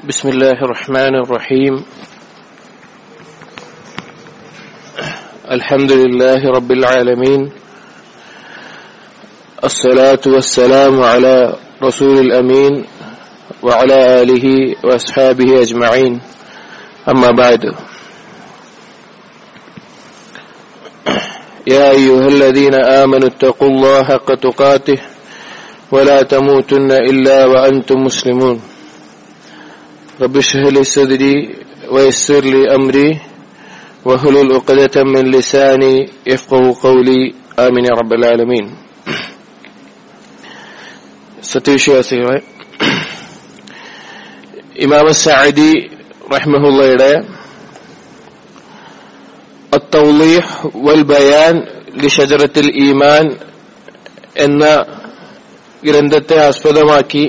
بسم الله الرحمن الرحيم الحمد لله رب العالمين الصلاة والسلام على رسول الأمين وعلى آله وأصحابه أجمعين أما بعد يا أيها الذين آمنوا اتقوا الله حق تقاته ولا تموتن إلا وأنتم مسلمون رب اشرح لي صدري ويسر لي أمري واحلل عقدة من لساني يفقه قولي آمين يا رب العالمين സത്യവിശ്വാസികളെ ഇമാമ സഅദി റഹ്മഹുള്ളയുടെ التوضيح والبيان لشجرة الإيمان എന്ന ഗ്രന്ഥത്തെ ആസ്പദമാക്കി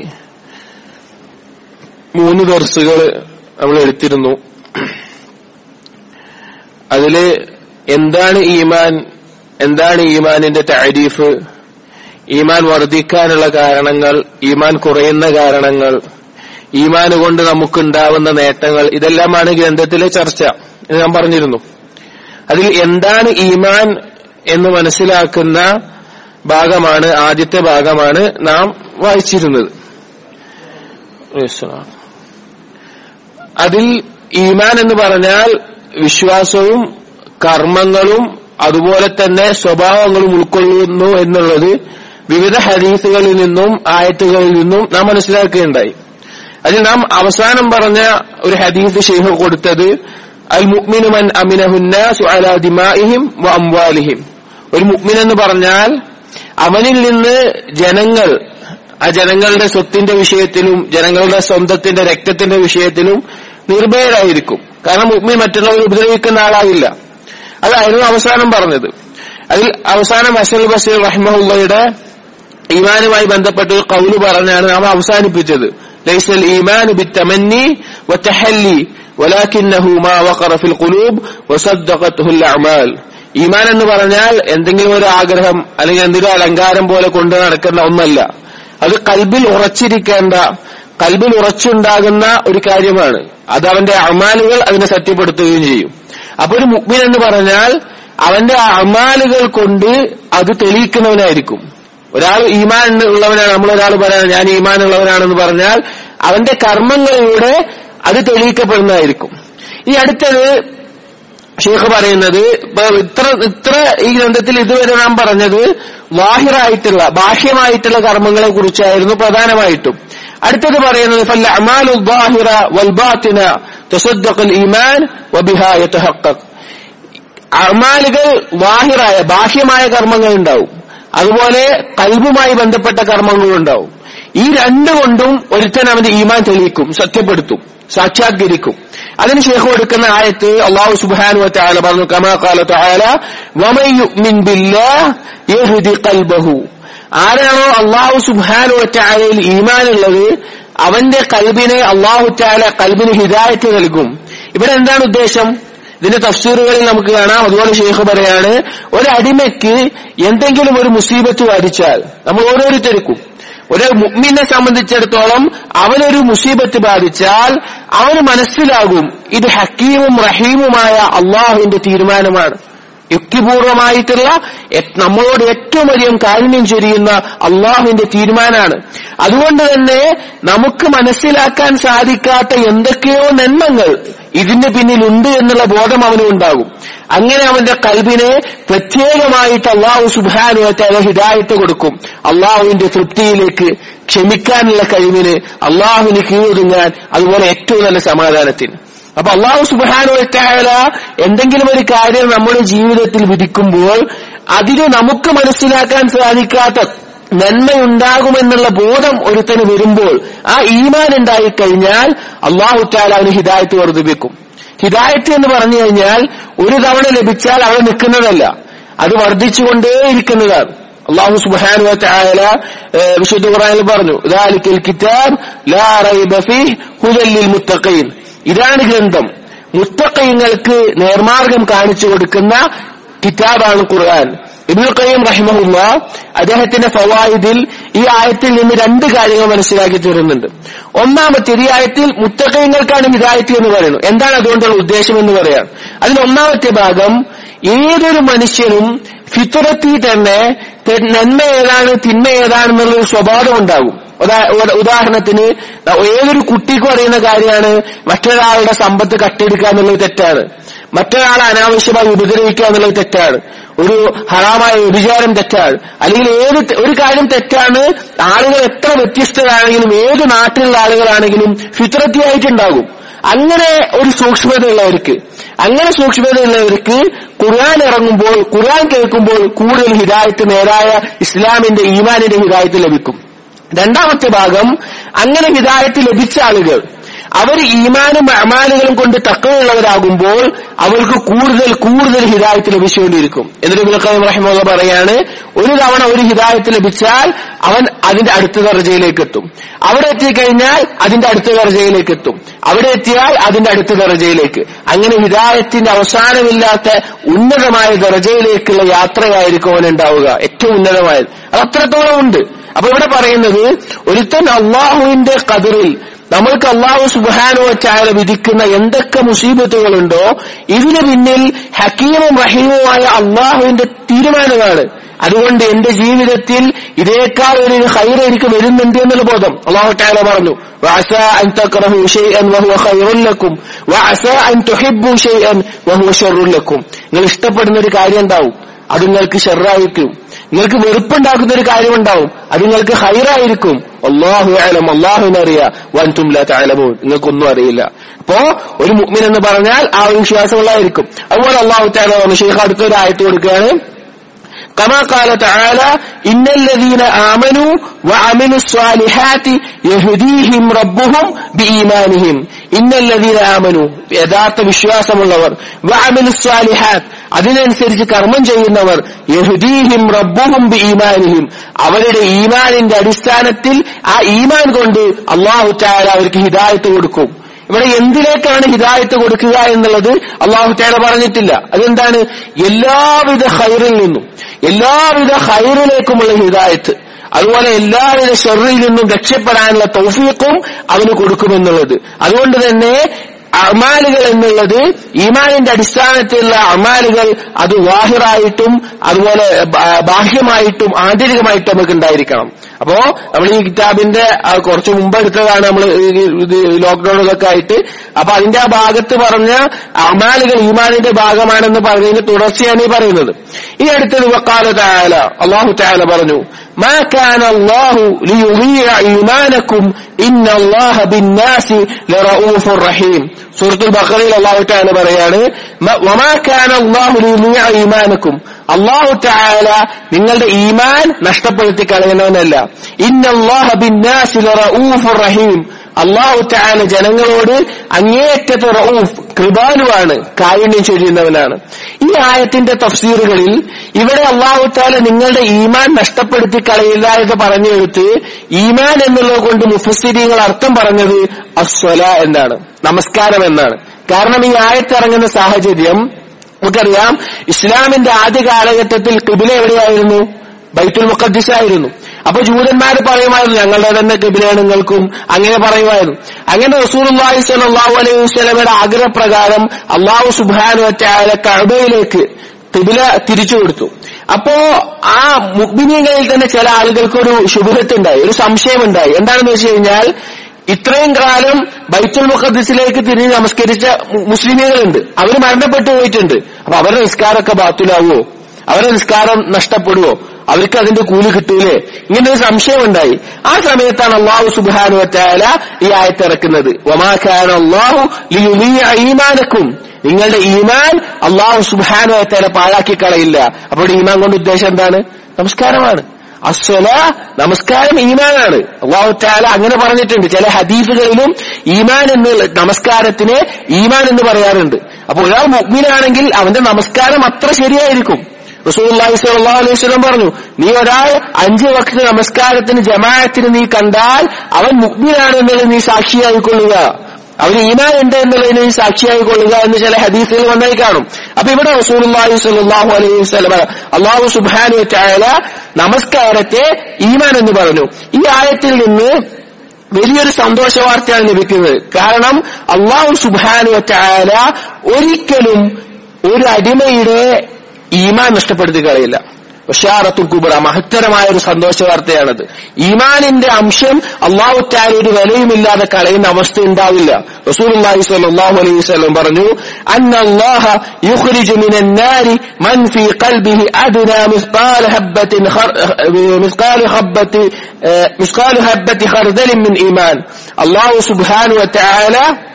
മൂന്ന് ദർസുകൾ നമ്മൾ എടുത്തിരുന്നു അതില് എന്താണ് ഈമാൻ എന്താണ് ഈമാനിന്റെ താരീഫ് ഈമാൻ വർദ്ധിക്കാനുള്ള കാരണങ്ങൾ ഈമാൻ കുറയുന്ന കാരണങ്ങൾ ഈമാൻ കൊണ്ട് നമുക്കുണ്ടാവുന്ന നേട്ടങ്ങൾ ഇതെല്ലാമാണ് ഗ്രന്ഥത്തിലെ ചർച്ച എന്ന് ഞാൻ പറഞ്ഞിരുന്നു അതിൽ എന്താണ് ഈമാൻ എന്ന് മനസ്സിലാക്കുന്ന ഭാഗമാണ് ആദ്യത്തെ ഭാഗമാണ് നാം വായിച്ചിരുന്നത് അതിൽ ഈമാൻ എന്ന് പറഞ്ഞാൽ വിശ്വാസവും കർമ്മങ്ങളും അതുപോലെ തന്നെ സ്വഭാവങ്ങളും ഉൾക്കൊള്ളുന്നു എന്നുള്ളത് വിവിധ ഹദീസുകളിൽ നിന്നും ആയത്തുകളിൽ നിന്നും നാം മനസ്സിലാക്കുകയുണ്ടായി അതിൽ നാം അവസാനം പറഞ്ഞ ഒരു ഹദീസ് ഷെയ്ഖ് കൊടുത്തത് അൽ മുഅ്മിനുമൻ അമിനഹുന്നാസു അലാ ദിമാഇഹിം വ അംവാലിഹിം ഒരു മുഅ്മിൻ എന്ന് പറഞ്ഞാൽ അവനിൽ നിന്ന് ജനങ്ങൾ ആ ജനങ്ങളുടെ സ്വത്തിന്റെ വിഷയത്തിലും ജനങ്ങളുടെ സ്വന്തത്തിന്റെ രക്തത്തിന്റെ വിഷയത്തിലും നിർഭയരായിരിക്കും കാരണം മുഗ്മി മറ്റുള്ളവർ ഉപദ്രവിക്കുന്ന ആളാകില്ല അതായിരുന്നു അവസാനം പറഞ്ഞത് അതിൽ അവസാനം അസൽ ബസീർ റഹ്മുള്ളയുടെ ഈമാനുമായി ബന്ധപ്പെട്ട് കൗല് പറഞ്ഞാണ് നാം അവസാനിപ്പിച്ചത് ലൈസൽ ഈമാൻ ബിത്തമന്നി വത്തഹല്ലി ولكنه ما وقر في القلوب وصدقته الاعمال ഈമാൻ എന്ന് പറഞ്ഞാൽ എന്തെങ്കിലും ഒരു ആഗ്രഹം അല്ലെങ്കിൽ എന്തെങ്കിലും അലങ്കാരം പോലെ കൊണ്ടു നടക്കുന്ന ഒന്നല്ല അത് കൽബിൽ ഉറച്ചിരിക്കേണ്ട കൽബിൽ ഉറച്ചുണ്ടാകുന്ന ഒരു കാര്യമാണ് അത് അവന്റെ അമാലുകൾ അതിനെ സത്യപ്പെടുത്തുകയും ചെയ്യും അപ്പൊ ഒരു മുഗ്മിൻ എന്ന് പറഞ്ഞാൽ അവന്റെ അമാലുകൾ കൊണ്ട് അത് തെളിയിക്കുന്നവനായിരിക്കും ഒരാൾ ഈമാൻ ഉള്ളവനാണ് നമ്മൾ ഒരാൾ പറയാൻ ഞാൻ ഈമാൻ ഉള്ളവനാണെന്ന് പറഞ്ഞാൽ അവന്റെ കർമ്മങ്ങളിലൂടെ അത് തെളിയിക്കപ്പെടുന്നതായിരിക്കും ഈ അടുത്തത് ഷേഖ് പറയുന്നത് ഇപ്പൊ ഇത്ര ഇത്ര ഈ ഗ്രന്ഥത്തിൽ ഇതുവരെ നാം പറഞ്ഞത് വാഹിറായിട്ടുള്ള ബാഹ്യമായിട്ടുള്ള കർമ്മങ്ങളെ കുറിച്ചായിരുന്നു പ്രധാനമായിട്ടും അടുത്തത് പറയുന്നത് ഫല്ല അമാലു ബാഹിറ വൽബാത്തിന തസദ്ദഖൽ ഈമാൻ വബിഹാ യതഹഖഖ് അമാലുകൾ വാഹിറായ ബാഹ്യമായ കർമ്മങ്ങൾ ഉണ്ടാവും അതുപോലെ കൽബുമായി ബന്ധപ്പെട്ട കർമ്മങ്ങളും ഉണ്ടാവും ഈ രണ്ടുകൊണ്ടും ഒരുത്തൻ അവന്റെ ഈമാൻ തെളിയിക്കും സത്യപ്പെടുത്തും സാക്ഷാത്കരിക്കും അതിന് ശേഷം കൊടുക്കുന്ന ആയത്ത് അള്ളാഹു സുബാനു താല പറഞ്ഞു കമാ കാല താല വമയുമിൻ ബില്ലാഹ് കൽബഹു ആരാണോ അള്ളാഹു സുബാനു താലയിൽ ഈമാനുള്ളത് അവന്റെ കൽബിനെ അള്ളാഹു താല കൽബിന് ഹിദായത്ത് നൽകും ഇവിടെ എന്താണ് ഉദ്ദേശം ഇതിന്റെ തഫ്സീറുകളിൽ നമുക്ക് കാണാം അതുപോലെ ഷെയ്ഖ് പറയാണ് ഒരടിമയ്ക്ക് എന്തെങ്കിലും ഒരു മുസീബത്ത് ബാധിച്ചാൽ നമ്മൾ ഓരോരുത്തർക്കും ഒരു മുഗ്മിനെ സംബന്ധിച്ചിടത്തോളം അവനൊരു മുസീബത്ത് ബാധിച്ചാൽ അവന് മനസ്സിലാകും ഇത് ഹക്കീമും റഹീമുമായ അള്ളാഹുവിന്റെ തീരുമാനമാണ് യുക്തിപൂർവമായിട്ടുള്ള നമ്മളോട് ഏറ്റവും അധികം കാരുണ്യം ചൊരിയുന്ന അള്ളാഹുവിന്റെ തീരുമാനമാണ് അതുകൊണ്ട് തന്നെ നമുക്ക് മനസ്സിലാക്കാൻ സാധിക്കാത്ത എന്തൊക്കെയോ നന്മകൾ ഇതിന്റെ പിന്നിലുണ്ട് എന്നുള്ള ബോധം അവന് ഉണ്ടാകും അങ്ങനെ അവന്റെ കൽബിനെ പ്രത്യേകമായിട്ട് അള്ളാഹു സുബാനുവത്തെ ഹിദായത്ത് കൊടുക്കും അള്ളാഹുവിന്റെ തൃപ്തിയിലേക്ക് ക്ഷമിക്കാനുള്ള കഴിവിന് അള്ളാഹുവിന് കീഴൊതുങ്ങാൻ അതുപോലെ ഏറ്റവും നല്ല സമാധാനത്തിന് അപ്പൊ അള്ളാഹു സുബാനുവറ്റായാല എന്തെങ്കിലും ഒരു കാര്യം നമ്മുടെ ജീവിതത്തിൽ വിധിക്കുമ്പോൾ അതിന് നമുക്ക് മനസ്സിലാക്കാൻ സാധിക്കാത്ത നന്മയുണ്ടാകുമെന്നുള്ള ബോധം ഒരുത്തന് വരുമ്പോൾ ആ ഈമാൻ ഉണ്ടായിക്കഴിഞ്ഞാൽ അള്ളാഹു താല അവന് ഹിദായത്ത് വർദ്ധിപ്പിക്കും ഹിദായത്ത് എന്ന് പറഞ്ഞു കഴിഞ്ഞാൽ ഒരു തവണ ലഭിച്ചാൽ അവിടെ നിൽക്കുന്നതല്ല അത് വർദ്ധിച്ചുകൊണ്ടേയിരിക്കുന്നതാണ് അള്ളാഹു സുബാനു താല വിശുദ്ധ ഖുറാനിൽ പറഞ്ഞു കിതാബ് ലാ റൈബ ഫീഹ് ഹുദൽ ലിൽ മുത്തഖീൻ ഇതാണ് ഗ്രന്ഥം മുത്തക്കയങ്ങൾക്ക് നേർമാർഗം കാണിച്ചു കൊടുക്കുന്ന കിതാബാണ് ഖുർആൻ ഇബ്നുൽ ഖയ്യിം റഹിമഹുല്ല അദ്ദേഹത്തിന്റെ ഫവായിദിൽ ഈ ആയത്തിൽ നിന്ന് രണ്ട് കാര്യങ്ങൾ മനസ്സിലാക്കി തരുന്നുണ്ട് ഒന്നാമത്തേത് ഈ ആയത്തിൽ മുത്തക്കയങ്ങൾക്കാണ് ഹിദായത്ത് എന്ന് പറയുന്നു എന്താണ് അതുകൊണ്ടുള്ള ഉദ്ദേശം എന്ന് പറയാം അതിൽ ഒന്നാമത്തെ ഭാഗം ഏതൊരു മനുഷ്യനും ഫിത്രത്തിൽ തന്നെ തെ- നന്മ ഏതാണ് തിന്മ ഏതാണെന്നുള്ളൊരു സ്വഭാവം ഉണ്ടാകും ഉദാ- ഉദാ- ഉദാഹരണത്തിന് ഏതൊരു കുട്ടിക്കും അറിയുന്ന കാര്യമാണ് മറ്റൊരാളുടെ സമ്പത്ത് കട്ടെടുക്കുക എന്നുള്ളത് തെറ്റാണ് മറ്റൊരാളെ അനാവശ്യമായി ഉപദ്രവിക്കുക എന്നുള്ളത് തെറ്റാണ് ഒരു ഹറാമായ വ്യഭിചാരം തെറ്റാണ് അല്ലെങ്കിൽ ഏത് തെ- ഒരു കാര്യം തെറ്റാണ് ആളുകൾ എത്ര വ്യത്യസ്തരാണെങ്കിലും ഏത് നാട്ടിലുള്ള ആളുകളാണെങ്കിലും ഫിത്രത്തിയായിട്ടുണ്ടാകും അങ്ങനെ ഒരു സൂക്ഷ്മതയുള്ളവർക്ക് അങ്ങനെ സൂക്ഷ്മതയുള്ളവർക്ക് ഖുർആൻ ഇറങ്ങുമ്പോൾ ഖുർആൻ കേൾക്കുമ്പോൾ കൂടുതൽ ഹിദായത്ത് നേരായ ഇസ്ലാമിന്റെ ഈമാനിന്റെ ഹിദായത്ത് ലഭിക്കും രണ്ടാമത്തെ ഭാഗം അങ്ങനെ ഹിദായത്ത് ലഭിച്ച ആളുകൾ അവർ ഈമാനും അമാലുകളും കൊണ്ട് തക്കമുള്ളവരാകുമ്പോൾ അവർക്ക് കൂടുതൽ കൂടുതൽ ഹിദായത്ത് ലഭിച്ചുകൊണ്ടിരിക്കും എന്നിട്ട് ഇബ്നുൽ റഹിമുള്ള പറയാണ് ഒരു തവണ ഒരു ഹിദായത്ത് ലഭിച്ചാൽ അവൻ അതിന്റെ അടുത്ത ദർജയിലേക്ക് എത്തും അവിടെ എത്തിക്കഴിഞ്ഞാൽ അതിന്റെ അടുത്ത ദർജയിലേക്ക് എത്തും അവിടെ എത്തിയാൽ അതിന്റെ അടുത്ത ദർജയിലേക്ക് അങ്ങനെ ഹിദായത്തിന്റെ അവസാനമില്ലാത്ത ഉന്നതമായ ദർജയിലേക്കുള്ള യാത്രയായിരിക്കും അവൻ ഉണ്ടാവുക ഏറ്റവും ഉന്നതമായത് അത് അത്രത്തോളം ഉണ്ട് അപ്പൊ ഇവിടെ പറയുന്നത് ഒരുത്തൻ അള്ളാഹുവിന്റെ കതിറിൽ നമ്മൾക്ക് അള്ളാഹു സുബാനോ ചായ വിധിക്കുന്ന എന്തൊക്കെ മുസീബത്തുകളുണ്ടോ ഇതിന് പിന്നിൽ ഹക്കീമും റഹീമുമായ അള്ളാഹുവിന്റെ തീരുമാനമാണ് അതുകൊണ്ട് എന്റെ ജീവിതത്തിൽ ഇതേക്കാൾ ഒരു ഹൈർ എനിക്ക് വരുന്നുണ്ട് എന്നുള്ള ബോധം അള്ളാഹു താല പറഞ്ഞു وعسى أن تكرهوا شيئا وهو خير لكم وعسى أن تحبوا شيئا وهو شر لكم നിങ്ങൾ ഇഷ്ടപ്പെടുന്ന ഒരു കാര്യം ഉണ്ടാവും അത് നിങ്ങൾക്ക് ഷെറായിരിക്കും നിങ്ങൾക്ക് വെറുപ്പുണ്ടാക്കുന്ന ഒരു കാര്യമുണ്ടാവും അത് നിങ്ങൾക്ക് ഹൈറായിരിക്കും അള്ളാഹു ആലം അള്ളാഹുവിനറിയാ വൻതും ലാ തഅലമൂൻ നിങ്ങൾക്കൊന്നും അറിയില്ല അപ്പോ ഒരു മുഅ്മിൻ എന്ന് പറഞ്ഞാൽ ആ ഒരു വിശ്വാസമുള്ളതായിരിക്കും അതുപോലെ അള്ളാഹു താല ഷെയ്ഖ് അടുത്തൊരു ആയത്ത് കൊടുക്കുകയാണ് كما قال تعالى إن الذين آمنوا وعملوا الصالحات يهديهم ربهم بإيمانهم إن الذين آمنوا യഥാർത്ഥ വിശ്വാസമുള്ളവർ وعملوا الصالحات അതിനനുസരിച്ച് കർമ്മം ചെയ്യുന്നവർ യഹുദീഹിം റബ്ബുഹും ബി ഈമാനിഹിം അവരുടെ ഈമാനിന്റെ അടിസ്ഥാനത്തിൽ ആ ഈമാൻ കൊണ്ട് അള്ളാഹു താല അവർക്ക് ഹിദായത്ത് കൊടുക്കും ഇവിടെ എന്തിലേക്കാണ് ഹിദായത്ത് കൊടുക്കുക എന്നുള്ളത് അള്ളാഹു തേല പറഞ്ഞിട്ടില്ല അതെന്താണ് എല്ലാവിധ ഹൈറിൽ നിന്നും എല്ലാവിധ ഹൈറിലേക്കുമുള്ള ഹിദായത്ത് അതുപോലെ എല്ലാവിധ ഷെറിൽ നിന്നും രക്ഷപ്പെടാനുള്ള തൗഫീഖും അവന് കൊടുക്കുമെന്നുള്ളത് അതുകൊണ്ട് തന്നെ അമാലുകൾ എന്നുള്ളത് ഈമാനിന്റെ അടിസ്ഥാനത്തിലുള്ള അമാലുകൾ അത് വാഹിറായിട്ടും അതുപോലെ ബാ- ബാഹ്യമായിട്ടും ആന്തരികമായിട്ടും നമുക്ക് ഉണ്ടായിരിക്കണം അപ്പോ നമ്മൾ ഈ കിതാബിന്റെ ആ, കുറച്ച് മുമ്പ് എടുത്തതാണ് നമ്മൾ ഇത് ലോക്ക്ഡൌണിലൊക്കെ ആയിട്ട് അപ്പൊ അതിന്റെ ആ ഭാഗത്ത് പറഞ്ഞ അമാലുകൾ ഈമാനിന്റെ ഭാഗമാണെന്ന് പറഞ്ഞതിന് തുടർച്ചയാണ് ഈ പറയുന്നത് ഈ അടുത്തത് വക്കാല താല അള്ളാഹു താല പറഞ്ഞു ما كان الله ليضيع إيمانكم إن الله بالناس لرؤوف رحيم സൂറത്തുൽ ബഖറയിൽ അള്ളാഹു താല പറയാണ് "മ- വമാ കാന അല്ലാഹു ലിയുദിയ ഈമാനക്കും അള്ളാഹു താല നിങ്ങളുടെ ഈമാൻ നഷ്ടപ്പെടുത്തി കളയണമെന്നല്ല ഇന്നല്ലാഹ ബിന്നാസി ലറഊഫുർ റഹീം അള്ളാഹു താല ജനങ്ങളോട് അങ്ങേയറ്റത്തെ റഊഫ് കൃപാലുവാണ് കാരുണ്യം ചൊരിയുന്നവനാണ് ഈ ആയത്തിന്റെ തഫ്സീറുകളിൽ ഇവിടെ അള്ളാഹു താല നിങ്ങളുടെ ഈമാൻ നഷ്ടപ്പെടുത്തി കളയില്ല എന്ന് പറഞ്ഞെടുത്ത് ഈമാൻ എന്നുള്ളത് കൊണ്ട് മുഫസ്സിരിങ്ങൾ അർത്ഥം പറഞ്ഞത് അസ്വല എന്നാണ് നമസ്കാരം എന്നാണ് കാരണം ഈ ആയത്തിറങ്ങുന്ന സാഹചര്യം നമുക്കറിയാം ഇസ്ലാമിന്റെ ആദ്യ കാലഘട്ടത്തിൽ കിബില എവിടെയായിരുന്നു ബൈത്തുൽ മുഖദ്ദിസ് ആയിരുന്നു അപ്പൊ ജൂതന്മാർ പറയുമായിരുന്നു ഞങ്ങളുടെ തന്നെ കിബിലയാണ് നിങ്ങൾക്കും അങ്ങനെ പറയുമായിരുന്നു അങ്ങനെ റസൂലുള്ളാഹി സ്വല്ലല്ലാഹു അലൈഹി വസല്ലമയുടെ ആഗ്രഹപ്രകാരം അള്ളാഹു സുബ്ഹാനഹു വതആല കഅബയിലേക്ക് കിബില തിരിച്ചു കൊടുത്തു അപ്പോ ആ മുഗ്മിനീങ്ങളിൽ തന്നെ ചില ആളുകൾക്കൊരു ശുഭത്തുണ്ടായി ഒരു സംശയമുണ്ടായി എന്താണെന്ന് വെച്ച് കഴിഞ്ഞാൽ ഇത്രയും കാലം ബൈത്തുൽ മുഖദ്സിലേക്ക് തിരിഞ്ഞ് നമസ്കരിച്ച മു- മുസ്ലിമുകളുണ്ട് അവർ മരണപ്പെട്ടു പോയിട്ടുണ്ട് അപ്പൊ അവരുടെ നിസ്കാരമൊക്കെ ബാത്തുലാവോ അവരുടെ നിസ്കാരം നഷ്ടപ്പെടുവോ അവർക്ക് അതിന്റെ കൂലി കിട്ടൂലേ ഇങ്ങനെ ഒരു സംശയമുണ്ടായി ആ സമയത്താണ് അള്ളാഹു സുബാനു വറ്റാല ഈ ആയത്തിറക്കുന്നത് ഒമാഖാൻ അള്ളാഹു ഈമാനക്കും നിങ്ങളുടെ ഈമാൻ അള്ളാഹു സുബാനു വറ്റാല പാഴാക്കി കളയില്ല അപ്പോൾ ഈമാൻ കൊണ്ട് ഉദ്ദേശം എന്താണ് നമസ്കാരമാണ് അസ്വല നമസ്കാരം ഈമാനാണ് അള്ളാഹു താല അങ്ങനെ പറഞ്ഞിട്ടുണ്ട് ചില ഹദീസുകളിലും ഈമാൻ എന്ന് നമസ്കാരത്തിന് ഈമാൻ എന്ന് പറയാറുണ്ട് അപ്പൊ ഒരാൾ മുഗ്മിനാണെങ്കിൽ അവന്റെ നമസ്കാരം അത്ര ശരിയായിരിക്കും റസൂലുള്ളാഹി സ്വല്ലല്ലാഹു അലൈഹി വസല്ലം പറഞ്ഞു നീ ഒരാൾ അഞ്ച് വക്ത നമസ്കാരത്തിന് ജമാഅത്തിന് നീ കണ്ടാൽ അവൻ മുഗ്മിനാണെന്നുള്ളത് നീ സാക്ഷിയായിക്കൊള്ളുക അവന് ഈമാൻ ഉണ്ട് എന്നുള്ളതിന് സാക്ഷിയായി കൊള്ളുക എന്ന് ചില ഹദീസുകൾ വന്നായി കാണും അപ്പൊ ഇവിടെ റസൂലുള്ളാഹി സ്വല്ലല്ലാഹു അലൈഹി വസല്ലം അള്ളാഹു സുബ്ഹാനഹു വതആല നമസ്കാരത്തെ ഈമാൻ എന്ന് പറഞ്ഞു ഈ ആയത്തിൽ നിന്ന് വലിയൊരു സന്തോഷ വാർത്തയാണ് ലഭിക്കുന്നത് കാരണം അള്ളാഹു സുബ്ഹാനഹു വതആല ഒരിക്കലും ഒരു അടിമയുടെ ഈമാൻ നഷ്ടപ്പെടുത്തി കളയില്ല ബഷാറത്തുൽ കുബറ മഹത്തരമായ ഒരു സന്തോഷ വാർത്തയാണത് ഈമാനിന്റെ അംശം അള്ളാഹു താല ഒരു വിലയുമില്ലാതെ കളയുന്ന അവസ്ഥ ഉണ്ടാവില്ല റസൂലുള്ളാഹി സ്വല്ലല്ലാഹു അലൈഹി വസല്ലം പറഞ്ഞു അന്ന അല്ലാഹ യുഖ്രിജു മിനൻ നാരി മൻ ഫീ ഖൽബിഹി അദ്ന മിസ്ഖാല ഹബ്ബത്തിൻ മിസ്ഖാല ഹബ്ബത്തി മിസ്ഖാല ഹബ്ബത്തി ഖർദലിൻ മിൻ ഈമാൻ അല്ലാഹു സുബ്ഹാനഹു വ തആല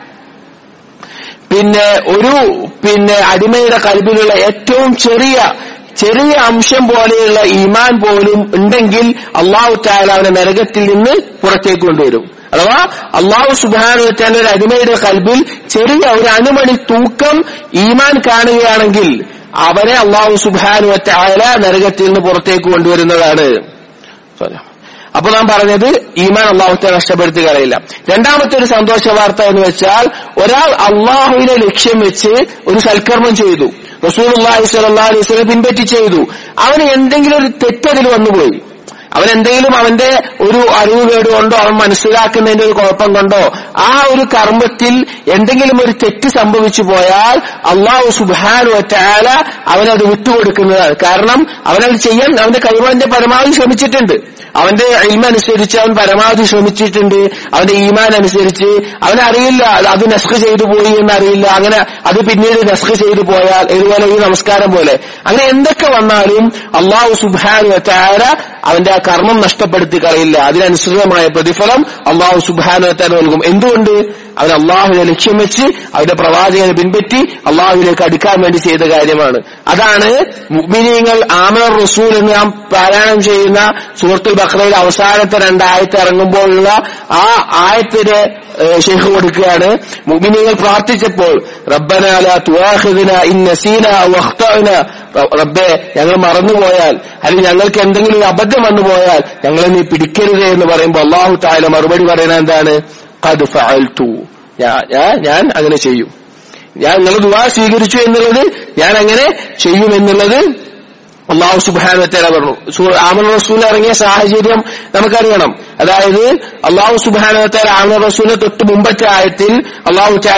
പിന്നെ ഒരു പിന്നെ അടിമയുടെ കൽബിലുള്ള ഏറ്റവും ചെറിയ ചെറിയ അംശം പോലെയുള്ള ഈമാൻ പോലും ഉണ്ടെങ്കിൽ അള്ളാഹു താല അവനെ നരകത്തിൽ നിന്ന് പുറത്തേക്ക് കൊണ്ടുവരും അഥവാ അള്ളാഹു സുബാനുവറ്റാൻ ഒരു അടിമയുടെ കൽബിൽ ചെറിയ ഒരു അണുമണി തൂക്കം ഈമാൻ കാണുകയാണെങ്കിൽ അവനെ അള്ളാഹു സുബാനുവറ്റായ നരകത്തിൽ നിന്ന് പുറത്തേക്ക് കൊണ്ടുവരുന്നതാണ് അപ്പൊ നാം പറഞ്ഞത് ഈമാൻ അള്ളാഹുത്തെ നഷ്ടപ്പെടുത്തി കളയില്ല രണ്ടാമത്തെ ഒരു സന്തോഷ വാർത്ത എന്ന് വെച്ചാൽ ഒരാൾ അള്ളാഹുവിനെ ലക്ഷ്യം വെച്ച് ഒരു സൽക്കർമ്മം ചെയ്തു റസൂൽ അള്ളാഹി സ്വല്ലാ അലൈഹി സ്വലം പിൻപറ്റി ചെയ്തു അവന് എന്തെങ്കിലും ഒരു തെറ്റതിൽ വന്നുപോയി അവൻ എന്തെങ്കിലും അവന്റെ ഒരു അറിവ് കേട് കൊണ്ടോ അവൻ മനസ്സിലാക്കുന്നതിന്റെ ഒരു കുഴപ്പം കൊണ്ടോ ആ ഒരു കർമ്മത്തിൽ എന്തെങ്കിലും ഒരു തെറ്റ് സംഭവിച്ചു പോയാൽ അള്ളാഹു സുബാനു വറ്റാല അവനത് വിട്ടുകൊടുക്കുന്നതാണ് കാരണം അവനത് ചെയ്യാൻ അവന്റെ കഴിവന്റെ പരമാവധി ശ്രമിച്ചിട്ടുണ്ട് അവന്റെ ഇൽമനുസരിച്ച് അവൻ പരമാവധി ശ്രമിച്ചിട്ടുണ്ട് അവന്റെ ഈമാൻ അനുസരിച്ച് അവനറിയില്ല അത് നസ്ഖ് ചെയ്തു പോയി എന്നറിയില്ല അങ്ങനെ അത് പിന്നീട് നസ്ഖ് ചെയ്തു പോയാൽ ഇതുപോലെ ഈ നമസ്കാരം പോലെ അങ്ങനെ എന്തൊക്കെ വന്നാലും അള്ളാഹു സുബാനു വറ്റാല അവന്റെ ആ കർമ്മം നഷ്ടപ്പെടുത്തി കളയില്ല അതിനനുസൃതമായ പ്രതിഫലം അള്ളാഹു സുബാനത്തെ നൽകും എന്തുകൊണ്ട് അവൻ അള്ളാഹുവിനെ ലക്ഷ്യം വെച്ച് അവന്റെ പ്രവാചകനെ പിൻപറ്റി അള്ളാഹുവിലേക്ക് അടുക്കാൻ വേണ്ടി ചെയ്ത കാര്യമാണ് അതാണ് മുഗ്മിനീങ്ങൾ ആമർ റസൂൽ എന്ന് നാം പാരായണം ചെയ്യുന്ന സൂറത്തുൽ ബഖ്റയുടെ അവസാനത്തെ രണ്ടായത്ത് ഇറങ്ങുമ്പോഴുള്ള ആ ആയത്തിന് ഷെയ്ഖ് കൊടുക്കുകയാണ് മുഗ്മിനീങ്ങൾ പ്രാർത്ഥിച്ചപ്പോൾ റബ്ബനാല തുവാഹിദിന ഇൻ നസീന വഖ്തഅന റബ്ബെ ഞങ്ങൾ മറന്നുപോയാൽ അല്ലെങ്കിൽ ഞങ്ങൾക്ക് എന്തെങ്കിലും ഒരു അബദ്ധം വന്നു പോയാൽ ഞങ്ങളെ നീ പിടിക്കരുതേ എന്ന് പറയുമ്പോൾ അള്ളാഹു താല മറുപടി പറയുന്നത് എന്താണ് ഖദ് ഫഅൽതു ഞാൻ അങ്ങനെ ചെയ്യും ഞാൻ നിങ്ങൾ ദുവാ സ്വീകരിച്ചു എന്നുള്ളത് ഞാൻ അങ്ങനെ ചെയ്യും എന്നുള്ളത് അള്ളാഹു സുബാനത്തേല പറഞ്ഞു ആമൻ റസൂൽ ഇറങ്ങിയ സാഹചര്യം നമുക്കറിയണം അതായത് അള്ളാഹു സുബാനത്തേല ആമൻ റസൂലിനെ തൊട്ട് മുമ്പത്തെ ആയത്തിൽ അള്ളാഹു ചാല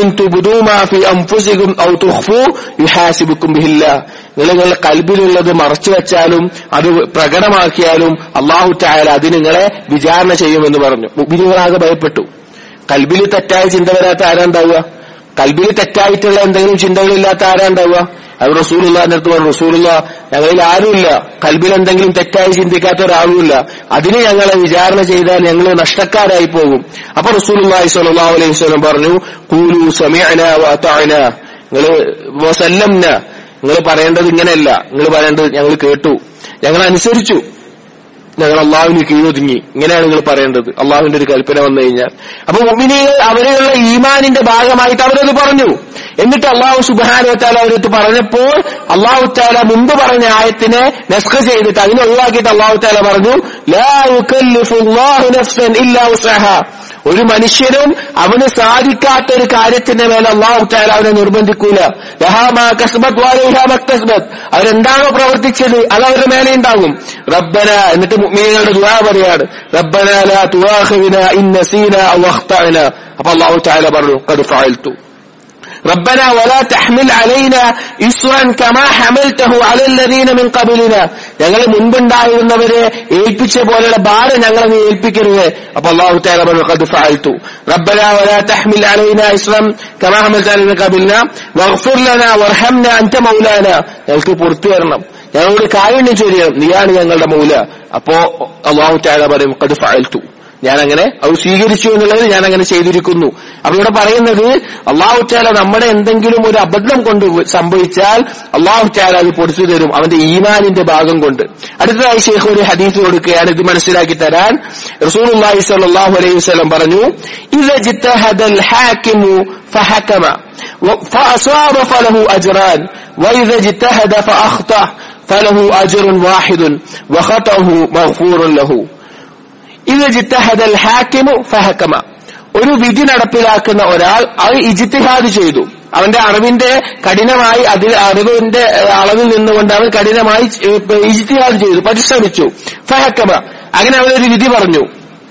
പറഞ്ഞു നിങ്ങളുടെ കൽബിലുള്ളത് മറച്ചു വെച്ചാലും അത് പ്രകടമാക്കിയാലും അള്ളാഹു ചായാല അത് നിങ്ങളെ വിചാരണ ചെയ്യുമെന്ന് പറഞ്ഞു മുബിനികളാകെ ഭയപ്പെട്ടു കൽബിൽ തെറ്റായ ചിന്ത വരാത്ത ആരാ ഉണ്ടാവുക കൽബിൽ തെറ്റായിട്ടുള്ള എന്തെങ്കിലും ചിന്തകളില്ലാത്ത ആരാ ഉണ്ടാവുക അത് റസൂലുള്ള അടുത്ത് പറഞ്ഞു റസൂലുള്ള ഞങ്ങളിൽ ആരുമില്ല കൽബിൽ എന്തെങ്കിലും തെറ്റായി ചിന്തിക്കാത്ത ഒരാളുമില്ല അതിന് ഞങ്ങളെ വിചാരണ ചെയ്താൽ ഞങ്ങൾ നഷ്ടക്കാരായി പോകും അപ്പൊ റസൂലുള്ളാഹി സ്വല്ലല്ലാഹു അലൈഹി വസല്ലം പറഞ്ഞു കൂലു സമയന വാത്തഅന നിങ്ങൾ വസല്ലംന നിങ്ങൾ പറയേണ്ടത് ഇങ്ങനെയല്ല നിങ്ങൾ പറയേണ്ടത് ഞങ്ങൾ കേട്ടു ഞങ്ങൾ അനുസരിച്ചു ഞങ്ങൾ അള്ളാഹുവിന് കീഴൊതുങ്ങി ഇങ്ങനെയാണ് നിങ്ങൾ പറയേണ്ടത് അള്ളാഹുവിന്റെ ഒരു കൽപ്പന വന്നു കഴിഞ്ഞാൽ അപ്പൊ മുമിനികൾ അവരെയുള്ള ഈമാനിന്റെ ഭാഗമായിട്ട് അവരത് പറഞ്ഞു എന്നിട്ട് അള്ളാഹു സുബാനുവത്താല അവരത്ത് പറഞ്ഞപ്പോൾ അള്ളാഹു താല മുമ്പ് പറഞ്ഞ ആയത്തിനെ നെസ്ഖ ചെയ്തിട്ട് അതിനെ ഒഴിവാക്കിയിട്ട് അള്ളാഹു താല പറഞ്ഞു ലാ യുകല്ലിഫുല്ലാഹു നഫ്സൻ ഇല്ലാ ഉസ്അഹ ഒരു മനുഷ്യനും അവന് സാധിക്കാത്ത ഒരു കാര്യത്തിന്റെ മേലെ അള്ളാഹു താല അവനെ നിർബന്ധിക്കൂല അവരെന്താണോ പ്രവർത്തിച്ചത് അത് അവരുടെ മേലെ ഉണ്ടാകും റബ്ബന എന്നിട്ട് മീനുകളുടെ ദുആ പറയാണ് റബ്ബന ലാ തുആഖിന ഇൻ നസീന ഔ അഖ്തഅന അപ്പൊ അള്ളാഹു താല പറഞ്ഞു ഖദ് ഫഅൽതു ربنا ولا تحمل علينا إسرا كما حملته على الذين من قبلنا ഞങ്ങൾ മുൻപുണ്ടായിരുന്നവരെ ഏൽപ്പിച്ച പോലെയുള്ള ഭാരം ഞങ്ങളെ നീ ഏൽപ്പിക്കരുത് അപ്പൊ അള്ളാഹു താല പറഞ്ഞു ഖദ് ഫഅൽതു ربنا ولا تحمل علينا إسرا كما حملت على الذين قبلنا واغفر لنا وارحمنا أنت مولانا ഞങ്ങൾക്ക് പുറത്തു തരണം ഞങ്ങളോട് കാരുണ്യം ചൊരിയണം നീയാണ് ഞങ്ങളുടെ മൗല അപ്പോ അള്ളാഹു താല പറയും ഖദ് ഫഅൽതു ഞാൻ അങ്ങനെ അത് സ്വീകരിച്ചു എന്നുള്ളത് ഞാൻ അങ്ങനെ ചെയ്തിരിക്കുന്നു അപ്പൊ ഇവിടെ പറയുന്നത് അള്ളാഹു ചാല നമ്മുടെ എന്തെങ്കിലും ഒരു അബദ്ധം കൊണ്ട് സംഭവിച്ചാൽ അള്ളാഹു ചാല അത് പൊടിച്ചു തരും അവന്റെ ഈമാനിന്റെ ഭാഗം കൊണ്ട് അടുത്തതായി ഷെയ്ഖ് ഒരു ഹദീസ് കൊടുക്കുകയാണ് ഇത് മനസ്സിലാക്കി തരാൻ റസൂലുള്ളാഹി സ്വല്ലല്ലാഹു അലൈഹി വസല്ലം പറഞ്ഞു ഇദ ജിത്തഹദൽ ഹാക്കിമു فحكم فأصاب فله أجران وإذا اجتهد فأخطأ فله أجر واحد وخطأه مغفور له ഇത് ജിത്തഹദൽ ഹാക്കിമു ഫഹക്കമ ഒരു വിധി നടപ്പിലാക്കുന്ന ഒരാൾ അത് ഇജിത്തിഹാദ് ചെയ്തു അവന്റെ അറിവിന്റെ കഠിനമായി അതിൽ അറിവിന്റെ ഏഹ്, അളവിൽ നിന്നുകൊണ്ട് അവൻ കഠിനമായി ഇജിത്തിഹാദ് ചെയ്തു പരിശ്രമിച്ചു ഫഹക്കമ അങ്ങനെ അവനൊരു വിധി പറഞ്ഞു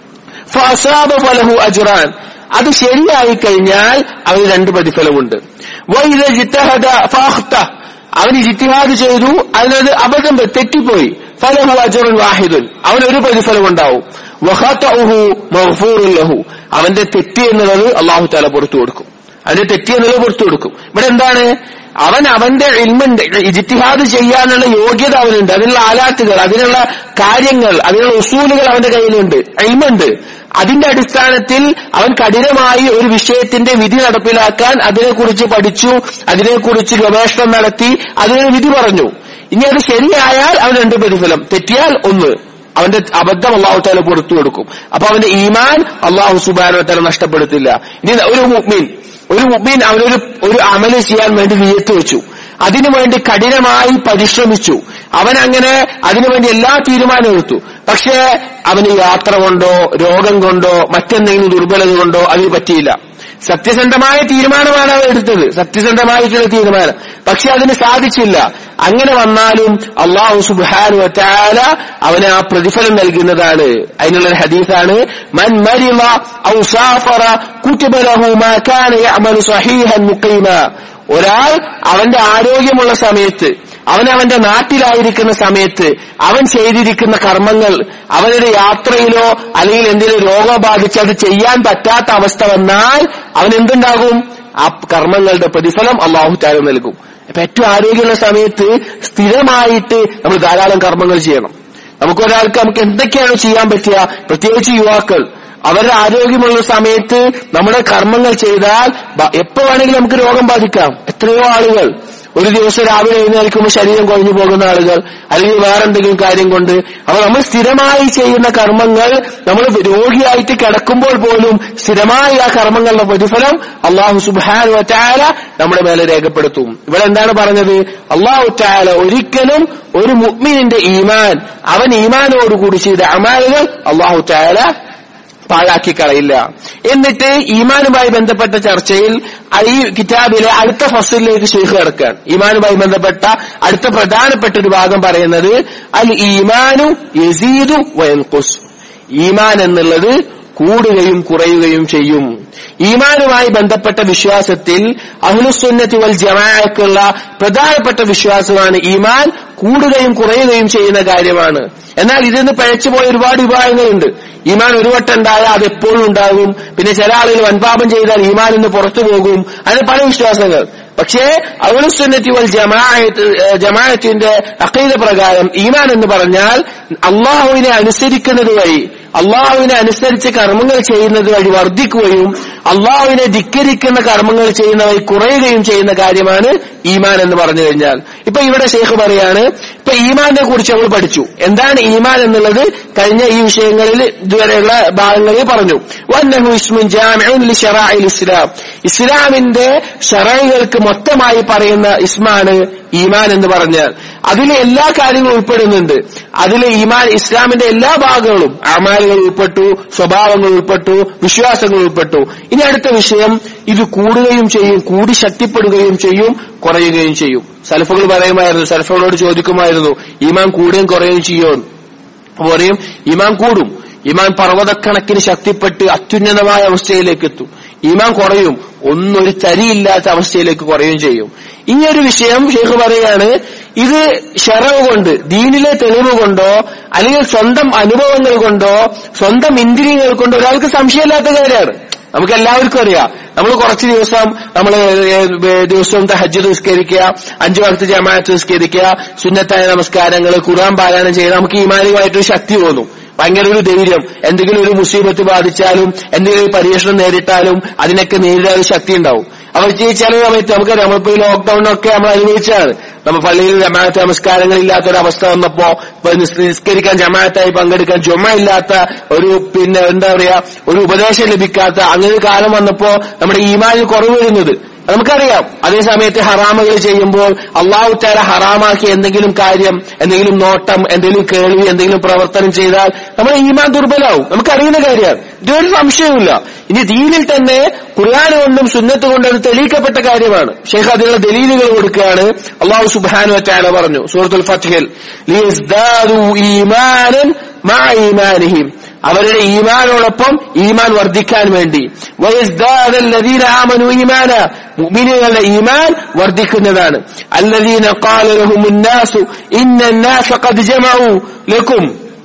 ഫഅസാബ ഫലഹു അജ്റാൻ അത് ശരിയായി കഴിഞ്ഞാൽ അവന് രണ്ട് പ്രതിഫലമുണ്ട് വൈദ ജിത്തഹദ ഫഅഖ്ത അവൻ ജിത്തിഹാദ് ചെയ്തു അതിനത് അബദ്ധം പറ്റി, തെറ്റിപ്പോയി ഫലഹു അജ്റുൻ വാഹിദുൻ അവന് ഒരു പ്രതിഫലം ഉണ്ടാവും വഖതഉഹു മഗ്ഫൂറുൻ ലഹു അവന്റെ തെറ്റ് എന്നുള്ളത് അള്ളാഹു താല പുറത്തു കൊടുക്കും അതിന്റെ തെറ്റ് എന്നുള്ളത് പുറത്തു കൊടുക്കും ഇവിടെ എന്താണ് അവൻ അവന്റെ ഇൽമുണ്ട് ഇജിത്തിഹാദ് ചെയ്യാനുള്ള യോഗ്യത അവനുണ്ട് അതിനുള്ള ആലാത്തുകൾ അതിനുള്ള കാര്യങ്ങൾ അതിനുള്ള ഉസൂലുകൾ അവന്റെ കയ്യിലുണ്ട് ഇൽമുണ്ട് അതിന്റെ അടിസ്ഥാനത്തിൽ അവൻ കഠിനമായി ഒരു വിഷയത്തിന്റെ വിധി നടപ്പിലാക്കാൻ അതിനെക്കുറിച്ച് പഠിച്ചു അതിനെക്കുറിച്ച് ഗവേഷണം നടത്തി അതിനൊരു വിധി പറഞ്ഞു ഇനി അത് ശരിയായാൽ അവൻ രണ്ട് പ്രതിഫലം തെറ്റിയാൽ ഒന്ന് അവന്റെ അബദ്ധം അള്ളാഹു താല പുറത്തു കൊടുക്കും അപ്പൊ അവന്റെ ഈമാൻ അള്ളാഹു സുബാന താല നഷ്ടപ്പെടുത്തില്ല ഇനി ഒരു മുഅ്മിൻ ഒരു മുഅ്മിൻ അവനൊരു ഒരു അമല് ചെയ്യാൻ വേണ്ടി നിയത്ത് വെച്ചു അതിനുവേണ്ടി കഠിനമായി പരിശ്രമിച്ചു അവൻ അങ്ങനെ അതിനുവേണ്ടി എല്ലാ തീരുമാനവും എടുത്തു പക്ഷേ അവന് യാത്ര കൊണ്ടോ രോഗം കൊണ്ടോ മറ്റെന്തെങ്കിലും ദുർബലത കൊണ്ടോ അതിന് പറ്റിയില്ല സത്യസന്ധമായ തീരുമാനമാണ് അവൻ എടുത്തത് സത്യസന്ധമായിട്ടുള്ള തീരുമാനം പക്ഷെ അതിന് സാധിച്ചില്ല അങ്ങനെ വന്നാലും അള്ളാഹു സുബാനു വറ്റാല അവന് ആ പ്രതിഫലം നൽകുന്നതാണ് അതിനുള്ള ഒരു ഹദീസാണ് മൻ മരിള ഔ സാഫറ കുതിബ ലഹു മാ കാന യഅമലു സഹീഹൻ മുഖീമ ഒരാൾ അവന്റെ ആരോഗ്യമുള്ള സമയത്ത് അവൻ അവന്റെ നാട്ടിലായിരിക്കുന്ന സമയത്ത് അവൻ ചെയ്തിരിക്കുന്ന കർമ്മങ്ങൾ അവനൊരു യാത്രയിലോ അല്ലെങ്കിൽ എന്തെങ്കിലും രോഗം ബാധിച്ച് അത് ചെയ്യാൻ പറ്റാത്ത അവസ്ഥ വന്നാൽ അവൻ എന്തുണ്ടാകും ആ കർമ്മങ്ങളുടെ പ്രതിഫലം അള്ളാഹു താരം നൽകും അപ്പൊ ഏറ്റവും ആരോഗ്യമുള്ള സമയത്ത് സ്ഥിരമായിട്ട് നമ്മൾ ധാരാളം കർമ്മങ്ങൾ ചെയ്യണം നമുക്കൊരാൾക്ക് നമുക്ക് എന്തൊക്കെയാണ് ചെയ്യാൻ പറ്റുക പ്രത്യേകിച്ച് യുവാക്കൾ അവരുടെ ആരോഗ്യമുള്ള സമയത്ത് നമ്മുടെ കർമ്മങ്ങൾ ചെയ്താൽ ബ- എപ്പോ വേണമെങ്കിലും നമുക്ക് രോഗം ബാധിക്കാം എത്രയോ ആളുകൾ ഒരു ദിവസം രാവിലെ എഴുന്നേൽക്കുമ്പോൾ ശരീരം കുറഞ്ഞു പോകുന്ന ആളുകൾ അല്ലെങ്കിൽ വേറെ എന്തെങ്കിലും കാര്യം കൊണ്ട് അപ്പൊ നമ്മൾ സ്ഥിരമായി ചെയ്യുന്ന കർമ്മങ്ങൾ നമ്മൾ രോഗിയായിട്ട് കിടക്കുമ്പോൾ പോലും സ്ഥിരമായി ആ കർമ്മങ്ങളുടെ പ്രതിഫലം അള്ളാഹു സുബാനു വറ്റാല നമ്മുടെ മേലെ രേഖപ്പെടുത്തും ഇവിടെ എന്താണ് പറഞ്ഞത് അള്ളാഹു താല ഒരിക്കലും ഒരു മുഅ്മിനിന്റെ ഈമാൻ അവൻ ഈമാനോടുകൂടി ചെയ്ത അമാലുകൾ അള്ളാഹു താല പാഴാക്കി കളയില്ല എന്നിട്ട് ഈമാനുമായി ബന്ധപ്പെട്ട ചർച്ചയിൽ ഈ കിതാബിലെ അടുത്ത ഫസലിലേക്ക് ശേഖ് കിടക്കുകയാണ് ഈമാനുമായി ബന്ധപ്പെട്ട അടുത്ത പ്രധാനപ്പെട്ട ഒരു ഭാഗം പറയുന്നത് അൽ ഈമാനു യസീദു വയൻകുസ് ഈമാൻ എന്നുള്ളത് കൂടുകയും കുറയുകയും ചെയ്യും ഈമാനുമായി ബന്ധപ്പെട്ട വിശ്വാസത്തിൽ അഹ്ലുസുന്നത്തി വൽ ജമാഅക്കുള്ള പ്രധാനപ്പെട്ട വിശ്വാസമാണ് ഈമാൻ കൂടുകയും കുറയുകയും ചെയ്യുന്ന കാര്യമാണ് എന്നാൽ ഇതിന്ന് പഴച്ചുപോയ ഒരുപാട് വിഭാഗങ്ങളുണ്ട് ഈമാൻ ഒരു വട്ടം ഉണ്ടായാൽ അത് എപ്പോഴും ഉണ്ടാകും പിന്നെ ചില ആളുകൾ വൻപാപം ചെയ്താൽ ഈമാൻ ഇന്ന് പുറത്തു പോകും അങ്ങനെ പല വിശ്വാസങ്ങൾ പക്ഷേ അഹ്ലുസുന്നത്തി വൽ ജമാഅത്ത് ഏഹ് ജമാഅത്തിന്റെ അഖീദ പ്രകാരം ഈമാൻ എന്ന് പറഞ്ഞാൽ അള്ളാഹുവിനെ അനുസരിക്കുന്നത് വഴി അള്ളാഹുവിനെ അനുസരിച്ച് കർമ്മങ്ങൾ ചെയ്യുന്നത് വഴി വർദ്ധിക്കുകയും അള്ളാഹുവിനെ ധിക്കരിക്കുന്ന കർമ്മങ്ങൾ ചെയ്യുന്ന വഴി കുറയുകയും ചെയ്യുന്ന കാര്യമാണ് ഈമാൻ എന്ന് പറഞ്ഞു കഴിഞ്ഞാൽ ഇപ്പൊ ഇവിടെ ഷെയ്ഖ് പറയാണ് ഇപ്പൊ ഈമാനെ കുറിച്ച് നമ്മൾ പഠിച്ചു എന്താണ് ഈമാൻ എന്നുള്ളത് കഴിഞ്ഞ ഈ വിഷയങ്ങളിൽ ഇതുവരെയുള്ള ഭാഗങ്ങളിൽ പറഞ്ഞു വന്നഹു ഇസ്മുൻ ജാമിഉൻ ലി ശറാഇൽ ഇസ്ലാം ഇസ്ലാമിന്റെ ഷറൈകൾക്ക് മൊത്തമായി പറയുന്ന ഇസ്മാണ് ഈമാൻ എന്ന് പറഞ്ഞാൽ അതിലെ എല്ലാ കാര്യങ്ങളും ഉൾപ്പെടുന്നുണ്ട് അതിലെ ഈമാൻ ഇസ്ലാമിന്റെ എല്ലാ ഭാഗങ്ങളും അമാലുകൾ ഉൾപ്പെട്ടു സ്വഭാവങ്ങൾ ഉൾപ്പെട്ടു വിശ്വാസങ്ങൾ ഉൾപ്പെട്ടു ഇനി അടുത്ത വിഷയം ഇത് കൂടുകയും ചെയ്യും കൂടി ശക്തിപ്പെടുകയും ചെയ്യും കുറയുകയും ചെയ്യും സലഫുകൾ പറയുമായിരുന്നു സലഫുകളോട് ചോദിക്കുമായിരുന്നു ഈമാൻ കൂടുകയും കുറയുകയും ചെയ്യുമെന്ന് അപ്പൊ പറയും ഈമാൻ കൂടും ഈമാൻ പർവ്വതക്കണക്കിന് ശക്തിപ്പെട്ട് അത്യുന്നതമായ അവസ്ഥയിലേക്ക് എത്തും ഈമാൻ കുറയും ഒന്നൊരു തരിയില്ലാത്ത അവസ്ഥയിലേക്ക് കുറയുകയും ചെയ്യും ഇനിയൊരു വിഷയം ഷെയ്ഖ് പറയാണ് ഇത് ഷെറവ് കൊണ്ട് ദീനിലെ തെളിവ് കൊണ്ടോ അല്ലെങ്കിൽ സ്വന്തം അനുഭവങ്ങൾ കൊണ്ടോ സ്വന്തം ഇന്ദ്രിയങ്ങൾ കൊണ്ടോ ഒരാൾക്ക് സംശയമില്ലാത്ത കാര്യമാണ് നമുക്ക് എല്ലാവർക്കും അറിയാം നമ്മൾ കുറച്ച് ദിവസം നമ്മൾ ദിവസവും തഹജ്ജ് നിസ്കരിക്കുക അഞ്ചു വക്ത് ജമാഅത്ത് നിസ്കരിക്കുക സുന്നത്തായ നമസ്കാരങ്ങൾ ഖുർആൻ പാരായണം ചെയ്ത് നമുക്ക് ഈമാനികമായിട്ടൊരു ശക്തി തോന്നും ഭയങ്കര ഒരു ധൈര്യം എന്തെങ്കിലും ഒരു മുസീബത്ത് ബാധിച്ചാലും എന്തെങ്കിലും ഒരു പരീക്ഷണം നേരിട്ടാലും അതിനൊക്കെ നേരിടാൻ ഒരു ശക്തി ഉണ്ടാവും അവർ ഈ ചില സമയത്ത് നമുക്ക് നമ്മളിപ്പോ ഈ ലോക്ക്ഡൌണിനൊക്കെ നമ്മൾ അനുഭവിച്ചാണ് നമ്മൾ പള്ളിയിൽ ജമാഅത്ത് നമസ്കാരങ്ങൾ ഇല്ലാത്ത ഒരു അവസ്ഥ വന്നപ്പോ ഇപ്പൊ നിസ് നിസ്കരിക്കാൻ ജമാഅത്തായി പങ്കെടുക്കാൻ ചുമ ഇല്ലാത്ത ഒരു പിന്നെ എന്താ പറയാ ഒരു ഉപദേശം ലഭിക്കാത്ത അങ്ങനെ ഒരു കാലം വന്നപ്പോ നമ്മുടെ ഈമാനിൽ കുറവ് വരുന്നത് നമുക്കറിയാം അതേ സമയത്ത് ഹറാമുകൾ ചെയ്യുമ്പോൾ അള്ളാഹു താല ഹറാമാക്കി എന്തെങ്കിലും കാര്യം എന്തെങ്കിലും നോട്ടം എന്തെങ്കിലും കേൾവി എന്തെങ്കിലും പ്രവർത്തനം ചെയ്താൽ നമ്മുടെ ഈമാൻ ദുർബലാവും നമുക്കറിയുന്ന കാര്യമാണ് ഇതൊരു സംശയവുമില്ല ഇനി ദീനിൽ തന്നെ ഖുർആൻ കൊണ്ടും സുന്നത്ത് കൊണ്ടും അത് തെളിയിക്കപ്പെട്ട കാര്യമാണ് ഷെയ്ഖ് അതിനുള്ള ദലീലുകൾ കൊടുക്കുകയാണ് അള്ളാഹു സുബാനു വറ്റാല പറഞ്ഞു സൂറത്തുൽ ഫത്ഹിൽ ലിയസ്ദാദു ഈമാനൻ മഅ ഈമാനിഹിം അവരുടെ ഈമാനോടൊപ്പം ഈമാൻ വർദ്ധിക്കാൻ വേണ്ടി വയസ്ദാദ الذين آمنوا ഈമാന മുഅ്മിനീങ്ങളുടെ ഈമാൻ വർദ്ധിക്കുന്നതാണ് الذين قال لهم الناس إن الناس قد جمعوا لكم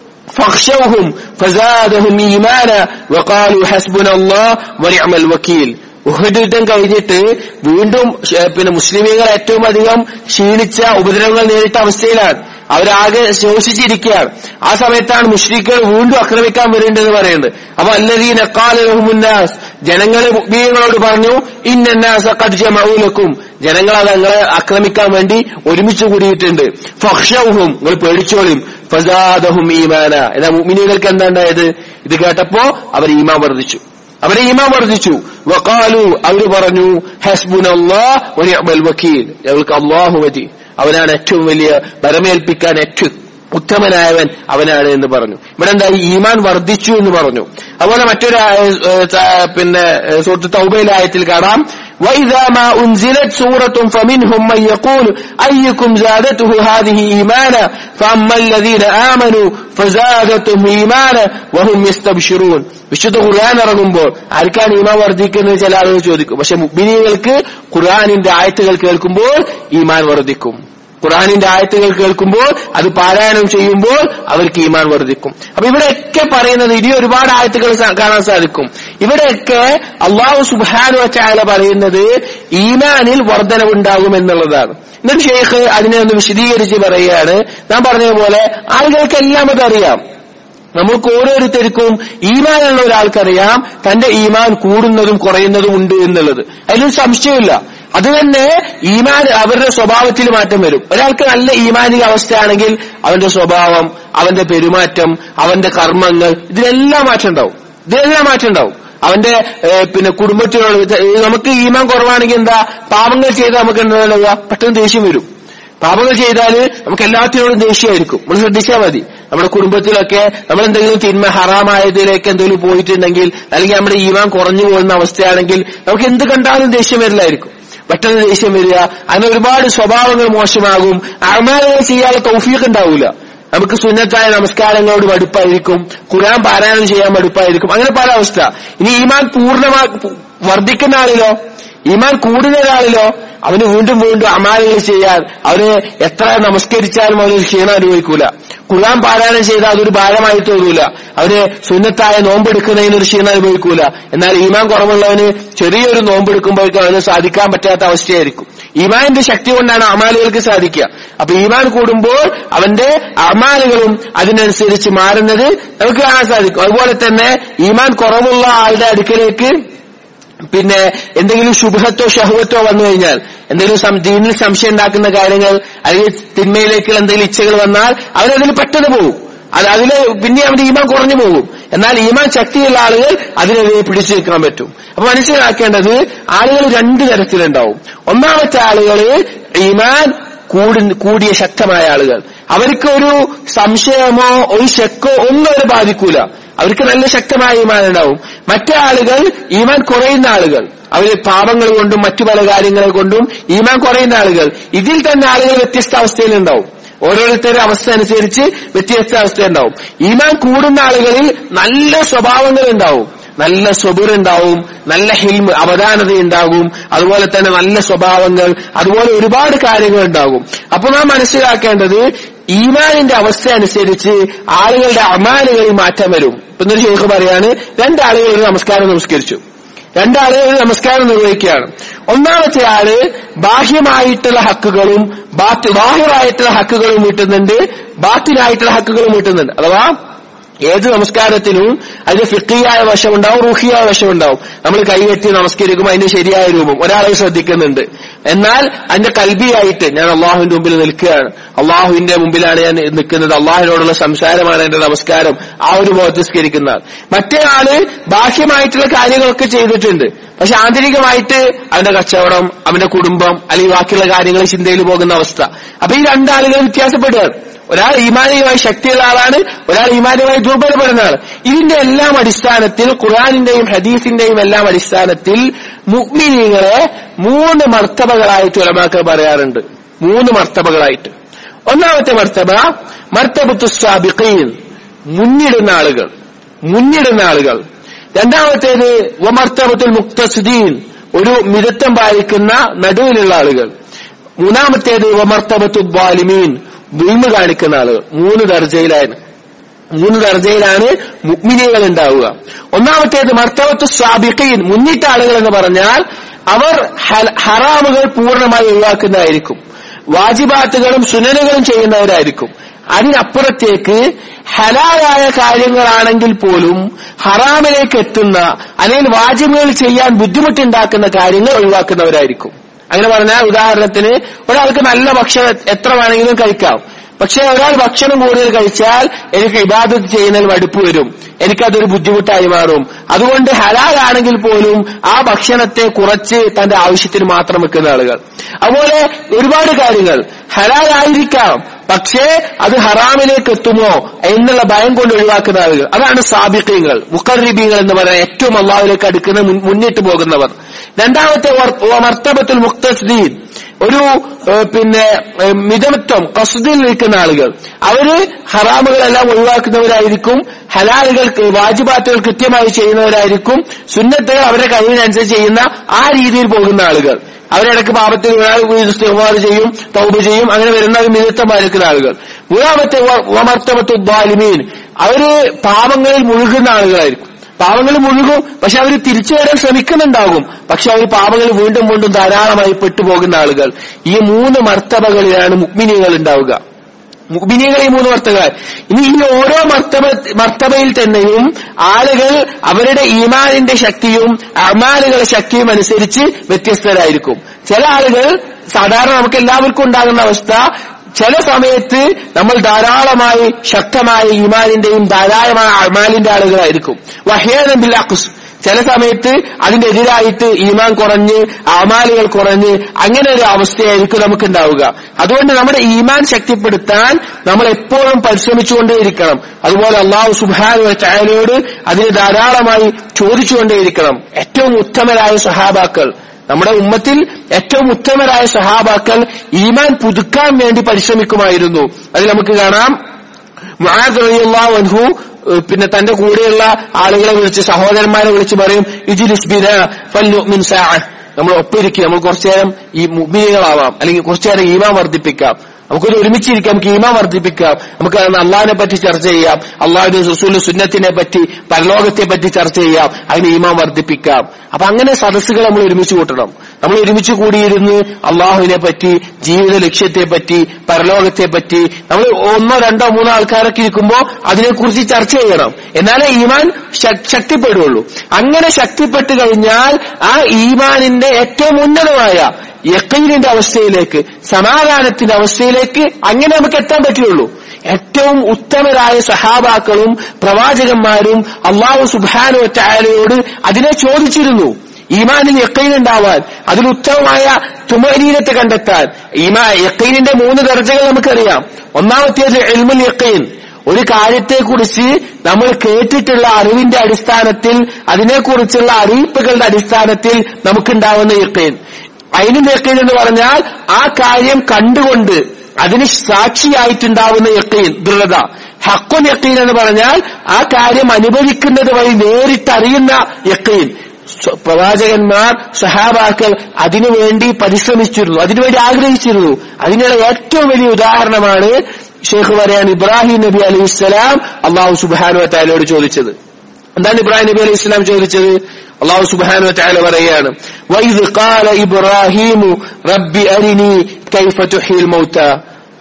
فاخشوهم فزادهم إيمانا وقالوا حسبنا الله ونعم الوكيل ഉഹദ് യുദ്ധം കഴിഞ്ഞിട്ട് വീണ്ടും ശ- പിന്നെ മുസ്ലിമീങ്ങൾ ഏറ്റവും അധികം ക്ഷീണിച്ച ഉപദ്രവങ്ങൾ നേരിട്ട അവസ്ഥയിലാണ് അവരാകെ ശോഷിച്ചിരിക്കുകയാണ് ആ സമയത്താണ് മുസ്ലിക്കുകൾ വീണ്ടും ആക്രമിക്കാൻ വരേണ്ടതെന്ന് പറയുന്നത് അപ്പൊ അല്ലദീന ഖാലഹുമുന്നാസ് ജനങ്ങൾ മുഅ്മിനീങ്ങളോട് പറഞ്ഞു ഇന്നന്നാസ ഖദ് ജമഊലക്കും ജനങ്ങൾ അത് നിങ്ങളെ ആക്രമിക്കാൻ വേണ്ടി ഒരുമിച്ച് കൂടിയിട്ടുണ്ട് ഫഖ്ഷൗഹും നിങ്ങൾ പേടിച്ചോളും ഫസാദഹും ഈമാന എന്നാ മുഅ്മിനീങ്ങൾക്ക് എന്താ ഉണ്ടായത് ഇത് കേട്ടപ്പോ അവർ ഈമാൻ വർദ്ധിച്ചു അവരെ ഈമാൻ വർദ്ധിച്ചു വഖാലു അവര് പറഞ്ഞു ഹസ്ബുനല്ലാഹ് വനിഅമൽ വക്കീൽ ഞങ്ങൾക്ക് അല്ലാഹു മതി അവനാണ് ഏറ്റവും വലിയ ബലമേൽപ്പിക്കാൻ ഏറ്റവും ഉത്തമനായവൻ അവനാണ് എന്ന് പറഞ്ഞു ഇവിടെ എന്താ ഈ ഈമാൻ വർദ്ധിച്ചു എന്ന് പറഞ്ഞു അതുപോലെ മറ്റൊരു ആയ- ഏഹ് ത- പിന്നെ ഏഹ് സുഹൃത്ത് തൗബയിലായത്തിൽ കാണാം وإذا ما أنزلت سورة فمنهم من يقول أيكم زادته هذه إيمانا فأما الذين آمنوا فزادتهم إيمانا وهم يستبشرون വിശുദ്ധ ഖുർആൻ ഇറങ്ങുമ്പോൾ ആർക്കാണ് ഈമാൻ വർദ്ധിക്കുന്നത് ചില ആളുകൾ ചോദിക്കും പക്ഷെ മുഗ്മിനികൾക്ക് ഖുർആനിന്റെ ആയത്തുകൾ കേൾക്കുമ്പോൾ ഈമാൻ വർദ്ധിക്കും ഖുർആനിന്റെ ആയത്തുകൾ കേൾക്കുമ്പോൾ അത് പാരായണം ചെയ്യുമ്പോൾ അവർക്ക് ഈമാൻ വർദ്ധിക്കും അപ്പൊ ഇവിടെയൊക്കെ പറയുന്നത് ഇനി ഒരുപാട് ആയത്തുകൾ സ- കാണാൻ സാധിക്കും ഇവിടെയൊക്കെ അള്ളാഹു സുബാനു വച്ചായ പറയുന്നത് ഈമാനിൽ വർധനവുണ്ടാകും എന്നുള്ളതാണ് എന്നിട്ട് ഷെയ്ഖ് അതിനെ ഒന്ന് വിശദീകരിച്ച് പറയുകയാണ് ഞാൻ പറഞ്ഞതുപോലെ ആളുകൾക്കെല്ലാം അതറിയാം നമുക്ക് ഓരോരുത്തർക്കും ഈമാനുള്ള ഒരാൾക്കറിയാം തന്റെ ഈമാൻ കൂടുന്നതും കുറയുന്നതും ഉണ്ട് എന്നുള്ളത് അതിലൊരു സംശയമില്ല അത് തന്നെ ഈമാൻ അവരുടെ സ്വഭാവത്തിൽ മാറ്റം വരും ഒരാൾക്ക് നല്ല ഈമാനിക അവസ്ഥയാണെങ്കിൽ അവന്റെ സ്വഭാവം അവന്റെ പെരുമാറ്റം അവന്റെ കർമ്മങ്ങൾ ഇതിലെല്ലാം മാറ്റം ഉണ്ടാവും ഇതിലെല്ലാം മാറ്റം ഉണ്ടാവും അവന്റെ ഏഹ്, പിന്നെ കുടുംബത്തിലുള്ള ഇത് നമുക്ക് ഈമാൻ കുറവാണെങ്കിൽ എന്താ പാപങ്ങൾ ചെയ്താൽ നമുക്ക് എന്താ ഉണ്ടാവുക? പെട്ടെന്ന് ദേഷ്യം വരും പാപങ്ങൾ ചെയ്താൽ നമുക്ക് എല്ലാത്തിനോടും ദേഷ്യമായിരിക്കും നമ്മൾ ശ്രദ്ധിച്ചാൽ മതി നമ്മുടെ കുടുംബത്തിലൊക്കെ നമ്മൾ എന്തെങ്കിലും തിന്മ ഹറാമായതിലേക്ക് എന്തെങ്കിലും പോയിട്ടുണ്ടെങ്കിൽ അല്ലെങ്കിൽ നമ്മുടെ ഈമാൻ കുറഞ്ഞു പോകുന്ന അവസ്ഥയാണെങ്കിൽ നമുക്ക് എന്ത് കണ്ടാലും ദേഷ്യം വരില്ലായിരിക്കും പെട്ടെന്ന് ദേഷ്യം വരിക അങ്ങനെ ഒരുപാട് സ്വഭാവങ്ങൾ മോശമാകും അമാലുകൾ ചെയ്യാനുള്ള തൗഫീഖ് ഉണ്ടാവില്ല നമുക്ക് സുന്നത്തായ നമസ്കാരങ്ങളോട് മടുപ്പായിരിക്കും ഖുർആൻ പാരായണം ചെയ്യാൻ മടുപ്പായിരിക്കും അങ്ങനെ പല അവസ്ഥ ഇനി ഈമാൻ പൂർണ്ണമാ വർദ്ധിക്കുന്ന ആളിലോ ഈമാൻ കൂടുന്ന ഒരാളിലോ അവന് വീണ്ടും വീണ്ടും അമാലുകൾ ചെയ്യാൻ അവന് എത്ര നമസ്കരിച്ചാലും അവന് ക്ഷീണം അനുഭവിക്കൂല ഖുർആൻ പാരായണം ചെയ്താൽ അതൊരു ഭാരമായി തോന്നൂല അവന് സുന്നത്തായ നോമ്പെടുക്കുന്നതിനൊരു ക്ഷീണം അനുഭവിക്കൂല എന്നാൽ ഈമാൻ കുറവുള്ളവന് ചെറിയൊരു നോമ്പെടുക്കുമ്പോഴേക്കും അവന് സാധിക്കാൻ പറ്റാത്ത അവസ്ഥയായിരിക്കും ഈമാനിന്റെ ശക്തി കൊണ്ടാണ് അമാലുകൾക്ക് സാധിക്കുക അപ്പൊ ഈമാൻ കൂടുമ്പോൾ അവന്റെ അമാലുകളും അതിനനുസരിച്ച് മാറുന്നത് നമുക്ക് കാണാൻ സാധിക്കും അതുപോലെ തന്നെ ഈമാൻ കുറവുള്ള ആളുടെ അടുക്കലേക്ക് പിന്നെ എന്തെങ്കിലും ശുഭത്തോ ഷഹുവത്തോ വന്നു കഴിഞ്ഞാൽ എന്തെങ്കിലും സം- ദീനിൽ സംശയം ഉണ്ടാക്കുന്ന കാര്യങ്ങൾ അല്ലെങ്കിൽ തിന്മയിലേക്കുള്ള എന്തെങ്കിലും ഇച്ഛകൾ വന്നാൽ അവരതിൽ പെട്ടെന്ന് പോകും അത് അതില് പിന്നെ അവന്റെ ഈമാൻ കുറഞ്ഞു പോകും എന്നാൽ ഈമാൻ ശക്തിയുള്ള ആളുകൾ അതിനെതിരെ പിടിച്ചു നിൽക്കാൻ പറ്റും അപ്പൊ മനസ്സിലാക്കേണ്ടത് ആളുകൾ രണ്ടു തരത്തിലുണ്ടാവും ഒന്നാമത്തെ ആളുകൾ ഈമാൻ കൂടി കൂടിയ ശക്തമായ ആളുകൾ അവർക്ക് ഒരു സംശയമോ ഒരു ശക്കോ ഒന്നും അവരെ ബാധിക്കൂല അവർക്ക് നല്ല ശക്തമായ ഈമാൻ ഉണ്ടാവും മറ്റേ ആളുകൾ ഈമാൻ കുറയുന്ന ആളുകൾ അവര് പാപങ്ങൾ കൊണ്ടും മറ്റു പല കാര്യങ്ങളെ കൊണ്ടും ഈമാൻ കുറയുന്ന ആളുകൾ ഇതിൽ തന്നെ ആളുകൾ വ്യത്യസ്ത അവസ്ഥയിലുണ്ടാവും ഓരോരുത്തരുടെ അവസ്ഥ അനുസരിച്ച് വ്യത്യസ്ത അവസ്ഥ ഉണ്ടാവും ഈമാൻ കൂടുന്ന ആളുകളിൽ നല്ല സ്വഭാവങ്ങൾ ഉണ്ടാവും നല്ല സ്വബുർ ഉണ്ടാവും നല്ല ഹിൽമ് അവധാനത ഉണ്ടാകും അതുപോലെ തന്നെ നല്ല സ്വഭാവങ്ങൾ അതുപോലെ ഒരുപാട് കാര്യങ്ങൾ ഉണ്ടാകും അപ്പൊ നാം മനസ്സിലാക്കേണ്ടത് ഈമാനിന്റെ അവസ്ഥ അനുസരിച്ച് ആളുകളുടെ അമാനുകളിൽ മാറ്റം വരും ഇപ്പൊ ഇന്നൊരു ശേഖ് പറയാണ് രണ്ടാളുകൾ ഒരു നമസ്കാരം നമസ്കരിച്ചു രണ്ടാളുകൾ ഒരു നമസ്കാരം നിർവഹിക്കുകയാണ് ഒന്നാമത്തെ ആള് ബാഹ്യമായിട്ടുള്ള ഹക്കുകളും ബാത്തി ബാഹ്യമായിട്ടുള്ള ഹക്കുകളും വീട്ടുന്നുണ്ട് ബാത്തിനായിട്ടുള്ള ഹക്കുകളും വീട്ടുന്നുണ്ട് അഥവാ ഏത് നമസ്കാരത്തിനും അതിന് ഫിക്കിയായ വശമുണ്ടാവും റൂഹിയായ വശമുണ്ടാവും നമ്മൾ കൈകെട്ടി നമസ്കരിക്കുമ്പോൾ അതിന്റെ ശരിയായ രൂപം ഒരാളെ ശ്രദ്ധിക്കുന്നുണ്ട് എന്നാൽ അതിന്റെ കൽബിയായിട്ട് ഞാൻ അള്ളാഹുവിന്റെ മുമ്പിൽ നിൽക്കുകയാണ് അള്ളാഹുവിന്റെ മുമ്പിലാണ് ഞാൻ നിൽക്കുന്നത് അള്ളാഹുവിനോടുള്ള സംസാരമാണ് എന്റെ നമസ്കാരം ആ ഒരു ബോധസ്കരിക്കുന്ന ആൾ മറ്റേ ആള് ബാഹ്യമായിട്ടുള്ള കാര്യങ്ങളൊക്കെ ചെയ്തിട്ടുണ്ട് പക്ഷെ ആന്തരികമായിട്ട് അവന്റെ കച്ചവടം അവന്റെ കുടുംബം അല്ലെങ്കിൽ ബാക്കിയുള്ള കാര്യങ്ങൾ ചിന്തയിൽ പോകുന്ന അവസ്ഥ അപ്പൊ ഈ രണ്ടാളുകൾ വ്യത്യാസപ്പെടുകയാണ് ഒരാൾ ഈമാനികമായി ശക്തിയുള്ള ആളാണ് ഒരാൾ ഈമാനികമായി ദുർബലപ്പെടുന്ന ആൾ ഇതിന്റെ എല്ലാം അടിസ്ഥാനത്തിൽ ഖുർആാനിന്റെയും ഹദീസിന്റെയും എല്ലാം അടിസ്ഥാനത്തിൽ മുഗ്മിനീങ്ങളെ മൂന്ന് മർത്തബകളായിട്ട് ഉലമാക്കൾ പറയാറുണ്ട് മൂന്ന് മർത്തബകളായിട്ട് ഒന്നാമത്തെ മർത്തബ മർത്തബത്തു സാബിഖീൻ മുന്നിടുന്ന ആളുകൾ മുന്നിടുന്ന ആളുകൾ രണ്ടാമത്തേത് വമർത്തബത്തുൽ മുക്തസുദീൻ ഒരു മിതത്വം പാലിക്കുന്ന നടുവിലുള്ള ആളുകൾ മൂന്നാമത്തേത് വമർത്തബത്തു ബാലിമീൻ വീമ്പ് കാണിക്കുന്ന ആളുകൾ മൂന്ന് ദർജയിലാണ് മൂന്ന് ദർജയിലാണ് മുഗ്മിനികൾ ഉണ്ടാവുക ഒന്നാമത്തേത് മർത്തവത്ത് സ്വാബിക്കീൻ മുന്നിട്ട ആളുകൾ എന്ന് പറഞ്ഞാൽ അവർ ഹൽ- ഹറാമുകൾ പൂർണ്ണമായി ഒഴിവാക്കുന്നതായിരിക്കും വാജിബാത്തുകളും സുനനുകളും ചെയ്യുന്നവരായിരിക്കും അതിനപ്പുറത്തേക്ക് ഹലാലായ കാര്യങ്ങളാണെങ്കിൽ പോലും ഹറാമിലേക്ക് എത്തുന്ന അല്ലെങ്കിൽ വാജിബുകൾ ചെയ്യാൻ ബുദ്ധിമുട്ടുണ്ടാക്കുന്ന കാര്യങ്ങൾ ഒഴിവാക്കുന്നവരായിരിക്കും അങ്ങനെ പറഞ്ഞാൽ ഉദാഹരണത്തിന് ഒരാൾക്ക് നല്ല ഭക്ഷണം എത്ര വേണമെങ്കിലും കഴിക്കാം പക്ഷെ ഒരാൾ ഭക്ഷണം കൂടുതൽ കഴിച്ചാൽ എനിക്ക് ഇബാദത്ത് ചെയ്യുന്നതിൽ മടുപ്പ് വരും എനിക്കതൊരു ബുദ്ധിമുട്ടായി മാറും അതുകൊണ്ട് ഹലാലാണെങ്കിൽ പോലും ആ ഭക്ഷണത്തെ കുറച്ച് തന്റെ ആവശ്യത്തിന് മാത്രം വെക്കുന്ന ആളുകൾ അതുപോലെ ഒരുപാട് കാര്യങ്ങൾ ഹലാലായിരിക്കാം പക്ഷേ അത് ഹറാമിലേക്ക് എത്തുമോ എന്നുള്ള ഭയം കൊണ്ട് ഒഴിവാക്കുന്ന ആളുകൾ അതാണ് സാബിക്കങ്ങൾ മുക്കറിബീങ്ങൾ എന്ന് പറയുന്ന ഏറ്റവും അള്ളാഹുലേക്ക് അടുക്കുന്ന മുൻ- മുന്നിട്ട് പോകുന്നവർ രണ്ടാമത്തെ വർ- മർത്തബത്തുൽ മുക്തസ്ദീൻ ഒരു ഏഹ്, പിന്നെ ഏഹ്, മിതത്വം കസ്ദിൽ നിൽക്കുന്ന ആളുകൾ അവര് ഹറാമുകളെല്ലാം ഒഴിവാക്കുന്നവരായിരിക്കും ഹലാലുകൾ വാജിബാത്തുകൾ കൃത്യമായി ചെയ്യുന്നവരായിരിക്കും സുന്നത്തുകൾ അവരുടെ കഴിവിനനുസരിച്ച് ചെയ്യുന്ന ആ രീതിയിൽ പോകുന്ന ആളുകൾ അവരിടക്ക് പാപത്തിൽ വീണാൽ ഇസ്തിഗ്ഫാർ ചെയ്യും തൗബ ചെയ്യും അങ്ങനെ വരുന്ന ഒരു മിതത്വം പാലിക്കുന്ന ആളുകൾ മൂന്നാമത്തെ വമർത്തമത്തു ബാലിമീൻ അവര് പാപങ്ങളിൽ മുഴുകുന്ന ആളുകളായിരിക്കും പാപങ്ങൾ മുഴുകും പക്ഷെ അവർ തിരിച്ചു വരാൻ ശ്രമിക്കുന്നുണ്ടാകും പക്ഷെ അവർ പാപങ്ങൾ വീണ്ടും വീണ്ടും ധാരാളമായി പെട്ടുപോകുന്ന ആളുകൾ ഈ മൂന്ന് മർത്തബകളിലാണ് മുക്മിനികൾ ഉണ്ടാവുക മുഗ്മിനികൾ ഈ മൂന്ന് മർത്തകൾ ഇനി ഈ ഓരോ മർത്തബ മർത്തബയിൽ തന്നെയും ആളുകൾ അവരുടെ ഈമാനിന്റെ ശക്തിയും അമാലുകളുടെ ശക്തിയും അനുസരിച്ച് വ്യത്യസ്തരായിരിക്കും ചില ആളുകൾ സാധാരണ നമുക്ക് എല്ലാവർക്കും ഉണ്ടാകുന്ന അവസ്ഥ ചില സമയത്ത് നമ്മൾ ധാരാളമായി ശക്തമായ ഈമാനിന്റെയും ധാരാളമായ അമാലിന്റെ ആളുകളായിരിക്കും വഹേദം ബില്ലാഖുസ് ചില സമയത്ത് അതിന്റെ എതിരായിട്ട് ഈമാൻ കുറഞ്ഞ് അമാലുകൾ കുറഞ്ഞ് അങ്ങനെ ഒരു അവസ്ഥയായിരിക്കും നമുക്ക് ഉണ്ടാവുക അതുകൊണ്ട് നമ്മുടെ ഈമാൻ ശക്തിപ്പെടുത്താൻ നമ്മൾ എപ്പോഴും പരിശ്രമിച്ചുകൊണ്ടേയിരിക്കണം അതുപോലെ അള്ളാഹു സുബാനു ചായനോട് അതിന് ധാരാളമായി ചോദിച്ചുകൊണ്ടേയിരിക്കണം ഏറ്റവും ഉത്തമരായ സഹാബാക്കൾ നമ്മുടെ ഉമ്മത്തിൽ ഏറ്റവും ഉത്തമരായ സഹാബാക്കൾ ഈമാൻ പുതുക്കാൻ വേണ്ടി പരിശ്രമിക്കുമായിരുന്നു അതിൽ നമുക്ക് കാണാം മുആദ് റളിയല്ലാഹു അൻഹു ഏഹ് പിന്നെ തന്റെ കൂടെയുള്ള ആളുകളെ വിളിച്ച് സഹോദരന്മാരെ വിളിച്ച് പറയും ഇജ്ലിസ് ബിന ഫൽനുമിൻ സാഅ നമ്മൾ ഒപ്പിരിക്കുക നമുക്ക് കുറച്ചു നേരം ഈ മുഅ്മിനീകളാവാം അല്ലെങ്കിൽ കുറച്ചു നേരം ഈമാൻ വർദ്ധിപ്പിക്കാം നമുക്കൊരു ഒരുമിച്ചിരിക്കാം നമുക്ക് ഈമാൻ വർദ്ധിപ്പിക്കാം നമുക്ക് അള്ളാഹിനെ പറ്റി ചർച്ച ചെയ്യാം അള്ളാഹുന്റെ റസൂലിന്റെ സുന്നത്തിനെ പറ്റി പരലോകത്തെ പറ്റി ചർച്ച ചെയ്യാം അതിന് ഈമാൻ വർദ്ധിപ്പിക്കാം അപ്പൊ അങ്ങനെ സദസ്സുകൾ നമ്മൾ ഒരുമിച്ച് കൂട്ടണം നമ്മൾ ഒരുമിച്ച് കൂടിയിരുന്ന് അള്ളാഹുവിനെ പറ്റി ജീവിത ലക്ഷ്യത്തെ പറ്റി പരലോകത്തെ പറ്റി നമ്മൾ ഒന്നോ രണ്ടോ മൂന്നോ ആൾക്കാരൊക്കെ ഇരിക്കുമ്പോൾ അതിനെക്കുറിച്ച് ചർച്ച ചെയ്യണം എന്നാലേ ഈമാൻ ശ- ശക്തിപ്പെടുകയുള്ളൂ അങ്ങനെ ശക്തിപ്പെട്ടു കഴിഞ്ഞാൽ ആ ഈമാനിന്റെ ഏറ്റവും ഉന്നതമായ യക്കീനിന്റെ അവസ്ഥയിലേക്ക് സമാധാനത്തിന്റെ അവസ്ഥയിലേക്ക് അങ്ങനെ നമുക്ക് എത്താൻ പറ്റുള്ളൂ ഏറ്റവും ഉത്തമരായ സഹാബാക്കളും പ്രവാചകന്മാരും അള്ളാഹു സുബാനു ചായാലയോട് അതിനെ ചോദിച്ചിരുന്നു ഈമാനിൽ യക്കീനുണ്ടാവാൻ അതിൽ ഉത്തമമായ തുമരീനത്തെ കണ്ടെത്താൻ ഈമാ യക്കീനിന്റെ മൂന്ന് ദർജകൾ നമുക്കറിയാം ഒന്നാമത്തേത് എൽമുൽ യക്കീൻ ഒരു കാര്യത്തെക്കുറിച്ച് നമ്മൾ കേട്ടിട്ടുള്ള അറിവിന്റെ അടിസ്ഥാനത്തിൽ അതിനെക്കുറിച്ചുള്ള അറിയിപ്പുകളുടെ അടിസ്ഥാനത്തിൽ നമുക്കുണ്ടാവുന്ന യക്കീൻ അതിന് യക്കീൻ എന്ന് പറഞ്ഞാൽ ആ കാര്യം കണ്ടുകൊണ്ട് അതിന് സാക്ഷിയായിട്ടുണ്ടാവുന്ന യക്കീൻ ദൃഢത ഹക്കുൻ യക്കീൻ എന്ന് പറഞ്ഞാൽ ആ കാര്യം അനുഭവിക്കുന്നത് വഴി നേരിട്ടറിയുന്ന യക്കീൻ സ്വ- പ്രവാചകന്മാർ സഹാബാക്കൾ അതിനുവേണ്ടി പരിശ്രമിച്ചിരുന്നു അതിനുവേണ്ടി ആഗ്രഹിച്ചിരുന്നു അതിനുള്ള ഏറ്റവും വലിയ ഉദാഹരണമാണ് ഷെയ്ഖ് പറയാൻ ഇബ്രാഹിം നബി അലൈഹി ഇസ്ലാം അള്ളാഹു സുബാനു താലോട് ചോദിച്ചത് എന്താണ് ഇബ്രാഹിം നബി അലൈഹി ഇസ്ലാം ചോദിച്ചത് അള്ളാഹു സുബാനു താല പറയാണ് വൈദ് ഖാല ഇബ്രാഹിമു റബ്ബി അരിനി കൈഫ തുഹീൽ മൗത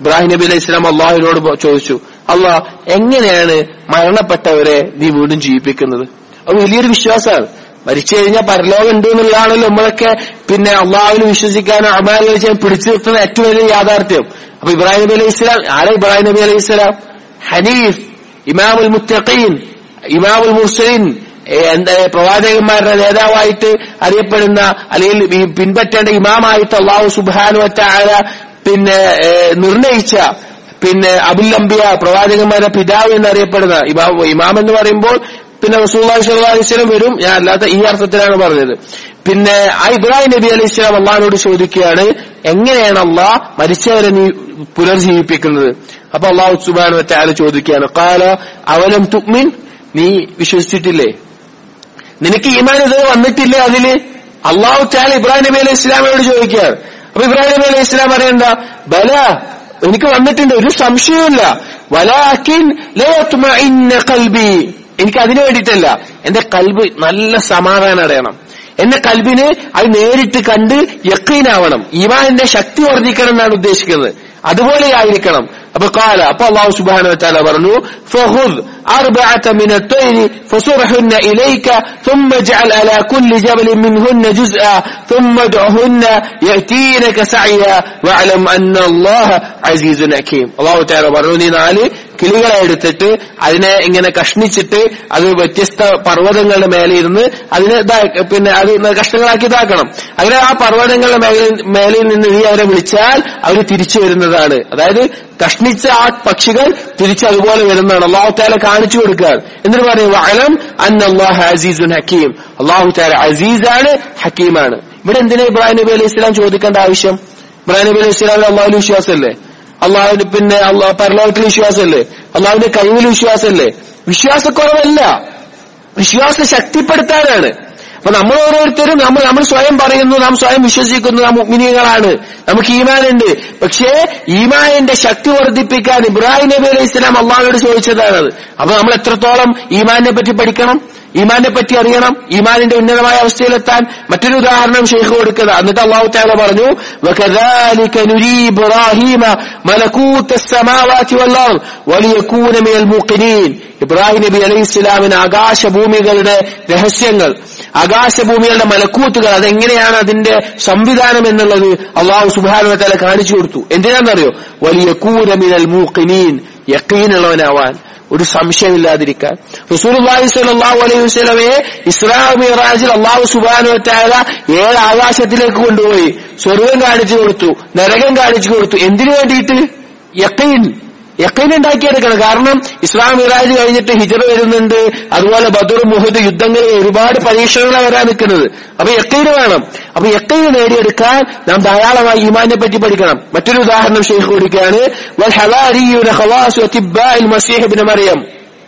ഇബ്രാഹിം നബി അലൈഹി ഇസ്ലാം അള്ളാഹുവിനോട് പോ- ചോദിച്ചു അള്ളാഹ് എങ്ങനെയാണ് മരണപ്പെട്ടവരെ നീ വീണ്ടും ജീവിപ്പിക്കുന്നത് അത് വലിയൊരു വിശ്വാസമാണ് മരിച്ചു കഴിഞ്ഞാൽ പരലോകം ഉണ്ട് എന്നുള്ളതാണല്ലോ നമ്മളൊക്കെ പിന്നെ അള്ളാഹുവിൽ വിശ്വസിക്കാനോ അമാലുകൾ ചെയ്യാൻ പിടിച്ചു നിർത്തുന്ന ഏറ്റവും വലിയ യാഥാർത്ഥ്യം അപ്പൊ ഇബ്രാഹിം നബി അലൈഹി ഇസ്ലാം ആരാ ഇബ്രാഹിം നബി അലൈഹി ഇസ്ലാം ഹനീഫ് ഇമാമുൽ മുത്തഖീൻ ഇമാമുൽ മുർസലിൻ ഏ, എന്താ പ്രവാചകന്മാരുടെ നേതാവായിട്ട് അറിയപ്പെടുന്ന അല്ലെങ്കിൽ ഈ പിൻപറ്റേണ്ട ഇമാമായിട്ട് അള്ളാഹു സുബാനു വറ്റാല പിന്നെ ഏ, നിർണയിച്ച പിന്നെ അബുല്ലംബിയ പ്രവാചകന്മാരുടെ പിതാവ് എന്നറിയപ്പെടുന്ന ഇമാം ഇമാം എന്ന് പറയുമ്പോൾ പിന്നെ റസൂല്ലാഹി സ്വല്ലല്ലാഹി അലൈഹി വസല്ലം വരും ഞാൻ അല്ലാത്ത ഈ അർത്ഥത്തിലാണ് പറഞ്ഞത് പിന്നെ ആ ഇബ്രാഹിം നബി അലൈഹി സ്വലാം അള്ളാഹിനോട് ചോദിക്കുകയാണ് എങ്ങനെയാണ് അള്ളാഹ് മരിച്ചവരെ നീ പുനർജീവിപ്പിക്കുന്നത് അപ്പൊ അള്ളാഹു സുബാനു വറ്റാല ചോദിക്കുകയാണ് കാല അവലം തുക്മിൻ നീ വിശ്വസിച്ചിട്ടില്ലേ നിനക്ക് ഈമാൻ ഇതുവരെ വന്നിട്ടില്ലേ അതില് അള്ളാഹു താല ഇബ്രാഹിം നബി അലൈഹി ഇസ്ലാമിനോട് ചോദിക്കുകയാണ് അപ്പൊ ഇബ്രാഹിം നബി അലൈഹി ഇസ്ലാം പറയണ്ട ബല എനിക്ക് വന്നിട്ടുണ്ട് ഒരു സംശയവുമില്ല വലാക്കിൻ ലയത്മഇന്ന ഖൽബി എനിക്ക് അതിനു വേണ്ടിയിട്ടല്ല എന്റെ കൽബ് നല്ല സമാധാനം അടയണം എന്റെ കൽബിന് അത് നേരിട്ട് കണ്ട് യക്കീനാവണം ഈമാനിന്റെ ശക്തി വർദ്ധിക്കണം എന്നാണ് ഉദ്ദേശിക്കുന്നത് അതുപോലെ ആയിരിക്കണം അപ്പൊ കാല അപ്പൊ അള്ളാഹു സുബാന വച്ചാല പറഞ്ഞു ഫഹുദ് أربعة من الطير فصرهن إليك ثم اجعل على كل جبل منهن جزءا ثم ادعهن يأتينك سعيا واعلم أن الله عزيز حكيم الله تعالى പറഞ്ഞു നീ നാല് കിളികളെ എടുത്തിട്ട് അതിനെ ഇങ്ങനെ കഷ്ണിച്ചിട്ട് അത് വ്യത്യസ്ത പർവ്വതങ്ങളുടെ മേലെ ഇരുന്ന് അതിനെ ഇതാ- പിന്നെ അത് കഷ്ണങ്ങളാക്കി ഇതാക്കണം അങ്ങനെ ആ പർവ്വതങ്ങളുടെ മേലെ മേലയിൽ നിന്ന് നീ അവരെ വിളിച്ചാൽ അവർ തിരിച്ചു വരുന്നതാണ് അതായത് കഷ്ണിച്ച ആ പക്ഷികൾ തിരിച്ച് അതുപോലെ വരുന്നതാണ് അള്ളാഹു താല കാണിച്ചു കൊടുക്കുകയാണ് എന്നിട്ട് പറയും വഅലം അന്ന അള്ളാഹു അസീസുൻ ഹക്കീം അള്ളാഹു താല അസീസാണ് ഹക്കീമാണ് ഇവിടെ എന്തിനാ ഇബ്രാഹിം നബി അലൈഹി ഇസ്ലാം ചോദിക്കേണ്ട ആവശ്യം ഇബ്രാഹിം നബി അലൈഹി ഇസ്ലാമിന് അള്ളാഹുവിന് വിശ്വാസമല്ലേ അള്ളാഹുവിന് പിന്നെ അള്ളാഹ് പരലോകത്തിൽ വിശ്വാസമല്ലേ അള്ളാഹുവിന്റെ കഴിവിൽ വിശ്വാസമല്ലേ വിശ്വാസക്കുറവല്ല വിശ്വാസം ശക്തിപ്പെടുത്താനാണ് അപ്പൊ നമ്മൾ ഓരോരുത്തരും നമ്മൾ നമ്മൾ സ്വയം പറയുന്നു നാം സ്വയം വിശ്വസിക്കുന്നു നാം മുഗ്മിനികളാണ് നമുക്ക് ഈമാനുണ്ട് പക്ഷേ ഈമാനിന്റെ ശക്തി വർദ്ധിപ്പിക്കാൻ ഇബ്രാഹിം നബി അലൈഹി ഇസ്ലാം അള്ളാഹുയോട് ചോദിച്ചതാണത് അപ്പൊ നമ്മൾ എത്രത്തോളം ഈമാനെ പറ്റി പഠിക്കണം ഈമാനെ പറ്റി അറിയണം ഈമാനിന്റെ ഉന്നതമായ അവസ്ഥയിലെത്താൻ മറ്റൊരു ഉദാഹരണം ഷെയ്ഖ് കൊടുക്കുക എന്നിട്ട് അള്ളാഹു താല പറഞ്ഞു وَكَذَلِكَ نُرِي إِبْرَاهِيمَ مَلَكُوتَ السَّمَاوَاتِ وَالْأَرْضِ وَلِيَكُونَ مِنَ الْمُوقِنِينَ ഇബ്രാഹിം നബി അലൈഹി ഇസ്ലാമിന് ആകാശഭൂമികളുടെ രഹസ്യങ്ങൾ ആകാശഭൂമികളുടെ മലക്കൂത്തുകൾ അതെങ്ങനെയാണ് അതിന്റെ സംവിധാനം എന്നുള്ളത് അള്ളാഹു സുബാന തല കാണിച്ചു കൊടുത്തു എന്തിനാണെന്നറിയോ വലിയ കൂരമിനൽ മൂക്കിനീൻ യക്കീനുള്ളവനാവാൻ ഒരു സംശയമില്ലാതിരിക്കാൻ റസൂർഹി സലാഹു അലൈഹി വസ്ലമയെ ഇസ്ലാം മിറാജിൽ അള്ളാഹു സുബാനു വറ്റായ ഏഴ് ആകാശത്തിലേക്ക് കൊണ്ടുപോയി സ്വർഗം കാണിച്ചു കൊടുത്തു നരകം കാണിച്ചു കൊടുത്തു എന്തിനു വേണ്ടിയിട്ട് യക്കീൻ യക്കീൻ ഉണ്ടാക്കിയെടുക്കണം കാരണം ഇസ്ലാം മിറാജ് കഴിഞ്ഞിട്ട് ഹിജറ വരുന്നുണ്ട് അതുപോലെ ബദർ മുഹദ് യുദ്ധങ്ങളിൽ ഒരുപാട് പരീക്ഷണങ്ങളാണ് വരാൻ നിൽക്കുന്നത് അപ്പൊ യക്കീന് വേണം അപ്പൊ യക്കീന് നേടിയെടുക്കാൻ നാം ധാരാളമായി ഈമാനെ പറ്റി പഠിക്കണം മറ്റൊരു ഉദാഹരണം ഷെയ്ഖ് കൊടുക്കുകയാണ് വൽ ഹവാരിയുടെ ഖവാസു വത്തിബ്ബാഇൽ മസീഹ് ഇബ്നു മറിയം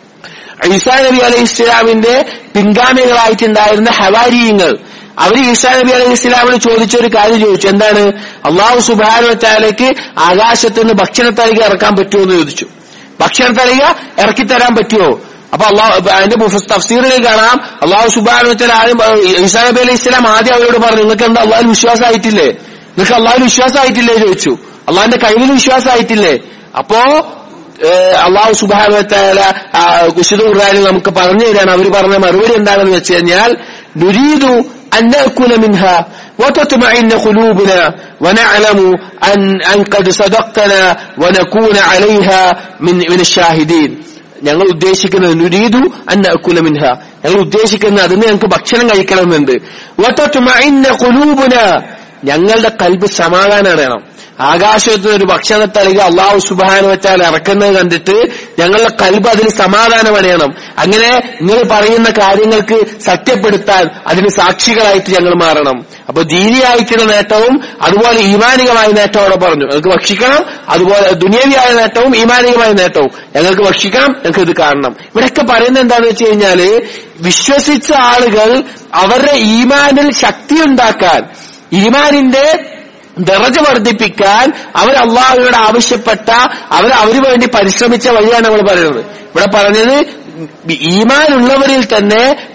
ഈസാ നബി അലൈഹി ഇസ്ലാമിന്റെ പിൻഗാമികളായിട്ടുണ്ടായിരുന്ന ഹവാരിയങ്ങൾ അവർ ഈസാ നബി അലൈഹി ഇസ്ലാമിന് ചോദിച്ച ഒരു കാര്യം ചോദിച്ചു എന്താണ് അള്ളാഹു സുബാനു വച്ചാലേക്ക് ആകാശത്ത് നിന്ന് ഭക്ഷണത്തളിക ഇറക്കാൻ പറ്റുമോ എന്ന് ചോദിച്ചു ഭക്ഷണത്തളിക ഇറക്കി തരാൻ പറ്റുമോ അപ്പൊ അള്ളാഹു അതിന്റെ മുഫസ് തഫ്സീറിൽ കാണാം അള്ളാഹു സുബാനു വച്ചാൽ ആദ്യം ഈസാ നബി അലൈഹി ഇസ്ലാം ആദ്യം അവരോട് പറഞ്ഞു നിങ്ങൾക്ക് എന്താ അള്ളാഹുൽ വിശ്വാസമായിട്ടില്ലേ നിങ്ങൾക്ക് അള്ളാഹുൽ വിശ്വാസമായിട്ടില്ലേ ചോദിച്ചു അള്ളാഹിന്റെ കഴിവിൽ വിശ്വാസമായിട്ടില്ലേ അപ്പോ ഏഹ് അള്ളാഹു സുബാനത്താല വിശുദ്ധ ഖുർആാനിൽ നമുക്ക് പറഞ്ഞു തരാൻ അവർ പറഞ്ഞ മറുപടി എന്താണെന്ന് വെച്ച് കഴിഞ്ഞാൽ നുരീദു أن نأكل منها وتطمئن قلوبنا ونعلم أن, أن قد صدقتنا ونكون عليها من, من الشاهدين ഞങ്ങൾ ഉദ്ദേശിക്കുന്നത് നുരീദു അന്ന അക്കുല മിൻഹ ഞങ്ങൾ ഉദ്ദേശിക്കുന്നത് അതിന് ഞങ്ങൾക്ക് ഭക്ഷണം കഴിക്കണമെന്നുണ്ട് വതത്മഇന്ന ഖുലൂബുന ഞങ്ങളുടെ കൽബ് സമാധാനം അറിയണം ആകാശത്ത് നിന്ന് ഒരു ഭക്ഷണത്തളിക അള്ളാഹു സുബാന വെച്ചാൽ ഇറക്കുന്നത് കണ്ടിട്ട് ഞങ്ങളുടെ കൽബ് അതിന് സമാധാനം അണിയണം അങ്ങനെ നിങ്ങൾ പറയുന്ന കാര്യങ്ങൾക്ക് സത്യപ്പെടുത്താൻ അതിന് സാക്ഷികളായിട്ട് ഞങ്ങൾ മാറണം അപ്പൊ ദീനിയായിട്ടുള്ള നേട്ടവും അതുപോലെ ഈമാനികമായ നേട്ടവും അവിടെ പറഞ്ഞു ഞങ്ങൾക്ക് ഭക്ഷിക്കണം അതുപോലെ ദുനിയവിയായ നേട്ടവും ഈമാനികമായ നേട്ടവും ഞങ്ങൾക്ക് ഭക്ഷിക്കണം ഞങ്ങൾക്ക് ഇത് കാണണം ഇവിടെയൊക്കെ പറയുന്നത് എന്താണെന്ന് വെച്ച് കഴിഞ്ഞാല് വിശ്വസിച്ച ആളുകൾ അവരുടെ ഈമാനിൽ ശക്തി ഉണ്ടാക്കാൻ ഈമാനിന്റെ ദറജ വർദ്ധിപ്പിക്കാൻ അവർ അള്ളാഹുവിനോട് ആവശ്യപ്പെട്ട അവർ അവര് വേണ്ടി പരിശ്രമിച്ച വഴിയാണ് നമ്മൾ പറയുന്നത് ഇവിടെ പറഞ്ഞത് ഈമാനുള്ളവരിൽ തന്നെ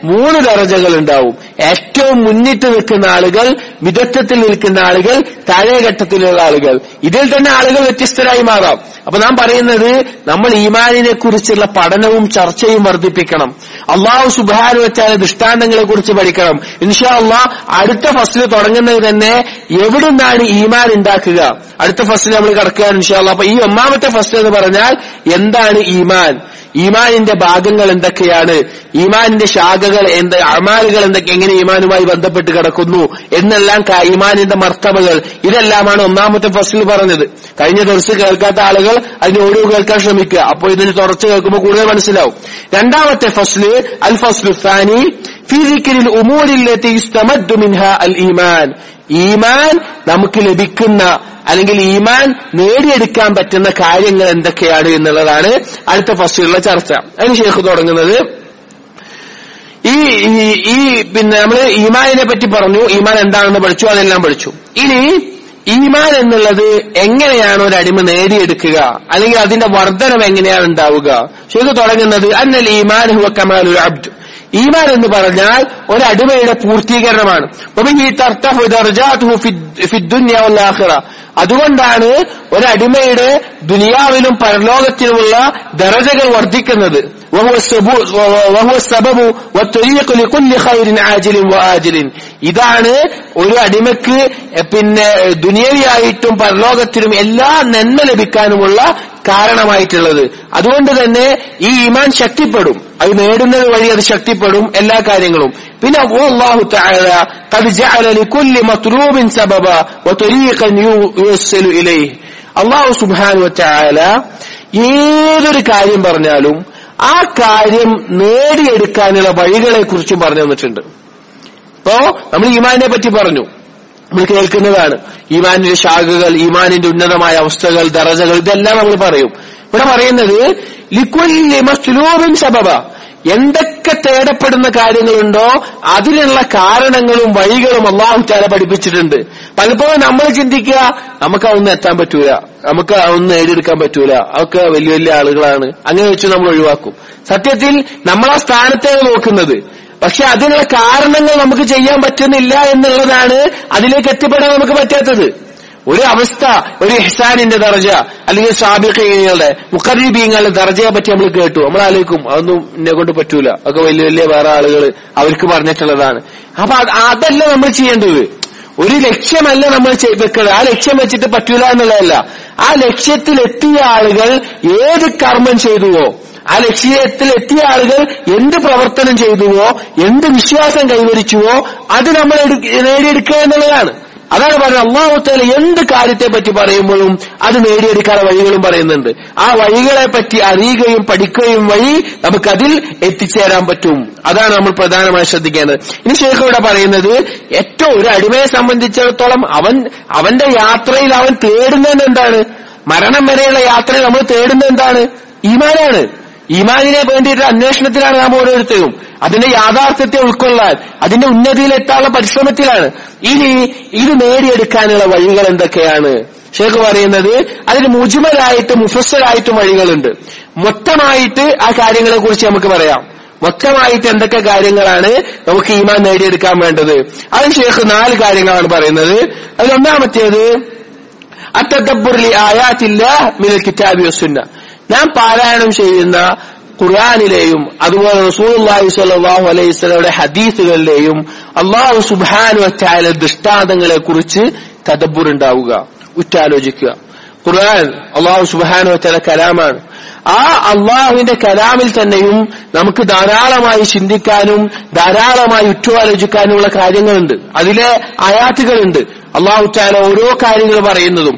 മൂന്ന് ദറജകൾ ഉണ്ടാവും ഏറ്റവും മുന്നിട്ട് നിൽക്കുന്ന ആളുകൾ മിതത്വത്തിൽ നിൽക്കുന്ന ആളുകൾ താഴെഘട്ടത്തിലുള്ള ആളുകൾ ഇതിൽ തന്നെ ആളുകൾ വ്യത്യസ്തരായി മാറാം അപ്പൊ നാം പറയുന്നത് നമ്മൾ ഈമാനിനെ കുറിച്ചുള്ള പഠനവും ചർച്ചയും വർദ്ധിപ്പിക്കണം അള്ളാഹു സുബാൻ വെച്ചാൽ ദൃഷ്ടാന്തങ്ങളെ കുറിച്ച് പഠിക്കണം ഇൻഷാ അള്ളാഹ് അടുത്ത ഫസ്റ്റിൽ തുടങ്ങുന്നത് തന്നെ എവിടുന്നാണ് ഈമാൻ ഉണ്ടാക്കുക അടുത്ത ഫസ്റ്റിൽ നമ്മൾ കിടക്കുകയാണ് ഇൻഷാ അള്ളാഹ് അപ്പൊ ഈ ഒന്നാമത്തെ ഫസ്റ്റ് എന്ന് പറഞ്ഞാൽ എന്താണ് ഈമാൻ ഈമാനിന്റെ ഭാഗങ്ങൾ എന്തൊക്കെയാണ് ഈമാനിന്റെ ശാഖകൾ എന്ത് അമാലുകൾ എന്തൊക്കെ എങ്ങനെ ഈമാനുമായി ബന്ധപ്പെട്ട് കിടക്കുന്നു എന്നെല്ലാം ക- ഈമാനിന്റെ മർത്തബകൾ ഇതെല്ലാമാണ് ഒന്നാമത്തെ ഫസ്റ്റിൽ പറഞ്ഞത് കഴിഞ്ഞ ദിവസം കേൾക്കാത്ത ആളുകൾ അതിന്റെ ഓഡിയോ കേൾക്കാൻ ശ്രമിക്കുക അപ്പോൾ ഇതിന് തുടർച്ച കേൾക്കുമ്പോൾ കൂടുതൽ മനസ്സിലാവും രണ്ടാമത്തെ ഫസ്ല് അൽ ഫസ്ലു സാനി ഫിസിക്കലിൽ ഉമൂരിലെത്തി മിൻഹ അൽ ഈമാൻ ഈമാൻ നമുക്ക് ലഭിക്കുന്ന അല്ലെങ്കിൽ ഈമാൻ നേടിയെടുക്കാൻ പറ്റുന്ന കാര്യങ്ങൾ എന്തൊക്കെയാണ് എന്നുള്ളതാണ് അടുത്ത ഫസ്റ്റിലുള്ള ചർച്ച അതിന് ശേഷം തുടങ്ങുന്നത് ഈ ഈ- ഈ പിന്നെ നമ്മൾ ഈമാനിനെ പറ്റി പറഞ്ഞു ഈമാൻ എന്താണെന്ന് പഠിച്ചു അതെല്ലാം പഠിച്ചു ഇനി ഈമാൻ എന്നുള്ളത് എങ്ങനെയാണ് ഒരു അടിമ നേടിയെടുക്കുക അല്ലെങ്കിൽ അതിന്റെ വർധനം എങ്ങനെയാണ് ഉണ്ടാവുക ശരിക്കും തുടങ്ങുന്നത് അന്നൽ ഈമാൻ ഹുവ കമാലുൽ അബ്ദ് ഈമാൻ എന്ന് പറഞ്ഞാൽ ഒരു അടിമയുടെ പൂർത്തീകരണമാണ് وبه ترتفع درجاته في- في الدنيا والآخرة. അതുകൊണ്ടാണ് ഒരു അടിമയുടെ ദുനിയാവിലും പരലോകത്തിലുമുള്ള ദറജകൾ വർദ്ധിക്കുന്നത് وهو السبو- وهو السبب والطريق لكل خير عاجل وآجل ഇതാണ് ഒരു അടിമക്ക് പിന്നെ ദുനിയവിയായിട്ടും പരലോകത്തിലും എല്ലാ നന്മ ലഭിക്കാനുമുള്ള കാരണമായിട്ടുള്ളത് അതുകൊണ്ട് തന്നെ ഈ ഈമാൻ ശക്തിപ്പെടും അത് നേടുന്നത് വഴി അത് ശക്തിപ്പെടും എല്ലാ കാര്യങ്ങളും പിന്നെ അല്ലാഹു തആല قد جعل لكل مطلوب سببا وطريقا يوصل اليه അള്ളാഹു സുബ്ഹാനഹു വതആല ഏതൊരു കാര്യം പറഞ്ഞാലും ആ കാര്യം നേടിയെടുക്കാനുള്ള വഴികളെ കുറിച്ചും പറഞ്ഞു തന്നിട്ടുണ്ട് ഇപ്പോ നമ്മൾ ഈമാനിനെ പറ്റി പറഞ്ഞു നമ്മൾ കേൾക്കുന്നതാണ് ഈമാനിന്റെ ശാഖകൾ ഈമാനിന്റെ ഉന്നതമായ അവസ്ഥകൾ ദറജകൾ ഇതെല്ലാം നമ്മൾ പറയും ഇവിടെ പറയുന്നത് ലിക്വല്ലി മസ്ലൂബിൻ സബബ എന്തൊക്കെ തേടപ്പെടുന്ന കാര്യങ്ങളുണ്ടോ അതിനുള്ള കാരണങ്ങളും വഴികളും അള്ളാഹു താല പഠിപ്പിച്ചിട്ടുണ്ട് പലപ്പോഴും നമ്മൾ ചിന്തിക്കുക നമുക്ക് അതൊന്നും എത്താൻ പറ്റൂല നമുക്ക് അതൊന്നും നേടിയെടുക്കാൻ പറ്റൂല അതൊക്കെ വലിയ വലിയ ആളുകളാണ് അങ്ങനെ വെച്ച് നമ്മൾ ഒഴിവാക്കും സത്യത്തിൽ നമ്മൾ ആ സ്ഥാനത്താണ് നോക്കുന്നത് പക്ഷെ അതിനുള്ള കാരണങ്ങൾ നമുക്ക് ചെയ്യാൻ പറ്റുന്നില്ല എന്നുള്ളതാണ് അതിലേക്ക് എത്തിപ്പെടാൻ നമുക്ക് പറ്റാത്തത് ഒരു അവസ്ഥ ഒരു ഇഹ്സാനിന്റെ ദർജ അല്ലെങ്കിൽ സാബിഖീങ്ങളുടെ മുഖരീബീങ്ങളുടെ ദർജയെ പറ്റി നമ്മൾ കേട്ടു നമ്മൾ ആലോചിക്കും അതൊന്നും എന്നെ കൊണ്ട് പറ്റൂല ഒക്കെ വലിയ വലിയ വേറെ ആളുകൾ അവർക്ക് പറഞ്ഞിട്ടുള്ളതാണ് അപ്പൊ അത് അതല്ല നമ്മൾ ചെയ്യേണ്ടത് ഒരു ലക്ഷ്യമല്ല നമ്മൾ ചെയ്- വെക്കുന്നത് ആ ലക്ഷ്യം വെച്ചിട്ട് പറ്റൂല എന്നുള്ളതല്ല ആ ലക്ഷ്യത്തിൽ എത്തിയ ആളുകൾ ഏത് കർമ്മം ചെയ്തുവോ ആ ലക്ഷ്യത്തിൽ എത്തിയ ആളുകൾ എന്ത് പ്രവർത്തനം ചെയ്തുവോ എന്ത് വിശ്വാസം കൈവരിച്ചുവോ അത് നമ്മൾ എടുക്ക- നേടിയെടുക്കുക എന്നുള്ളതാണ് അതാണ് പറഞ്ഞത് അള്ളാഹുത്താല എന്ത് കാര്യത്തെ പറ്റി പറയുമ്പോഴും അത് നേടിയെടുക്കാനുള്ള വഴികളും പറയുന്നുണ്ട് ആ വഴികളെ പറ്റി അറിയുകയും പഠിക്കുകയും വഴി നമുക്കതിൽ എത്തിച്ചേരാൻ പറ്റും അതാണ് നമ്മൾ പ്രധാനമായി ശ്രദ്ധിക്കേണ്ടത് ഇനി ശേഖർ ഇവിടെ പറയുന്നത് ഏറ്റവും ഒരു അടിമയെ സംബന്ധിച്ചിടത്തോളം അവൻ അവന്റെ യാത്രയിൽ അവൻ തേടുന്നത് എന്താണ് മരണം വരെയുള്ള യാത്രയിൽ നമ്മൾ തേടുന്നത് എന്താണ് ഈമാനാണ് ഈമാനിനെ വേണ്ടിയിട്ട് അന്വേഷണത്തിലാണ് നാം ഓരോരുത്തരും അതിന്റെ യാഥാർത്ഥ്യത്തെ ഉൾക്കൊള്ളാൻ അതിന്റെ ഉന്നതിയിലെത്താനുള്ള പരിശ്രമത്തിലാണ് ഇനി ഇത് നേടിയെടുക്കാനുള്ള വഴികൾ എന്തൊക്കെയാണ് ഷേഖ് പറയുന്നത് അതിന് മുജ്മലായിട്ട് മുഫസ്സലായിട്ടും വഴികളുണ്ട് മൊത്തമായിട്ട് ആ കാര്യങ്ങളെ കുറിച്ച് നമുക്ക് പറയാം മൊത്തമായിട്ട് എന്തൊക്കെ കാര്യങ്ങളാണ് നമുക്ക് ഈമാൻ നേടിയെടുക്കാൻ വേണ്ടത് അതിന് ഷേഖ് നാല് കാര്യങ്ങളാണ് പറയുന്നത് അതിലൊന്നാമത്തേത് അത്തദബ്ബുർ ആയാത്തില്ല മിനൽ കിതാബി വസുന്ന നാം പാരായണം ചെയ്യുന്ന ഖുർആാനിലെയും അതുപോലെ റസൂലുള്ളാഹി സ്വല്ലല്ലാഹു അലൈഹി വസല്ലമയുടെ ഹദീസുകളിലെയും അള്ളാഹു സുബ്ഹാനഹു വതആല ദൃഷ്ടാന്തങ്ങളെ കുറിച്ച് തദബ്ബുർ ഉണ്ടാവുക ഉറ്റാലോചിക്കുക ഖുർആൻ അള്ളാഹു സുബ്ഹാനഹു വതആല കലാമാണ് ആ അള്ളാഹുവിന്റെ കലാമിൽ തന്നെയും നമുക്ക് ധാരാളമായി ചിന്തിക്കാനും ധാരാളമായി ഉറ്റുആലോചിക്കാനുമുള്ള കാര്യങ്ങളുണ്ട് അതിലെ ആയാത്തുകളുണ്ട് അള്ളാഹു താല ഓരോ കാര്യങ്ങൾ പറയുന്നതും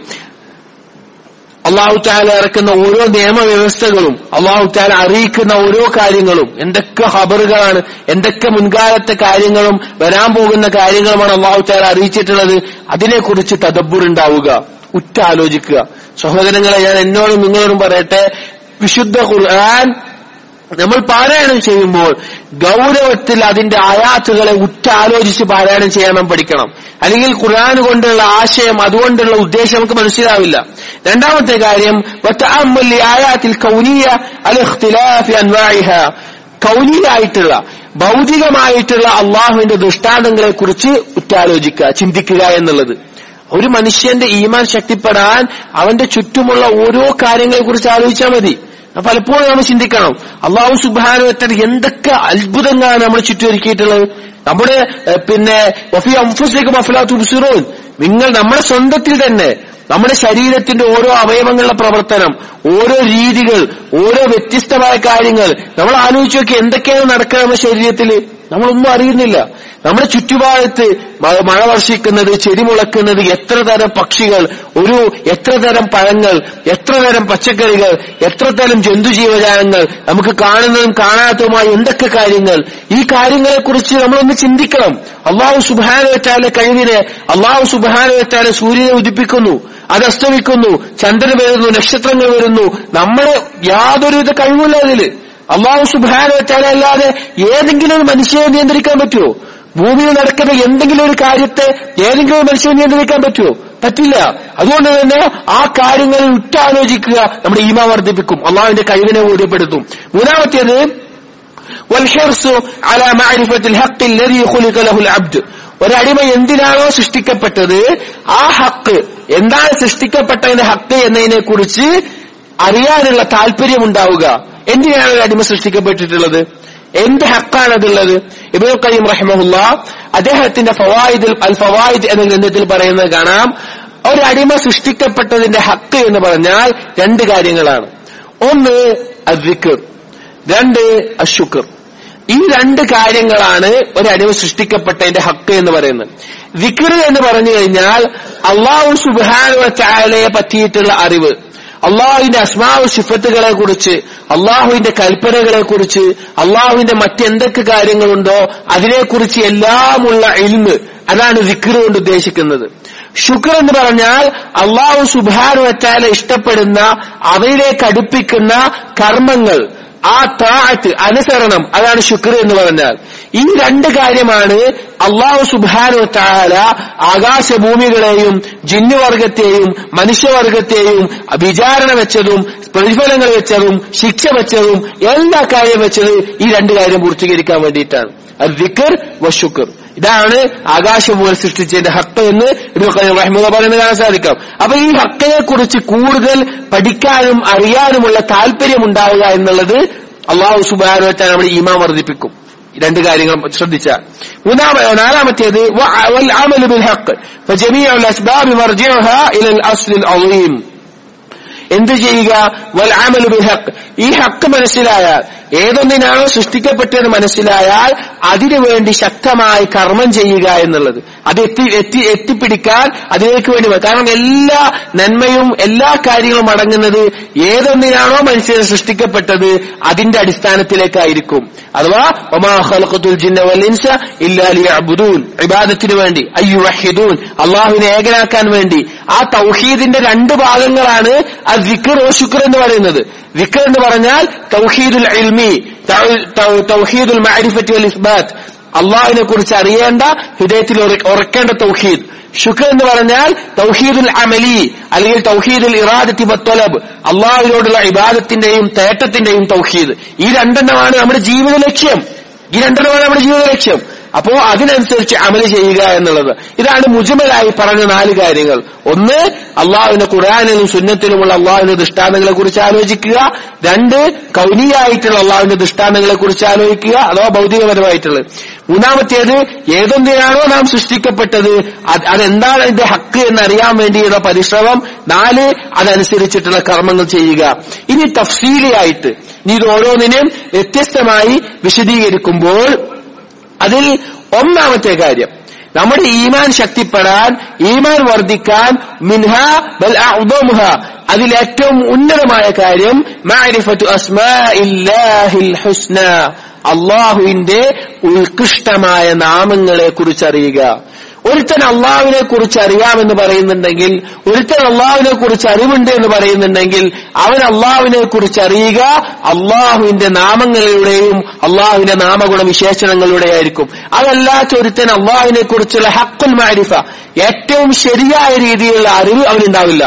അള്ളാഹു താല ഇറക്കുന്ന ഓരോ നിയമവ്യവസ്ഥകളും അള്ളാഹു താല അറിയിക്കുന്ന ഓരോ കാര്യങ്ങളും എന്തൊക്കെ ഹബറുകളാണ് എന്തൊക്കെ മുൻകാലത്തെ കാര്യങ്ങളും വരാൻ പോകുന്ന കാര്യങ്ങളുമാണ് അള്ളാഹു താല അറിയിച്ചിട്ടുള്ളത് അതിനെക്കുറിച്ച് തദബ്ബുർ ഉണ്ടാവുക ഉറ്റാലോചിക്കുക സഹോദരങ്ങളെ ഞാൻ എന്നോടും നിങ്ങളോടും പറയട്ടെ വിശുദ്ധ ഖുർആൻ നമ്മൾ പാരായണം ചെയ്യുമ്പോൾ ഗൗരവത്തിൽ അതിന്റെ ആയാത്തുകളെ ഉറ്റാലോചിച്ച് പാരായണം ചെയ്യാൻ നാം പഠിക്കണം അല്ലെങ്കിൽ ഖുർആൻ കൊണ്ടുള്ള ആശയം അതുകൊണ്ടുള്ള ഉദ്ദേശം നമുക്ക് മനസ്സിലാവില്ല രണ്ടാമത്തെ കാര്യം വതഅമ്മുൽ ആയാത്തിൽ കൗനിയ അൽ ഇഖ്തിലാഫി അൻവാഇഹ കൗലിയായിട്ടുള്ള ഭൗതികമായിട്ടുള്ള അള്ളാഹുവിന്റെ ദൃഷ്ടാന്തങ്ങളെ കുറിച്ച് ഉറ്റാലോചിക്കുക ചിന്തിക്കുക എന്നുള്ളത് ഒരു മനുഷ്യന്റെ ഈമാൻ ശക്തിപ്പെടാൻ അവന്റെ ചുറ്റുമുള്ള ഓരോ കാര്യങ്ങളെ കുറിച്ച് ആലോചിച്ചാൽ മതി പലപ്പോഴും നമ്മൾ ചിന്തിക്കണം അള്ളാഹു സുബാനുവറ്റൻ എന്തൊക്കെ അത്ഭുതങ്ങളാണ് നമ്മൾ ചുറ്റൊരുക്കിയിട്ടുള്ളത് നമ്മുടെ ഏഹ്, പിന്നെ വഫി അംഫുസിലേക്കും അഫലാത്തു ബുസുറൂൻ നിങ്ങൾ നമ്മുടെ സ്വന്തത്തിൽ തന്നെ നമ്മുടെ ശരീരത്തിന്റെ ഓരോ അവയവങ്ങളുടെ പ്രവർത്തനം ഓരോ രീതികൾ ഓരോ വ്യത്യസ്തമായ കാര്യങ്ങൾ നമ്മൾ ആലോചിച്ച് നോക്കി എന്തൊക്കെയാണ് നടക്കുക നമ്മുടെ ശരീരത്തിൽ നമ്മളൊന്നും അറിയുന്നില്ല നമ്മുടെ ചുറ്റുപാടത്ത് മ- മഴ വർഷിക്കുന്നത് ചെടി മുളക്കുന്നത് എത്ര തരം പക്ഷികൾ ഒരു എത്ര തരം പഴങ്ങൾ എത്ര തരം പച്ചക്കറികൾ എത്ര തരം ജന്തുജീവജാലങ്ങൾ നമുക്ക് കാണുന്നതും കാണാത്തതുമായ എന്തൊക്കെ കാര്യങ്ങൾ ഈ കാര്യങ്ങളെക്കുറിച്ച് നമ്മളൊന്ന് ചിന്തിക്കണം അള്ളാഹു സുബാനുവറ്റാലെ കഴിവിനെ അള്ളാഹു സുബാനുവറ്റാലെ സൂര്യനെ ഉദിപ്പിക്കുന്നു അത് അസ്തമിക്കുന്നു ചന്ദ്രൻ വരുന്നു നക്ഷത്രങ്ങൾ വരുന്നു നമ്മൾ യാതൊരുവിധ കഴിവില്ല അതില് അള്ളാഹു സുബാനുവറ്റാലെ അല്ലാതെ ഏതെങ്കിലും ഒരു മനുഷ്യനെ നിയന്ത്രിക്കാൻ പറ്റുമോ ഭൂമിയിൽ നടക്കുന്ന എന്തെങ്കിലും ഒരു കാര്യത്തെ ഏതെങ്കിലും ഒരു മനുഷ്യനെ നിയന്ത്രിക്കാൻ പറ്റുമോ പറ്റില്ല അതുകൊണ്ട് തന്നെ ആ കാര്യങ്ങളിൽ ഉറ്റാലോചിക്കുക നമ്മുടെ ഈമ വർദ്ധിപ്പിക്കും അള്ളാഹുവിന്റെ കഴിവിനെ ബോധ്യപ്പെടുത്തും മൂന്നാമത്തേത് والحرص على معرفة الحق الذي خلق له العبد ഒരടിമ എന്തിനാണോ സൃഷ്ടിക്കപ്പെട്ടത് ആ ഹക്ക് എന്താണ് സൃഷ്ടിക്കപ്പെട്ടതിന്റെ ഹക്ക് എന്നതിനെ കുറിച്ച് അറിയാനുള്ള താല്പര്യമുണ്ടാവുക എന്തിനാണ് ഒരു അടിമ സൃഷ്ടിക്കപ്പെട്ടിട്ടുള്ളത് എന്ത് ഹക്കാണ് അതുള്ളത് ഇബ്നുൽ ഖയ്യിം റഹിമഹുല്ല അദ്ദേഹത്തിന്റെ ഫവായിദ് അൽ ഫവായിദ് എന്ന ഗ്രന്ഥത്തിൽ പറയുന്നത് കാണാം ഒരടിമ സൃഷ്ടിക്കപ്പെട്ടതിന്റെ ഹക്ക് എന്ന് പറഞ്ഞാൽ രണ്ട് കാര്യങ്ങളാണ് ഒന്ന് അദ്വിക്കർ രണ്ട് അശുക്കർ ഈ രണ്ട് കാര്യങ്ങളാണ് ഒരടിമ സൃഷ്ടിക്കപ്പെട്ടതിന്റെ ഹക്ക് എന്ന് പറയുന്നത് വിക്ർ എന്ന് പറഞ്ഞു കഴിഞ്ഞാൽ അള്ളാഹു സുബാനുവ ചായാലയെ പറ്റിയിട്ടുള്ള അറിവ് അള്ളാഹുവിന്റെ അസ്മാവ് ശിഫത്തുകളെ കുറിച്ച് അള്ളാഹുവിന്റെ കൽപ്പനകളെ കുറിച്ച് അള്ളാഹുവിന്റെ മറ്റെന്തൊക്കെ കാര്യങ്ങളുണ്ടോ അതിനെക്കുറിച്ച് എല്ലാമുള്ള ഇൽമ് അതാണ് വിക്ർ കൊണ്ട് ഉദ്ദേശിക്കുന്നത് ശുക്ർ എന്ന് പറഞ്ഞാൽ അള്ളാഹു സുബാനു വച്ചാലെ ഇഷ്ടപ്പെടുന്ന അവയിലേക്ക് അടുപ്പിക്കുന്ന കർമ്മങ്ങൾ ആ താഴത്ത് അനുസരണം അതാണ് ശുക്ർ എന്ന് പറഞ്ഞാൽ ഈ രണ്ട് കാര്യമാണ് അള്ളാഹു സുബാനു താല ആകാശഭൂമികളെയും ജിന്നുവർഗത്തെയും മനുഷ്യവർഗത്തെയും വിചാരണ വെച്ചതും പ്രതിഫലങ്ങൾ വെച്ചതും ശിക്ഷ വെച്ചതും എല്ലാ കാര്യം വെച്ചത് ഈ രണ്ട് കാര്യം പൂർത്തീകരിക്കാൻ വേണ്ടിയിട്ടാണ് അത് വിക്കർ വശുക്കർ ഇതാണ് ആകാശഭൂമി സൃഷ്ടിച്ചതിന്റെ ഹക്ക് എന്ന് ഇബ്നുൽ ഖയ്യിം റഹിമഹുല്ലാഹ് പറയുന്നത് കാണാൻ സാധിക്കാം അപ്പൊ ഈ ഹക്കിനെ കുറിച്ച് കൂടുതൽ പഠിക്കാനും അറിയാനുമുള്ള താല്പര്യം ഉണ്ടാവുക എന്നുള്ളത് അള്ളാഹു സുബാനു വെച്ചാൽ നമ്മൾ ഈമാൻ വർദ്ധിപ്പിക്കും ഈ രണ്ട് കാര്യങ്ങൾ ശ്രദ്ധിച്ചാൽ മൂന്നാമ നാലാമത്തേത് والعمل بالحق فجميع الأسباب مرجعها إلى الأصل العظيم എന്ത് ചെയ്യുക വൽ ആമലു ബിൽ ഹക്ക് ഈ ഹക്ക് മനസ്സിലായാൽ ഏതൊന്നിനാണോ സൃഷ്ടിക്കപ്പെട്ടത് മനസ്സിലായാൽ അതിനുവേണ്ടി ശക്തമായി കർമ്മം ചെയ്യുക എന്നുള്ളത് അത് എത്തി എത്തി എത്തിപ്പിടിക്കാൻ അതിലേക്ക് വേണ്ടി വ- കാരണം എല്ലാ നന്മയും എല്ലാ കാര്യങ്ങളും അടങ്ങുന്നത് ഏതൊന്നിനാണോ മനുഷ്യനെ സൃഷ്ടിക്കപ്പെട്ടത് അതിന്റെ അടിസ്ഥാനത്തിലേക്കായിരിക്കും അഥവാ ഒമാ ഖലഖത്തുൽ ജിന്ന വൽ ഇൻസ ഇല്ലാ ലിയഅ്ബുദൂൻ ഇബാദത്തിന് വേണ്ടി അയ്യുവഹിദൂൻ അള്ളാഹുവിനെ ഏകനാക്കാൻ വേണ്ടി ആ തൗഹീദിന്റെ രണ്ട് ഭാഗങ്ങളാണ് ആ വിക്ർ ഓ ശുക്ർ എന്ന് പറയുന്നത് വിക്ർ എന്ന് പറഞ്ഞാൽ തൗഹീദുൽ ഇൽമി തൗ- തൗ- തൗഹീദുൽ മഅരിഫത്തി വൽ ഇസ്ബാത്ത് അള്ളാഹിനെ കുറിച്ച് അറിയേണ്ട ഹൃദയത്തിൽ ഉറ- ഉറക്കേണ്ട തൗഹീദ് ശുക്ർ എന്ന് പറഞ്ഞാൽ തൗഹീദുൽ അമലി അല്ലെങ്കിൽ തൗഹീദുൽ ഇറാദത്തി ബത്തൊലബ് അള്ളാഹിനോടുള്ള ഇബാദത്തിന്റെയും തേട്ടത്തിന്റെയും തൗഹീദ് ഈ രണ്ടെണ്ണമാണ് നമ്മുടെ ജീവിത ലക്ഷ്യം ഈ രണ്ടെണ്ണമാണ് നമ്മുടെ ജീവിത ലക്ഷ്യം അപ്പോ അതിനനുസരിച്ച് അമല് ചെയ്യുക എന്നുള്ളത് ഇതാണ് മുജമലായി പറഞ്ഞ നാല് കാര്യങ്ങൾ ഒന്ന് അള്ളാഹുവിന്റെ ഖുർആാനിലും സുന്നത്തിലുമുള്ള അള്ളാഹുവിന്റെ ദൃഷ്ടാന്തങ്ങളെ കുറിച്ച് ആലോചിക്കുക രണ്ട് കൗനിയായിട്ടുള്ള അള്ളാഹുവിന്റെ ദൃഷ്ടാന്തങ്ങളെ കുറിച്ച് ആലോചിക്കുക അഥവാ ഭൗതികപരമായിട്ടുള്ളത് മൂന്നാമത്തേത് ഏതൊന്നിനാണോ നാം സൃഷ്ടിക്കപ്പെട്ടത് അത് അതെന്താണ് അതിന്റെ ഹക്ക് എന്നറിയാൻ വേണ്ടിയുള്ള പരിശ്രമം നാല് അതനുസരിച്ചിട്ടുള്ള കർമ്മങ്ങൾ ചെയ്യുക ഇനി തഫ്സീലിയായിട്ട് ഇനി ഇത് ഓരോന്നിനെയും വ്യത്യസ്തമായി വിശദീകരിക്കുമ്പോൾ അതിൽ ഒന്നാമത്തെ കാര്യം നമ്മുടെ ഈമാൻ ശക്തിപ്പെടാൻ ഈമാൻ വർദ്ധിക്കാൻ മിൻഹ ബൽ അഅ്ദമുഹ അതിൽ ഏറ്റവും ഉന്നതമായ കാര്യം മഅരിഫത്തു അസ്മാഇല്ലാഹിൽ ഹുസ്ന അള്ളാഹുവിന്റെ ഉത്കൃഷ്ടമായ നാമങ്ങളെ കുറിച്ചറിയുക ഒരുത്തൻ അള്ളാഹുവിനെ കുറിച്ച് അറിയാമെന്ന് പറയുന്നുണ്ടെങ്കിൽ ഒരുത്തൻ അള്ളാഹുവിനെ കുറിച്ച് അറിവുണ്ട് എന്ന് പറയുന്നുണ്ടെങ്കിൽ അവൻ അള്ളാഹുവിനെ കുറിച്ച് അറിയുക അള്ളാഹുവിന്റെ നാമങ്ങളിലൂടെയും അള്ളാഹുവിന്റെ നാമഗുണ വിശേഷണങ്ങളിലൂടെ ആയിരിക്കും അതല്ലാത്ത ഒരുത്തൻ അള്ളാഹുവിനെ കുറിച്ചുള്ള ഹക്കുൽ മാരിഫ ഏറ്റവും ശരിയായ രീതിയിലുള്ള അറിവ് അവനുണ്ടാവില്ല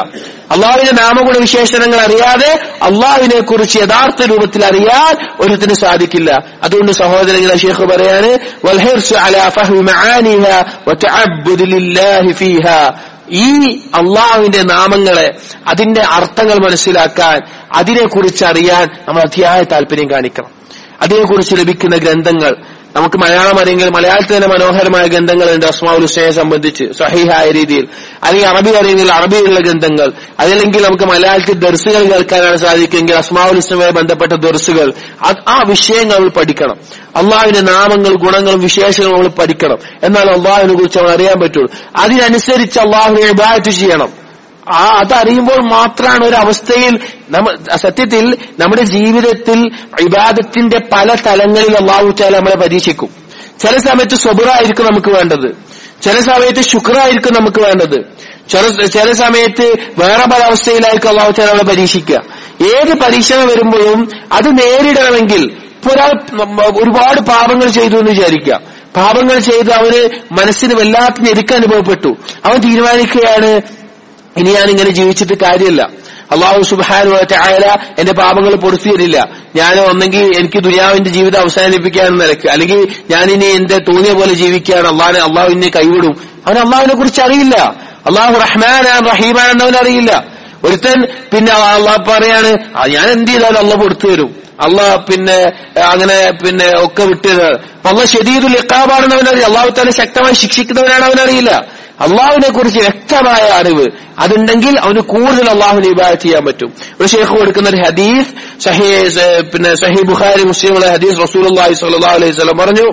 അള്ളാഹുവിന്റെ നാമഗുണ വിശേഷണങ്ങൾ അറിയാതെ അള്ളാഹുവിനെ കുറിച്ച് യഥാർത്ഥ രൂപത്തിൽ അറിയാൻ ഒരുത്തിന് സാധിക്കില്ല അതുകൊണ്ട് സഹോദരങ്ങളെ ഷേഖ് പറയാണ് വൽഹിർസു അലാ ഫഹ്മി മആനിഹ വതഅബ്ബുദു ലില്ലാഹി ഫീഹാ ഈ അള്ളാഹുവിന്റെ നാമങ്ങളെ അതിന്റെ അർത്ഥങ്ങൾ മനസ്സിലാക്കാൻ അതിനെക്കുറിച്ച് അറിയാൻ നമ്മൾ അതിയായ താല്പര്യം കാണിക്കണം അതിനെക്കുറിച്ച് ലഭിക്കുന്ന ഗ്രന്ഥങ്ങൾ നമുക്ക് മലയാളം അറിയെങ്കിൽ മലയാളത്തിൽ തന്നെ മനോഹരമായ ഗ്രന്ഥങ്ങളുണ്ട് അസ്മാഉൽ ഹുസൈനെ സംബന്ധിച്ച് സഹിഹായ രീതിയിൽ അല്ലെങ്കിൽ അറബി അറിയെങ്കിൽ അറബിയിലുള്ള ഗ്രന്ഥങ്ങൾ അതല്ലെങ്കിൽ നമുക്ക് മലയാളത്തിൽ ദർസുകൾ കേൾക്കാനാണ് സാധിക്കുമെങ്കിൽ അസ്മാഉൽ ഹുസൈനുമായി ബന്ധപ്പെട്ട ദർസുകൾ അത് ആ വിഷയങ്ങൾ നമ്മൾ പഠിക്കണം അള്ളാഹുവിന്റെ നാമങ്ങൾ ഗുണങ്ങളും വിശേഷങ്ങളും നമ്മൾ പഠിക്കണം എന്നാൽ അള്ളാഹുവിനെ കുറിച്ച് നമ്മൾ അറിയാൻ പറ്റുള്ളൂ അതിനനുസരിച്ച് അള്ളാഹുവിനെ ഇബാദത്ത് ചെയ്യണം ആ അതറിയുമ്പോൾ മാത്രമാണ് ഒരു അവസ്ഥയിൽ നമ്മ സത്യത്തിൽ നമ്മുടെ ജീവിതത്തിൽ ഇബാദത്തിന്റെ പല തലങ്ങളിൽ അള്ളാഹു ചാല നമ്മളെ പരീക്ഷിക്കും ചില സമയത്ത് സ്വബറായിരിക്കും നമുക്ക് വേണ്ടത് ചില സമയത്ത് ശുക്രായിരിക്കും നമുക്ക് വേണ്ടത് ചില ചില സമയത്ത് വേറെ പല അവസ്ഥയിലായിരിക്കും അള്ളാഹു ചാല നമ്മളെ പരീക്ഷിക്കുക ഏത് പരീക്ഷണം വരുമ്പോഴും അത് നേരിടണമെങ്കിൽ ഇപ്പൊ ഒരാൾ ഒരുപാട് പാപങ്ങൾ ചെയ്തു എന്ന് വിചാരിക്കുക പാപങ്ങൾ ചെയ്ത് അവന് മനസ്സിന് വല്ലാത്ത ഞെരുക്കം അനുഭവപ്പെട്ടു അവൻ തീരുമാനിക്കുകയാണ് ഇനി ഞാൻ ഇങ്ങനെ ജീവിച്ചിട്ട് കാര്യമില്ല അള്ളാഹു സുബാനു ആയ എന്റെ പാപങ്ങൾ പൊറുത്തു തരില്ല ഞാൻ ഒന്നെങ്കിൽ എനിക്ക് ദുനിയാവിന്റെ ജീവിതം അവസാനിപ്പിക്കാന്ന് നിലക്ക് അല്ലെങ്കിൽ ഞാൻ ഇനി എന്റെ തോന്നിയ പോലെ ജീവിക്കുകയാണ് അള്ളാഹിനെ അള്ളാഹു ഇനി കൈവിടും അവൻ അള്ളാഹുവിനെ കുറിച്ച് അറിയില്ല അള്ളാഹു റഹ്മാനാൻ റഹീമാൻ എന്നവൻ അറിയില്ല ഒരുത്തൻ പിന്നെ അള്ളാഹ് പറയാണ് "ആ, ഞാൻ എന്ത് ചെയ്താലും അള്ളാഹ് പൊറത്തു തരും അള്ളാഹ് പിന്നെ അങ്ങനെ പിന്നെ ഒക്കെ വിട്ടത് അപ്പൊ അള്ളാഹ് ഷെദീദുൽ ഇക്കാബാണെന്ന് അവനറിയാം അള്ളാഹു തന്നെ ശക്തമായി ശിക്ഷിക്കുന്നവനാണ് അവനറിയില്ല അള്ളാഹുവിനെ കുറിച്ച് വ്യക്തമായ അറിവ് അതുണ്ടെങ്കിൽ അവന് കൂടുതൽ അള്ളാഹുവിനെ ഇബാദത്ത് ചെയ്യാൻ പറ്റും ഒരു ഷേഖ് കൊടുക്കുന്ന ഒരു ഹദീസ് സഹി പിന്നെ സഹി ബുഖാരി മുസ്ലിമുള്ള ഹദീസ് റസൂൽ സ്വല്ലല്ലാഹു അലൈഹി വസല്ലം പറഞ്ഞു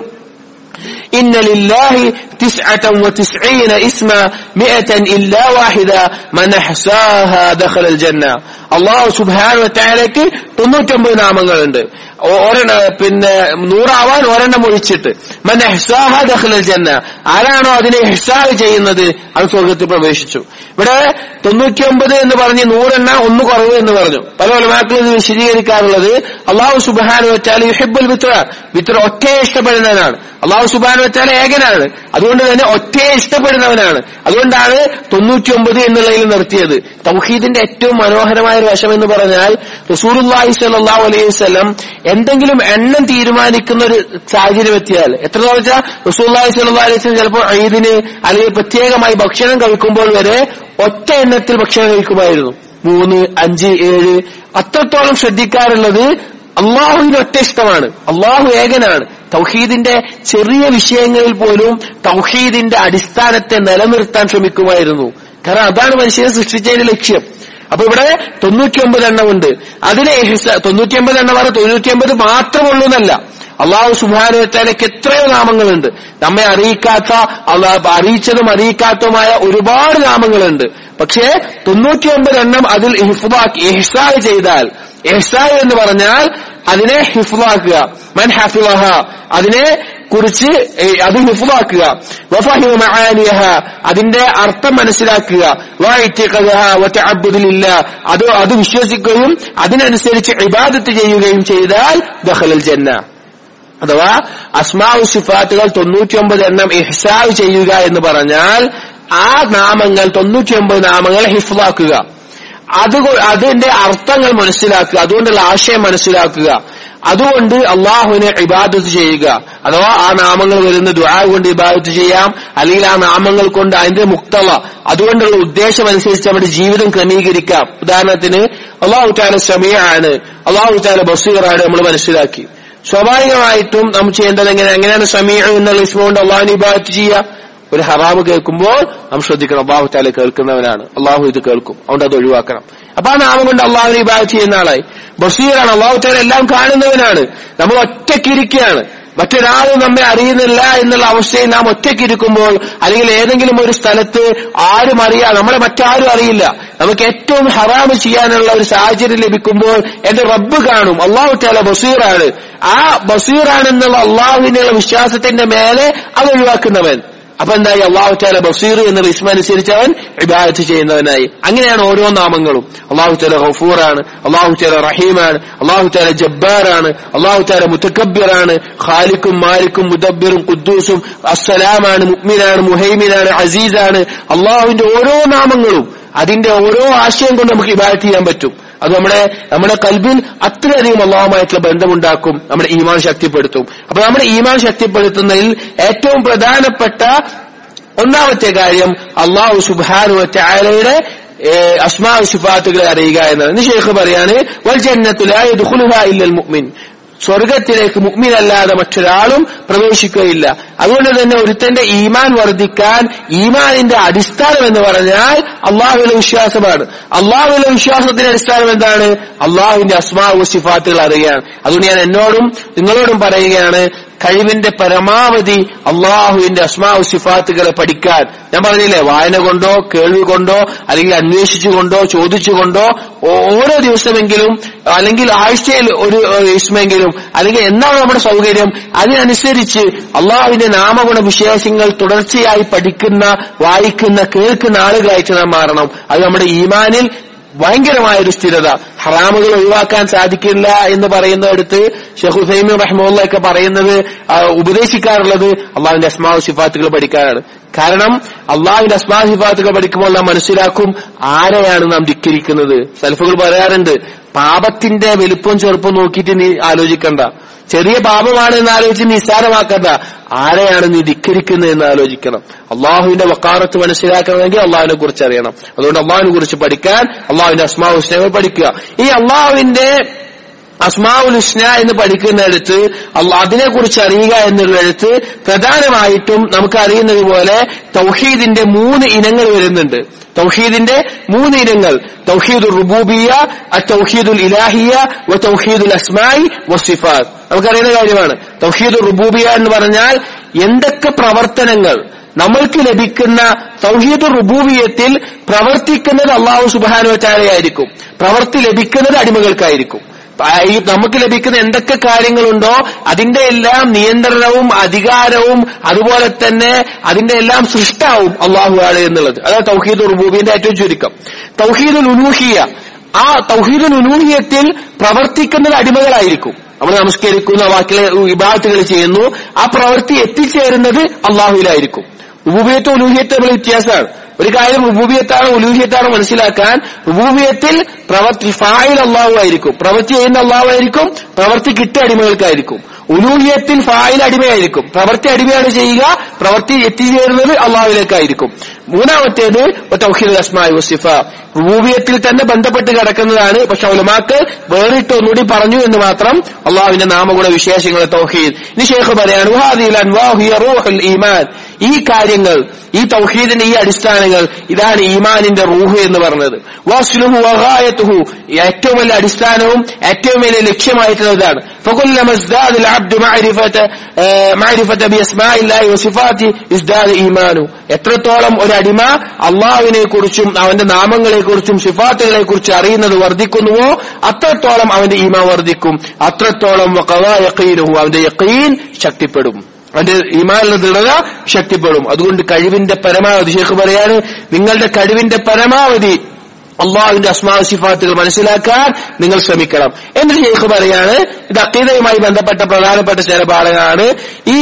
إن لله تسعة وتسعين اسما مئة إلا واحدة من أحساها دخل الجنة അള്ളാഹു സുബാന വറ്റാലയ്ക്ക് തൊണ്ണൂറ്റൊമ്പത് നാമങ്ങളുണ്ട് ഒ- ഒരെണ്ണം പിന്നെ നൂറാവാൻ ഒരെണ്ണം ഒഴിച്ചിട്ട് മൻ എഹ്സാഹ ദഖ്ലൽ ജന്ന ആരാണോ അതിനെ എഹ്സാഹ് ചെയ്യുന്നത് അത് സ്വർഗത്തിൽ പ്രവേശിച്ചു ഇവിടെ തൊണ്ണൂറ്റിയൊമ്പത് എന്ന് പറഞ്ഞ് നൂറെണ്ണ ഒന്ന് കുറവ് എന്ന് പറഞ്ഞു പല ഒലമാക്കളും ഇത് വിശദീകരിക്കാറുള്ളത് അള്ളാഹു സുബാന വെച്ചാൽ യുഹിബുൽ വിത്ര വിത്ര ഒറ്റയെ ഇഷ്ടപ്പെടുന്നവനാണ് അള്ളാഹു സുബാന വെച്ചാൽ ഏകനാണ് അതുകൊണ്ട് തന്നെ ഒറ്റയെ ഇഷ്ടപ്പെടുന്നവനാണ് അതുകൊണ്ടാണ് തൊണ്ണൂറ്റിയൊമ്പത് എന്നുള്ളതിൽ നിർത്തിയത് തൗഹീദിന്റെ ഏറ്റവും മനോഹരമായ ഒരു വശം എന്ന് പറഞ്ഞാൽ റസൂലുള്ളാഹി സ്വല്ലല്ലാഹു അലൈഹി വസല്ലം എന്തെങ്കിലും എണ്ണം തീരുമാനിക്കുന്ന ഒരു സാഹചര്യം എത്തിയാൽ എത്രത്തോളം വെച്ചാൽ റസൂലുള്ളാഹി സ്വല്ലല്ലാഹു അലൈഹി വസല്ലം ചിലപ്പോൾ ഈദിന് അല്ലെങ്കിൽ പ്രത്യേകമായി ഭക്ഷണം കഴിക്കുമ്പോൾ വരെ ഒറ്റ എണ്ണത്തിൽ ഭക്ഷണം കഴിക്കുമായിരുന്നു മൂന്ന് അഞ്ച് ഏഴ് അത്രത്തോളം ശ്രദ്ധിക്കാറുള്ളത് അള്ളാഹുവിന് ഒറ്റ ഇഷ്ടമാണ് അള്ളാഹു ഏകനാണ് തൗഹീദിന്റെ ചെറിയ വിഷയങ്ങളിൽ പോലും തൗഹീദിന്റെ അടിസ്ഥാനത്തെ നിലനിർത്താൻ ശ്രമിക്കുമായിരുന്നു കാരണം അതാണ് മനുഷ്യനെ സൃഷ്ടിച്ചതിന്റെ ലക്ഷ്യം അപ്പൊ ഇവിടെ തൊണ്ണൂറ്റിയൊമ്പത് എണ്ണമുണ്ട് അതിലെ ഇഹ്സ- തൊണ്ണൂറ്റിയൊമ്പത് എണ്ണം പറഞ്ഞ തൊണ്ണൂറ്റിയൊമ്പത് മാത്രമുള്ളൂ എന്നല്ല അള്ളാഹു സുബാനുവറ്റാലയ്ക്ക് എത്രയോ നാമങ്ങളുണ്ട് നമ്മെ അറിയിക്കാത്ത അള്ളാഹ് അറിയിച്ചതും അറിയിക്കാത്തതുമായ ഒരുപാട് നാമങ്ങളുണ്ട് പക്ഷേ തൊണ്ണൂറ്റിയൊമ്പത് എണ്ണം അതിൽ ഹിഫ്ലാക്കി ഇഹ്സായ് ചെയ്താൽ ഇഹ്സായ് എന്ന് പറഞ്ഞാൽ അതിനെ ഹിഫ്ലാക്കുക മൻ ഹഫിളഹ അതിനെ കുറിച്ച് ഏ, അത് ഹിഫ്ലാക്കുക വഫഹിമ മആനിഹ അതിന്റെ അർത്ഥം മനസ്സിലാക്കുക വഇത്തിഖദഹ വതഅബ്ബുദിലില്ല അത് അത് വിശ്വസിക്കുകയും അതിനനുസരിച്ച് ഇബാദത്ത് ചെയ്യുകയും ചെയ്താൽ ദഖലൽ ജന്ന അഥവാ അസ്മാഉ സിഫാത്തുകൾ തൊണ്ണൂറ്റിയൊമ്പത് എണ്ണം ഇഹ്സാവ് ചെയ്യുക എന്ന് പറഞ്ഞാൽ ആ നാമങ്ങൾ തൊണ്ണൂറ്റിയൊമ്പത് നാമങ്ങൾ ഹിഫ്ലാക്കുക അത് അതിന്റെ അർത്ഥങ്ങൾ മനസ്സിലാക്കുക അതുകൊണ്ടുള്ള ആശയം മനസ്സിലാക്കുക അതുകൊണ്ട് അള്ളാഹുവിനെ ഇബാദത്ത് ചെയ്യുക അഥവാ ആ നാമങ്ങൾ വരുന്ന ദുആ കൊണ്ട് ഇബാദത്ത് ചെയ്യാം അല്ലെങ്കിൽ ആ നാമങ്ങൾ കൊണ്ട് അതിന്റെ മുക്തവ അതുകൊണ്ടുള്ള ഉദ്ദേശം അനുസരിച്ച് നമ്മുടെ ജീവിതം ക്രമീകരിക്കാം ഉദാഹരണത്തിന് അള്ളാഹു താല സമയാണ് അള്ളാഹു താല ബസീറാണ് നമ്മൾ മനസ്സിലാക്കി സ്വാഭാവികമായിട്ടും നാം ചെയ്യേണ്ടത് എങ്ങനെ എങ്ങനെയാണ് സമീഅ എന്നുള്ള ഇസ്മ കൊണ്ട് അള്ളാഹുവിനെ ഇബാദത്ത് ചെയ്യുക ഒരു ഹറാമ് കേൾക്കുമ്പോൾ നാം ശ്രദ്ധിക്കണം അള്ളാഹു താല കേൾക്കുന്നവനാണ് അള്ളാഹു ഇത് കേൾക്കും അതുകൊണ്ട് അത് ഒഴിവാക്കണം അപ്പൊ ആ നാമം കൊണ്ട് അള്ളാഹുവിനെ ഇബാദത്ത് ചെയ്യുന്ന ആളായി ബഷീറാണ് അള്ളാഹു താല എല്ലാം കാണുന്നവനാണ് നമ്മൾ ഒറ്റക്കിരിക്കുകയാണ് മറ്റൊരാളും നമ്മെ അറിയുന്നില്ല എന്നുള്ള അവസ്ഥയിൽ നാം ഒറ്റയ്ക്കിരിക്കുമ്പോൾ അല്ലെങ്കിൽ ഏതെങ്കിലും ഒരു സ്ഥലത്ത് ആരും അറിയാ നമ്മളെ മറ്റാരും അറിയില്ല നമുക്ക് ഏറ്റവും ഹറാമ് ചെയ്യാനുള്ള ഒരു സാഹചര്യം ലഭിക്കുമ്പോൾ എന്റെ റബ്ബ് കാണും അള്ളാഹു താല ബസീറാണ് ആ ബസീറാണെന്നുള്ള അള്ളാഹുവിനുള്ള വിശ്വാസത്തിന്റെ മേലെ അത് ഒഴിവാക്കുന്നവൻ അപ്പൊ എന്തായി അള്ളാഹു താല ബസീർ എന്നുള്ള ഇസ്മ അനുസരിച്ച് അവൻ ഇബാദത്ത് ചെയ്യുന്നവനായി അങ്ങനെയാണ് ഓരോ നാമങ്ങളും അള്ളാഹു താല ഗഫൂറാണ് അള്ളാഹു താല റഹീമാണ് അള്ളാഹു താല ജബ്ബാറാണ് അള്ളാഹു താല മുത്തക്കബ്ബിറാണ് ഖാലിക്കും മാലിക്കും മുദബ്ബിറും ഖുദ്ദൂസും അസ്സലാമാണ് മുഅ്മിനാണ് മുഹൈമിനാണ് അസീസാണ് അള്ളാഹുവിന്റെ ഓരോ നാമങ്ങളും അതിന്റെ ഓരോ ആശയം കൊണ്ട് നമുക്ക് ഇബാദത്ത് ചെയ്യാൻ പറ്റും അത് നമ്മുടെ നമ്മുടെ കൽബിൽ അത്രയധികം അള്ളാഹുമായിട്ടുള്ള ബന്ധമുണ്ടാക്കും നമ്മുടെ ഈമാൻ ശക്തിപ്പെടുത്തും അപ്പൊ നമ്മുടെ ഈമാൻ ശക്തിപ്പെടുത്തുന്നതിൽ ഏറ്റവും പ്രധാനപ്പെട്ട ഒന്നാമത്തെ കാര്യം അള്ളാഹു സുബാനു ചായലയുടെ അസ്മാ സിഫാത്തുകളെ അറിയുക എന്നാണ് ഇന്ന് ഷെയ്ഖ് പറയാണ് വൽ ജന്നത്തുലായ ഇല്ലൽ മുഅ്മിൻ സ്വർഗത്തിലേക്ക് മുഗ്മിനല്ലാതെ മറ്റൊരാളും പ്രവേശിക്കുകയില്ല അതുകൊണ്ട് തന്നെ ഒരുത്തന്റെ ഈമാൻ വർദ്ധിക്കാൻ ഈമാനിന്റെ അടിസ്ഥാനം എന്ന് പറഞ്ഞാൽ അള്ളാഹുവിലെ വിശ്വാസമാണ് അള്ളാഹുവിലെ വിശ്വാസത്തിന്റെ അടിസ്ഥാനം എന്താണ് അള്ളാഹുവിന്റെ അസ്മാവു സിഫാത്തുകൾ അറിയാൻ അതുകൊണ്ട് ഞാൻ എന്നോടും നിങ്ങളോടും പറയുകയാണ് കഴിവിന്റെ പരമാവധി അള്ളാഹുവിന്റെ അസ്മാവു സിഫാത്തുകളെ പഠിക്കാൻ ഞാൻ പറഞ്ഞില്ലേ വായന കൊണ്ടോ കേൾവി കൊണ്ടോ അല്ലെങ്കിൽ അന്വേഷിച്ചുകൊണ്ടോ ചോദിച്ചുകൊണ്ടോ ഓരോ ദിവസമെങ്കിലും അല്ലെങ്കിൽ ആഴ്ചയിൽ ഒരു ദിവസമെങ്കിലും അല്ലെങ്കിൽ എന്താണ് നമ്മുടെ സൗകര്യം അതിനനുസരിച്ച് അള്ളാഹുവിന്റെ നാമഗുണ വിശേഷങ്ങൾ തുടർച്ചയായി പഠിക്കുന്ന വായിക്കുന്ന കേൾക്കുന്ന ആളുകളായിട്ട് നാം മാറണം അത് നമ്മുടെ ഈമാനിൽ ഭയങ്കരമായ ഒരു സ്ഥിരത ഹറാമുകൾ ഒഴിവാക്കാൻ സാധിക്കില്ല എന്ന് പറയുന്നിടത്ത് ഷെഖ് ഹുസൈമി റഹ്മുള്ള ഒക്കെ പറയുന്നത് ഉപദേശിക്കാറുള്ളത് അള്ളാഹുവിന്റെ അസ്മാവ് സിഫാത്തുകൾ പഠിക്കാനാണ് കാരണം അള്ളാഹുവിന്റെ അസ്മാ സിഫാത്തുകൾ പഠിക്കുമ്പോൾ നാം മനസ്സിലാക്കും ആരെയാണ് നാം ധിക്കരിക്കുന്നത് സൽഫുകൾ പറയാറുണ്ട് പാപത്തിന്റെ വലുപ്പം ചെറുപ്പം നോക്കിയിട്ട് നീ ആലോചിക്കണ്ട ചെറിയ പാപമാണ് എന്ന് ആലോചിച്ച് നിസ്സാരമാക്കണ്ട ആരെയാണ് നീ ധിക്കരിക്കുന്നത് എന്ന് ആലോചിക്കണം അള്ളാഹുവിന്റെ വക്കാറത്ത് മനസ്സിലാക്കണമെങ്കിൽ അള്ളാഹുവിനെ കുറിച്ച് അറിയണം അതുകൊണ്ട് അള്ളാഹുവിനെ കുറിച്ച് പഠിക്കാൻ അള്ളാഹുവിന്റെ അസ്മാവ് ഹുസ്നകൾ പഠിക്കുക ഈ അള്ളാഹുവിന്റെ അസ്മാവുൽ ഹുസ്ന എന്ന് പഠിക്കുന്നിടത്ത് അതിനെക്കുറിച്ച് അറിയുക എന്നുള്ളിടത്ത് പ്രധാനമായിട്ടും നമുക്ക് അറിയുന്നത് പോലെ തൗഹീദിന്റെ മൂന്ന് ഇനങ്ങൾ വരുന്നുണ്ട് തൗഹീദിന്റെ മൂന്ന് ഇനങ്ങൾ തൗഹീദുൽ റുബൂബിയ തൗഹീദുൽ ഇലാഹിയ വ തൗഹീദുൽ അസ്മായി വസിഫാത്ത് നമുക്കറിയുന്ന കാര്യമാണ് തൗഹീദുൽ റുബൂബിയ എന്ന് പറഞ്ഞാൽ എന്തൊക്കെ പ്രവർത്തനങ്ങൾ നമ്മൾക്ക് ലഭിക്കുന്ന തൗഹീദുൽ റുബൂബിയത്തിൽ പ്രവർത്തിക്കുന്നത് അള്ളാഹു സുബാനുവച്ചാലയായിരിക്കും പ്രവർത്തി ലഭിക്കുന്നത് അടിമകൾക്കായിരിക്കും ഈ നമുക്ക് ലഭിക്കുന്ന എന്തൊക്കെ കാര്യങ്ങളുണ്ടോ അതിന്റെ എല്ലാം നിയന്ത്രണവും അധികാരവും അതുപോലെ തന്നെ അതിന്റെ എല്ലാം സൃഷ്ടാവും അള്ളാഹു ആണ് എന്നുള്ളത് അതാണ് തൗഹീദ് റുബൂബിന്റെ ഏറ്റവും ചുരുക്കം തൗഹീദുൽ ഉലൂഹിയ ആ തൗഹീദുൽ ഉലൂഹിയത്തിൽ പ്രവർത്തിക്കുന്നത് അടിമകളായിരിക്കും നമ്മൾ നമസ്കരിക്കുന്ന വാക്കിലെ വിഭാഗത്തുകൾ ചെയ്യുന്നു ആ പ്രവൃത്തി എത്തിച്ചേരുന്നത് അള്ളാഹുവിലായിരിക്കും ഉബൂബിയത്തും ഉലൂഹിയത്തും തമ്മിൽ വ്യത്യാസമാണ് ഒരു കാര്യം റുബൂബിയത്താണ് ഉലൂഹിയത്താണ് മനസ്സിലാക്കാൻ റുബൂബിയത്തിൽ പ്രവർത്തി ഫായിൽ അള്ളാഹു ആയിരിക്കും പ്രവൃത്തി ചെയ്യുന്ന അള്ളാഹു ആയിരിക്കും പ്രവൃത്തി കിട്ടിയ അടിമകൾക്കായിരിക്കും ഉലൂഹിയത്തിൽ ഫായിൽ അടിമയായിരിക്കും പ്രവൃത്തി അടിമയാണ് ചെയ്യുക പ്രവൃത്തി എത്തിച്ചേരുന്നത് അള്ളാഹുവിലേക്കായിരിക്കും മൂന്നാമത്തേത് തൗഹീദ് അസ്മായി വസിഫ റുബൂബിയത്തിൽ തന്നെ ബന്ധപ്പെട്ട് കിടക്കുന്നതാണ് പക്ഷെ ഉലമാക്ക് വേറിട്ട് ഒന്നുകൂടി പറഞ്ഞു എന്ന് മാത്രം അള്ളാഹുവിന്റെ നാമഗുണ വിശേഷങ്ങളെ തൗഹീദ് ഇനി ഷേഖ് പറയാണ് ഈമാൻ ഈ കാര്യങ്ങൾ ഈ തൗഹീദിന്റെ ഈ അടിസ്ഥാനങ്ങൾ ഇതാണ് ഈമാനിന്റെ റൂഹ് എന്ന് പറഞ്ഞത് വാസ്ലുഹു വഹായത്തുഹു ഏറ്റവും വലിയ അടിസ്ഥാനവും ഏറ്റവും വലിയ ലക്ഷ്യമായിട്ടുള്ളതാണ് فكلما ازداد العبد معرفة معرفة بأسماء الله وصفاته ازداد إيمانه എത്രത്തോളം ഒരു അടിമ അള്ളാഹുവിനെ കുറിച്ചും അവന്റെ നാമങ്ങളെ കുറിച്ചും സിഫാത്തുകളെ കുറിച്ച് അറിയുന്നത് വർദ്ധിക്കുന്നുവോ അത്രത്തോളം അവന്റെ ഈമാ വർദ്ധിക്കും അത്രത്തോളം അവന്റെ യക്കീൻ ശക്തിപ്പെടും അവന്റെ ഈമാനിലെ ദൃഢത ശക്തിപ്പെടും അതുകൊണ്ട് കഴിവിന്റെ പരമാവധി ഷേഖ് പറയാണ് നിങ്ങളുടെ കഴിവിന്റെ പരമാവധി അള്ളാഹുവിന്റെ അസ്മാ സിഫാത്തുകൾ മനസ്സിലാക്കാൻ നിങ്ങൾ ശ്രമിക്കണം എന്ന് ഷെയ്ഖ് പറയാണ് ഇത് അക്കീതയുമായി ബന്ധപ്പെട്ട പ്രധാനപ്പെട്ട ചില പാഠങ്ങളാണ് ഈ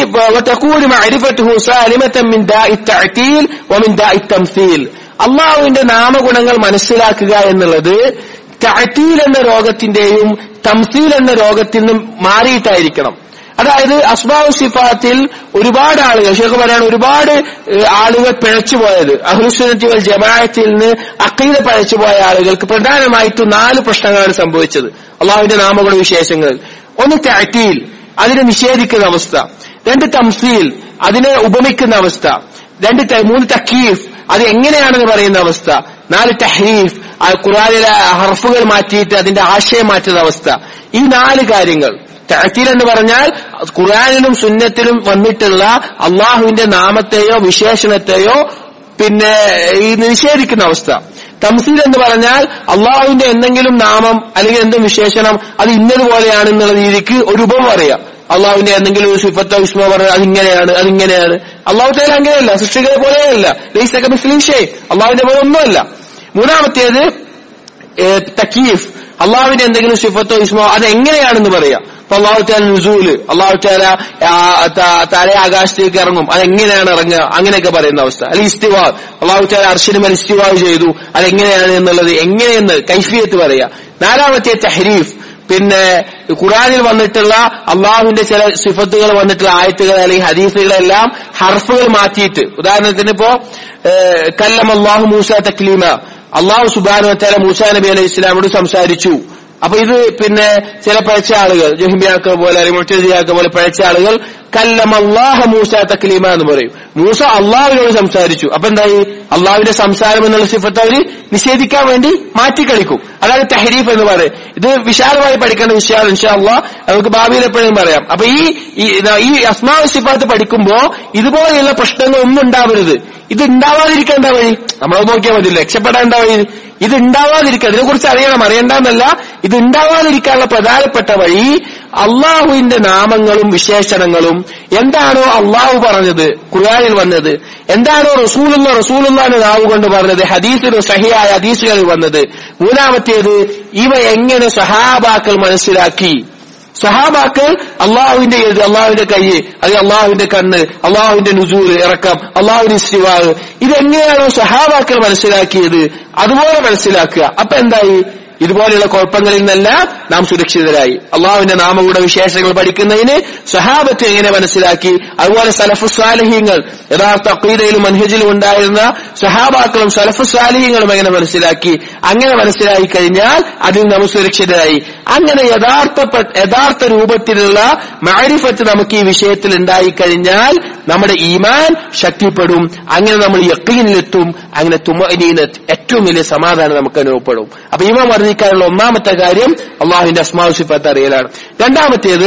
അള്ളാഹുവിന്റെ നാമഗുണങ്ങൾ മനസ്സിലാക്കുക എന്നുള്ളത് തഅത്തീൽ എന്ന രോഗത്തിന്റെയും തംസീൽ എന്ന രോഗത്തിൽ നിന്നും മാറിയിട്ടായിരിക്കണം അതായത് അസ്മാവ് സിഫാത്തിൽ ഒരുപാട് ആളുകൾ ഷേഖ് പറയാണ് ഒരുപാട് ആളുകൾ പിഴച്ചുപോയത് അഹ്ലുസുനത്തി വൽ ജമാഅത്തിൽ നിന്ന് അക്കീത പഴച്ചുപോയ ആളുകൾക്ക് പ്രധാനമായിട്ടും നാല് പ്രശ്നങ്ങളാണ് സംഭവിച്ചത് അള്ളാഹുവിന്റെ നാമഗുണ വിശേഷങ്ങളിൽ ഒന്ന് താറ്റീൽ അതിനെ നിഷേധിക്കുന്ന അവസ്ഥ രണ്ട് തംസീൽ അതിനെ ഉപമിക്കുന്ന അവസ്ഥ രണ്ട് മൂന്ന് തക്കീഫ് അത് എങ്ങനെയാണെന്ന് പറയുന്ന അവസ്ഥ നാല് തഹീഫ് ഖുറാനിലെ ഹർഫുകൾ മാറ്റിയിട്ട് അതിന്റെ ആശയം മാറ്റുന്ന അവസ്ഥ ഈ നാല് കാര്യങ്ങൾ തഅത്തീൽ എന്ന് പറഞ്ഞാൽ ഖുർആാനിലും സുന്നത്തിലും വന്നിട്ടുള്ള അള്ളാഹുവിന്റെ നാമത്തെയോ വിശേഷണത്തെയോ പിന്നെ ഈ നിഷേധിക്കുന്ന അവസ്ഥ തംസീൽ എന്ന് പറഞ്ഞാൽ അള്ളാഹുവിന്റെ എന്തെങ്കിലും നാമം അല്ലെങ്കിൽ എന്തെങ്കിലും വിശേഷണം അത് ഇന്നതുപോലെയാണെന്നുള്ള രീതിക്ക് ഒരു ഉപമ പറയാം അള്ളാഹുവിന്റെ എന്തെങ്കിലും ഒരു സിഫത്തോ വിസ്മോ പറഞ്ഞാൽ അതിങ്ങനെയാണ് അതിങ്ങനെയാണ് അള്ളാഹു തേല അങ്ങനെയല്ല സൃഷ്ടികളെ പോലെയല്ല ലൈസക മുസ്ലിം ഷേ അള്ളാഹുവിന്റെ പോലെ ഒന്നുമല്ല മൂന്നാമത്തേത് തക്കീഫ് അള്ളാഹുവിന്റെ എന്തെങ്കിലും സിഫത്തോ ഇസ്മോ അത് എങ്ങനെയാണെന്ന് പറയാം അപ്പൊ അള്ളാഹു താല നുസൂല് അള്ളാഹു താല താരെ ആകാശത്തേക്ക് ഇറങ്ങും അതെങ്ങനെയാണ് ഇറങ്ങുക അങ്ങനെയൊക്കെ പറയുന്ന അവസ്ഥ അല്ലെങ്കിൽ ഇസ്തിവാ അള്ളാഹു താല അർഷിനുമൽ ഇസ്തിവാ ചെയ്തു അതെങ്ങനെയാണ് എന്നുള്ളത് എങ്ങനെയെന്ന് കൈഫിയത്ത് പറയാ നാലാമത്തെ തഹരീഫ് പിന്നെ ഖുറാനിൽ വന്നിട്ടുള്ള അള്ളാഹുവിന്റെ ചില സിഫത്തുകൾ വന്നിട്ടുള്ള ആയത്തുകൾ അല്ലെങ്കിൽ ഹദീസുകളെല്ലാം ഹർഫുകൾ മാറ്റിയിട്ട് ഉദാഹരണത്തിന് ഇപ്പോ കല്ലം അള്ളാഹു മൂസ തക്ലീമ അള്ളാഹു സുബാനു വത്താല മൂസ നബി അലൈഹി ഇസ്ലാമോട് സംസാരിച്ചു അപ്പൊ ഇത് പിന്നെ ചില പഴച്ച ആളുകൾ ജഹിമിയാക്ക പോലെ അല്ലെങ്കിൽ മുറ്റജിയാക്ക പോലെ പഴച്ച ആളുകൾ കല്ലം അള്ളാഹ മൂസ തക്ലീമ എന്ന് പറയും മൂസ അള്ളാഹുവിനോട് സംസാരിച്ചു അപ്പൊ എന്തായി അള്ളാഹുവിന്റെ സംസാരം എന്നുള്ള സിഫത്ത് അവര് നിഷേധിക്കാൻ വേണ്ടി മാറ്റിക്കളിക്കും അതാണ് തെഹരീഫ് എന്ന് പറയും ഇത് വിശാലമായി പഠിക്കേണ്ട വിഷയമാണ് ഇൻഷാ അള്ളാഹ് നമുക്ക് ഭാവിയിൽ എപ്പോഴും പറയാം അപ്പൊ ഈ ഈ അസ്മാ സിഫാത്ത് പഠിക്കുമ്പോ ഇതുപോലെയുള്ള പ്രശ്നങ്ങളൊന്നും ഉണ്ടാവരുത് ഇത് ഉണ്ടാവാതിരിക്കാൻ എന്താ വഴി നമ്മളത് നോക്കിയാൽ മതി രക്ഷപ്പെടാൻ എന്താ വഴി ഇത് ഉണ്ടാവാതിരിക്കാൻ ഇതിനെ കുറിച്ച് അറിയണം അറിയണ്ടെന്നല്ല ഇത് ഉണ്ടാവാതിരിക്കാനുള്ള പ്രധാനപ്പെട്ട വഴി അള്ളാഹുവിന്റെ നാമങ്ങളും വിശേഷണങ്ങളും എന്താണോ അള്ളാഹു പറഞ്ഞത് ഖുർആാനിൽ വന്നത് എന്താണോ റസൂലുള്ള റസൂലുള്ളാന്റെ നാവ് കൊണ്ട് പറഞ്ഞത് ഹദീസിന് സഹിയായ ഹദീസുകളിൽ വന്നത് മൂന്നാമത്തേത് ഇവ എങ്ങനെ സഹാബാക്കൾ മനസ്സിലാക്കി സഹാബാക്കൾ അള്ളാഹുവിന്റെ എഴുതി അള്ളാഹുവിന്റെ കൈ അത് അള്ളാഹുവിന്റെ കണ്ണ് അള്ളാഹുവിന്റെ നുസൂര് ഇറക്കം അള്ളാഹുവിന്റെ ഇസ്തിവാഹ് ഇതെങ്ങനെയാണോ സഹാബാക്കൾ മനസ്സിലാക്കിയത് അതുപോലെ മനസ്സിലാക്കുക അപ്പൊ എന്തായി ഇതുപോലെയുള്ള കുഴപ്പങ്ങളിൽ നിന്നെല്ലാം നാം സുരക്ഷിതരായി അള്ളാഹുവിന്റെ നാമങ്ങളുടെ വിശേഷങ്ങൾ പഠിക്കുന്നതിന് സഹാബത്ത് എങ്ങനെ മനസ്സിലാക്കി അതുപോലെ സലഫു സാലിഹ്യങ്ങൾ യഥാർത്ഥ അക്കീതയിലും മൻഹജിലും ഉണ്ടായിരുന്ന സഹാബാക്കളും സലഫു സാലിഹ്യങ്ങളും എങ്ങനെ മനസ്സിലാക്കി അങ്ങനെ മനസ്സിലാക്കി കഴിഞ്ഞാൽ അതിൽ നാം സുരക്ഷിതരായി അങ്ങനെ യഥാർത്ഥ യഥാർത്ഥ രൂപത്തിലുള്ള മാരിഫത്ത് നമുക്ക് ഈ വിഷയത്തിൽ ഉണ്ടായിക്കഴിഞ്ഞാൽ നമ്മുടെ ഈമാൻ ശക്തിപ്പെടും അങ്ങനെ നമ്മൾ യക്കീനിലെത്തും അങ്ങനെ തുമനീനത്ത് ഏറ്റവും വലിയ സമാധാനം നമുക്ക് അനുഭവപ്പെടും അപ്പൊ ഈമാൻ വർദ്ധിക്കാനുള്ള ഒന്നാമത്തെ കാര്യം അള്ളാഹുവിന്റെ അസ്മാവ് സിഫത്ത് അറിയലാണ് രണ്ടാമത്തേത്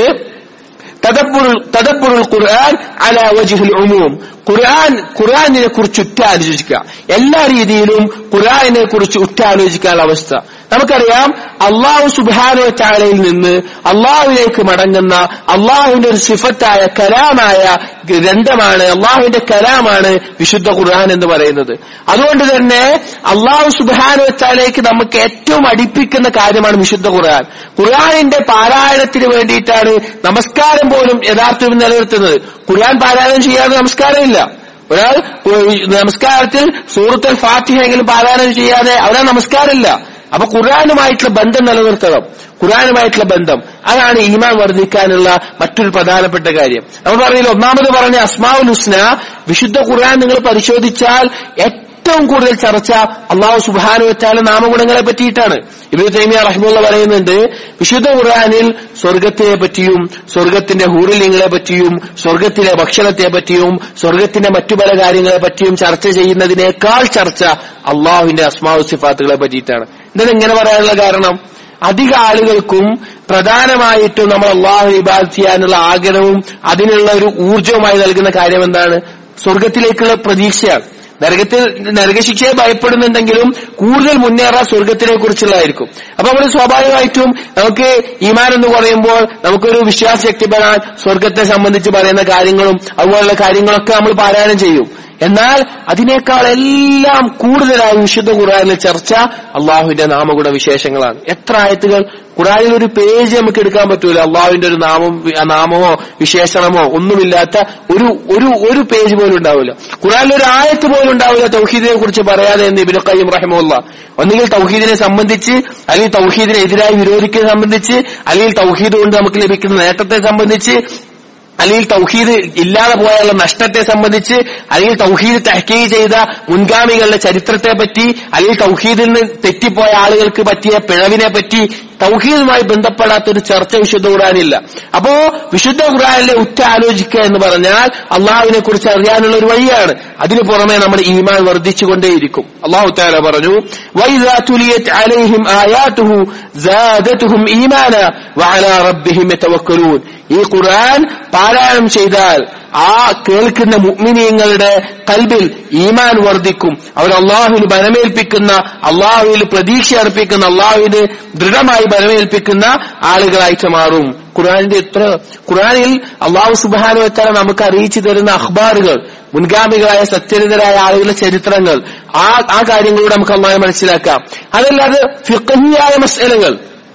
തദബ്ബുറുൽ ഖുർആൻ അല വജിഹുൽ ഉമൂം ഖുർആൻ ഖുർആനിനെ കുറിച്ച് ഉറ്റാലോചിക്കുക എല്ലാ രീതിയിലും ഖുർആനിനെ കുറിച്ച് ഉറ്റാലോചിക്കാനുള്ള അവസ്ഥ നമുക്കറിയാം അള്ളാഹു സുബാനു ചാലയിൽ നിന്ന് അള്ളാഹുവിലേക്ക് മടങ്ങുന്ന അള്ളാഹുവിന്റെ ഒരു സിഫത്തായ കലാമായ ഗ്രന്ഥമാണ് അള്ളാഹുവിന്റെ കലാമാണ് വിശുദ്ധ ഖുർആൻ എന്ന് പറയുന്നത് അതുകൊണ്ട് തന്നെ അള്ളാഹു സുബാനു ചാലയ്ക്ക് നമുക്ക് ഏറ്റവും അടുപ്പിക്കുന്ന കാര്യമാണ് വിശുദ്ധ ഖുർആൻ ഖുർആനിന്റെ പാരായണത്തിന് വേണ്ടിയിട്ടാണ് നമസ്കാരം പോലും യഥാർത്ഥത്തിൽ നിലനിർത്തുന്നത് ഖുർആൻ പാരായണം ചെയ്യാതെ നമസ്കാരമില്ല ഒരാൾ നമസ്കാരത്തിൽ സൂറത്തുൽ ഫാത്തിഹെങ്കിലും പാരായണം ചെയ്യാതെ അവിടെ നമസ്കാരമില്ല അപ്പൊ ഖുർആാനുമായിട്ടുള്ള ബന്ധം നിലനിർത്തണം ഖുർആാനുമായിട്ടുള്ള ബന്ധം അതാണ് ഈമാൻ വർദ്ധിക്കാനുള്ള മറ്റൊരു പ്രധാനപ്പെട്ട കാര്യം നമ്മൾ പറഞ്ഞില്ല ഒന്നാമത് പറഞ്ഞ അസ്മാവുൽ ഹുസ്ന വിശുദ്ധ ഖുർആൻ നിങ്ങൾ പരിശോധിച്ചാൽ ഏറ്റവും കൂടുതൽ ചർച്ച അള്ളാഹു സുബാനു വെച്ചാല നാമഗുണങ്ങളെ പറ്റിയിട്ടാണ് ഇബിന് തൈമിയ റഹ്മുള്ള പറയുന്നുണ്ട് വിശുദ്ധ ഖുർആാനിൽ സ്വർഗത്തെ പറ്റിയും സ്വർഗത്തിന്റെ ഹൂറിലിങ്ങളെ പറ്റിയും സ്വർഗത്തിലെ ഭക്ഷണത്തെ പറ്റിയും സ്വർഗത്തിന്റെ മറ്റു പല കാര്യങ്ങളെ പറ്റിയും ചർച്ച ചെയ്യുന്നതിനേക്കാൾ ചർച്ച അള്ളാഹുവിന്റെ അസ്മാവു സിഫാത്തുകളെ പറ്റിയിട്ടാണ് എന്താണ് ഇങ്ങനെ പറയാനുള്ള കാരണം അധിക ആളുകൾക്കും പ്രധാനമായിട്ടും നമ്മൾ അള്ളാഹു ഇബാദ് ചെയ്യാനുള്ള ആഗ്രഹവും അതിനുള്ള ഒരു ഊർജവുമായി നൽകുന്ന കാര്യം എന്താണ് സ്വർഗത്തിലേക്കുള്ള പ്രതീക്ഷയാണ് നരകത്തിൽ നരകശിക്ഷയെ ഭയപ്പെടുന്നുണ്ടെങ്കിലും കൂടുതൽ മുന്നേറാൻ സ്വർഗത്തിനെ കുറിച്ചുള്ളതായിരിക്കും അപ്പൊ നമ്മൾ സ്വാഭാവികമായിട്ടും നമുക്ക് ഈമാൻ എന്ന് പറയുമ്പോൾ നമുക്കൊരു വിശ്വാസ ശക്തിപ്പെടാൻ സ്വർഗത്തെ സംബന്ധിച്ച് പറയുന്ന കാര്യങ്ങളും അതുപോലുള്ള കാര്യങ്ങളൊക്കെ നമ്മൾ പാരായണം ചെയ്യും എന്നാൽ അതിനേക്കാൾ എല്ലാം കൂടുതലായി വിശുദ്ധ ഖുറാനിലെ ചർച്ച അള്ളാഹുവിന്റെ നാമഗുണ വിശേഷങ്ങളാണ് എത്ര ആയത്തുകൾ ഖുറാനിൽ ഒരു പേജ് നമുക്ക് എടുക്കാൻ പറ്റൂല അള്ളാഹുവിന്റെ ഒരു നാമം നാമമോ വിശേഷണമോ ഒന്നുമില്ലാത്ത ഒരു ഒരു ഒരു പേജ് പോലും ഉണ്ടാവില്ല ഖുറാനിൽ ഒരു ആയത്ത് പോലും ഉണ്ടാവില്ല തൗഹീദിനെ കുറിച്ച് പറയാതെ എന്ന് ഇബിന് കയ്യം റഹിമുള്ള ഒന്നുകിൽ തൗഹീദിനെ സംബന്ധിച്ച് അല്ലെങ്കിൽ തൗഹീദിനെതിരായി വിരോധിക്കുന്നതിനെ സംബന്ധിച്ച് അല്ലെങ്കിൽ തൗഹീദ് കൊണ്ട് നമുക്ക് ലഭിക്കുന്ന നേട്ടത്തെ സംബന്ധിച്ച് അല്ലെങ്കിൽ തൗഹീദ് ഇല്ലാതെ പോയുള്ള നഷ്ടത്തെ സംബന്ധിച്ച് അല്ലെങ്കിൽ തൗഹീദ് തഹക്കീ ചെയ്ത മുൻഗാമികളുടെ ചരിത്രത്തെ പറ്റി അല്ലെങ്കിൽ തൗഹീദിൽ നിന്ന് തെറ്റിപ്പോയ ആളുകൾക്ക് പറ്റിയ പിഴവിനെ പറ്റി തൗഹീദുമായി ബന്ധപ്പെടാത്ത ഒരു ചർച്ച വിശുദ്ധ ഖുറാനില്ല അപ്പോ വിശുദ്ധ ഖുറാനിലെ ഉറ്റ ആലോചിക്കുക എന്ന് പറഞ്ഞാൽ അള്ളാഹുവിനെ കുറിച്ച് അറിയാനുള്ള ഒരു വഴിയാണ് അതിനു പുറമെ നമ്മുടെ ഈമാൻ വർദ്ധിച്ചുകൊണ്ടേയിരിക്കും അള്ളാഹു താല പറഞ്ഞു وَإِذَا تُلِيَتْ عَلَيْهِمْ آيَاتُهُ زَادَتْهُمْ إِيمَانًا وَعَلَى رَبِّهِمْ يَتَوَكَّلُونَ ഈ ഖുർആൻ പാരായണം ചെയ്താൽ ആ കേൾക്കുന്ന മുഅ്മിനീങ്ങളുടെ കൽബിൽ ഈമാൻ വർദ്ധിക്കും അവർ അള്ളാഹുവിൽ ബലമേൽപ്പിക്കുന്ന അള്ളാഹുവിൽ പ്രതീക്ഷ അർപ്പിക്കുന്ന അള്ളാഹുവിന് ദൃഢമായി ബലമേൽപ്പിക്കുന്ന ആളുകളായിട്ട് മാറും ഖുർആാനിന്റെ എത്ര ഖുർആാനിൽ അള്ളാഹു സുബാനു വെച്ചാൽ നമുക്ക് അറിയിച്ചു തരുന്ന അഖ്ബാറുകൾ മുൻഗാമികളായ സത്യരിതരായ ആളുകളുടെ ചരിത്രങ്ങൾ ആ ആ കാര്യങ്ങളിലൂടെ നമുക്ക് അള്ളാഹെ മനസ്സിലാക്കാം അതല്ലാതെ ഫിഖഹിയായ മസലകൾ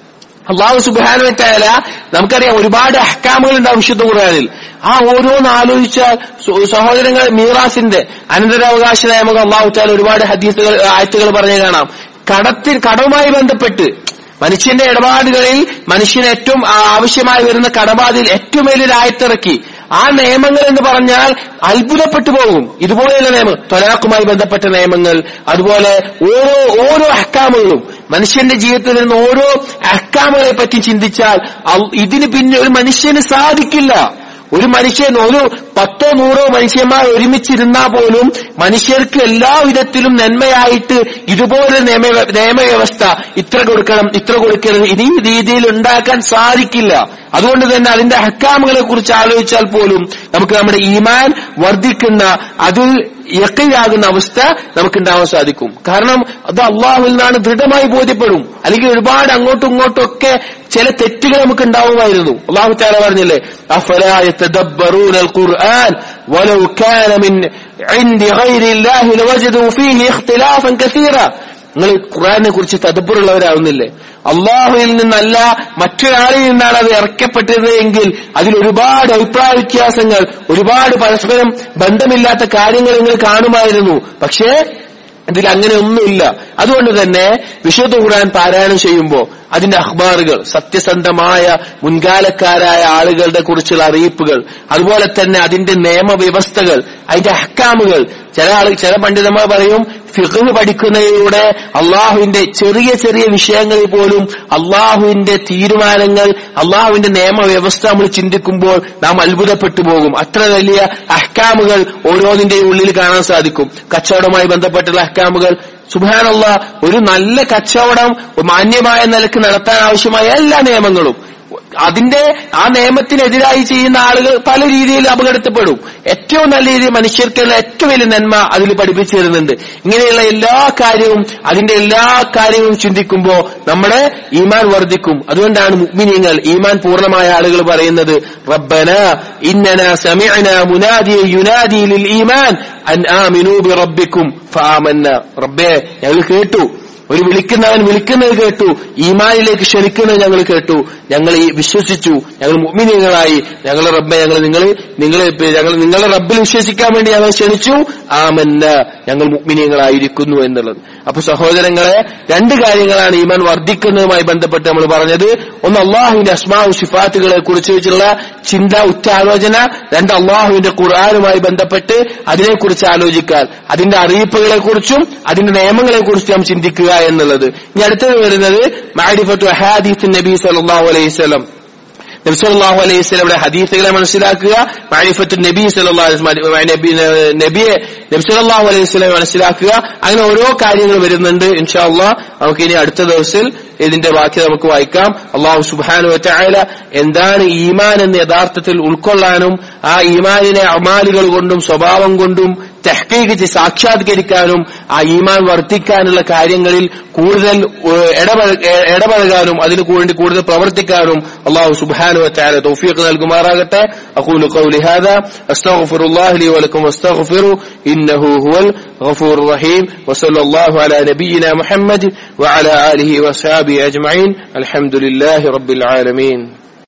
അള്ളാഹു സുബാനുവറ്റായാല നമുക്കറിയാം ഒരുപാട് അഹ്കാമുകൾ ഉണ്ടാവും വിശുദ്ധ ഖുർആനിൽ ആ ഓരോന്ന് ആലോചിച്ചാൽ സു- സഹോദരങ്ങൾ മീറാസിന്റെ അനന്തരാവകാശ നിയമങ്ങൾ അള്ളാഹു താല ഒരുപാട് ഹദീസുകൾ ആയത്തുകൾ പറഞ്ഞു കാണാം കടത്തിൽ കടവുമായി ബന്ധപ്പെട്ട് മനുഷ്യന്റെ ഇടപാടുകളിൽ മനുഷ്യന് ഏറ്റവും ആവശ്യമായി വരുന്ന കടബാധിൽ ഏറ്റവും വലിയൊരു ആയത്തിറക്കി ആ നിയമങ്ങൾ എന്ന് പറഞ്ഞാൽ അത്ഭുതപ്പെട്ടു പോകും ഇതുപോലെയുള്ള നിയമം തൊലാഖുമായി ബന്ധപ്പെട്ട നിയമങ്ങൾ അതുപോലെ ഓരോ ഓരോ അഹ്കാമുകളും മനുഷ്യന്റെ ജീവിതത്തിൽ നിന്ന് ഓരോ അഹ്കാമുകളെ പറ്റി ചിന്തിച്ചാൽ അൽ- ഇതിന് പിന്നെ ഒരു മനുഷ്യന് സാധിക്കില്ല ഒരു മനുഷ്യൻ ഒരു പത്തോ നൂറോ മനുഷ്യന്മാർ ഒരുമിച്ചിരുന്നാൽ പോലും മനുഷ്യർക്ക് എല്ലാ വിധത്തിലും നന്മയായിട്ട് ഇതുപോലെ നിയമ നിയമവ്യവസ്ഥ ഇത്ര കൊടുക്കണം ഇത്ര കൊടുക്കരുത് ഈ രീതിയിൽ ഉണ്ടാക്കാൻ സാധിക്കില്ല അതുകൊണ്ട് തന്നെ അതിന്റെ ഹക്കാമുകളെ കുറിച്ച് ആലോചിച്ചാൽ പോലും നമുക്ക് നമ്മുടെ ഈമാൻ വർദ്ധിക്കുന്ന അതിൽ യക്കയാകുന്ന അവസ്ഥ നമുക്ക് ഉണ്ടാവാൻ സാധിക്കും കാരണം അത് അള്ളാഹുവിൽ നിന്നാണ് ദൃഢമായി ബോധ്യപ്പെടും അല്ലെങ്കിൽ ഒരുപാട് അങ്ങോട്ടും ഇങ്ങോട്ടും ഒക്കെ ചില തെറ്റുകൾ നമുക്ക് ഉണ്ടാവുമായിരുന്നു അള്ളാഹു താല പറഞ്ഞില്ലേ അഫലാ يتدبرون القرآن ولو كان من عند غير الله لوجدوا فيه اختلافا كثيرا നിങ്ങൾ ഖുറാനെ കുറിച്ച് തദബ്ബറുള്ളവരാവുന്നില്ലേ അള്ളാഹുവിൽ നിന്നല്ല മറ്റൊരാളിൽ നിന്നാണ് അത് ഇറക്കപ്പെട്ടത് എങ്കിൽ അതിൽ ഒരുപാട് അഭിപ്രായ വ്യത്യാസങ്ങൾ ഒരുപാട് പരസ്പരം ബന്ധമില്ലാത്ത കാര്യങ്ങൾ നിങ്ങൾ കാണുമായിരുന്നു പക്ഷേ ഇതിൽ അങ്ങനെ ഒന്നുമില്ല അതുകൊണ്ട് തന്നെ വിശുദ്ധ ഖുർആൻ പാരായണം ചെയ്യുമ്പോൾ അതിന്റെ അഖ്ബാറുകൾ സത്യസന്ധമായ മുൻകാലക്കാരായ ആളുകളുടെ കുറിച്ചുള്ള അറിയിപ്പുകൾ അതുപോലെ തന്നെ അതിന്റെ നിയമവ്യവസ്ഥകൾ അതിന്റെ അഹ്കാമുകൾ ചില ആൾ ചില പണ്ഡിതന്മാർ പറയും ഫിഖ് പഠിക്കുന്നതിലൂടെ അള്ളാഹുവിന്റെ ചെറിയ ചെറിയ വിഷയങ്ങളിൽ പോലും അള്ളാഹുവിന്റെ തീരുമാനങ്ങൾ അള്ളാഹുവിന്റെ നിയമവ്യവസ്ഥ നമ്മൾ ചിന്തിക്കുമ്പോൾ നാം അത്ഭുതപ്പെട്ടു പോകും അത്ര വലിയ അഹ്കാമുകൾ ഓരോന്നിന്റെയും ഉള്ളിൽ കാണാൻ സാധിക്കും കച്ചവടവുമായി ബന്ധപ്പെട്ടുള്ള അഹ്കാമുകൾ സുബാനുള്ള ഒരു നല്ല കച്ചവടം മാന്യമായ നിലക്ക് നടത്താൻ ആവശ്യമായ എല്ലാ നിയമങ്ങളും അതിന്റെ ആ നിയമത്തിനെതിരായി ചെയ്യുന്ന ആളുകൾ പല രീതിയിൽ അപകടത്തിൽപ്പെടും ഏറ്റവും നല്ല രീതിയിൽ മനുഷ്യർക്കുള്ള ഏറ്റവും വലിയ നന്മ അതിൽ പഠിപ്പിച്ചു തരുന്നുണ്ട് ഇങ്ങനെയുള്ള എല്ലാ കാര്യവും അതിന്റെ എല്ലാ കാര്യവും ചിന്തിക്കുമ്പോൾ നമ്മുടെ ഈമാൻ വർദ്ധിക്കും അതുകൊണ്ടാണ് മുഗ്മിനീങ്ങൾ ഈമാൻ പൂർണ്ണമായ ആളുകൾ പറയുന്നത് റബ്ബന ഇന്നന സമയന മുനാദി യുനാദി ലിൽ ഈമാൻ അൻ ആമിനൂ ബി റബ്ബിക്കും ഫആമന്ന റബ്ബേ ഞങ്ങൾ കേട്ടു ഒരു വിളിക്കുന്നവൻ വിളിക്കുന്നത് കേട്ടു ഈമാനിലേക്ക് ക്ഷണിക്കുന്നത് ഞങ്ങൾ കേട്ടു ഞങ്ങൾ ഈ വിശ്വസിച്ചു ഞങ്ങൾ മുഅ്മിനീങ്ങളായി ഞങ്ങൾ റബ്ബെ ഞങ്ങൾ നിങ്ങൾ നിങ്ങൾ ഞങ്ങൾ നിങ്ങളുടെ റബ്ബിൽ വിശ്വസിക്കാൻ വേണ്ടി ഞങ്ങൾ ക്ഷണിച്ചു ആമന്ന ഞങ്ങൾ മുഅ്മിനീങ്ങളായിരിക്കുന്നു എന്നുള്ളത് അപ്പൊ സഹോദരങ്ങളെ രണ്ട് കാര്യങ്ങളാണ് ഈമാൻ വർദ്ധിക്കുന്നതുമായി ബന്ധപ്പെട്ട് നമ്മൾ പറഞ്ഞത് ഒന്ന് അള്ളാഹുവിന്റെ അസ്മാവു സിഫാത്തുകളെ കുറിച്ച് വെച്ചുള്ള ചിന്ത ഉറ്റാലോചന രണ്ട് അള്ളാഹുവിന്റെ ഖുർആാനുമായി ബന്ധപ്പെട്ട് അതിനെക്കുറിച്ച് ആലോചിക്കാൻ അതിന്റെ അറിയിപ്പുകളെ കുറിച്ചും അതിന്റെ നിയമങ്ങളെ കുറിച്ചും നാം ചിന്തിക്കുക എന്നുള്ളത് ഇനി അടുത്തത് വരുന്നത് മാരിഫത്തു അഹാദീസ് നബി സല്ലല്ലാഹു അലൈഹി വസല്ലം നബി സല്ലല്ലാഹു അലൈഹി വസല്ലമയുടെ ഹദീസുകളെ മനസ്സിലാക്കുക മാരിഫത്തു നബി സല്ലല്ലാഹു അലൈഹി വസല്ലം നബി നബിയെ നബി സല്ലല്ലാഹു അലൈഹി വസല്ലം മനസ്സിലാക്കുക അങ്ങനെ ഓരോ കാര്യങ്ങൾ വരുന്നുണ്ട് ഇൻഷാ അള്ളാഹ് നമുക്ക് ഇനി അടുത്ത ദിവസത്തിൽ ഇതിന്റെ ബാക്കി നമുക്ക് വായിക്കാം അള്ളാഹു സുബാനു വറ്റായാല എന്താണ് ഈമാൻ എന്ന് യഥാർത്ഥത്തിൽ ഉൾക്കൊള്ളാനും ആ ഈമാനിനെ അമാലുകൾ കൊണ്ടും സ്വഭാവം കൊണ്ടും തെഹ്ക്കീകിച്ച് സാക്ഷാത്കരിക്കാനും ആ ഈമാൻ വർദ്ധിക്കാനുള്ള കാര്യങ്ങളിൽ കൂടുതൽ ഏഹ്, ഇടപഴ- ഏഹ്, ഇടപഴകാനും അതിനു വേണ്ടി കൂടുതൽ പ്രവർത്തിക്കാനും അള്ളാഹു സുബാനു വറ്റായാല തൗഫീഖ് നൽകുമാറാകട്ടെ അഖൂലു ഖൗലി ഹാദാ അസ്തഗ്ഫിറുല്ലാഹി ലി വലക്കും അസ്തഗ്ഫിറു ഇന്നഹു ഹുവൽ ഗഫൂർ റഹീം വസല്ലല്ലാഹു അലാ നബിയിന മുഹമ്മദ് وعلى آله وصحبه أجمعين الحمد لله رب العالمين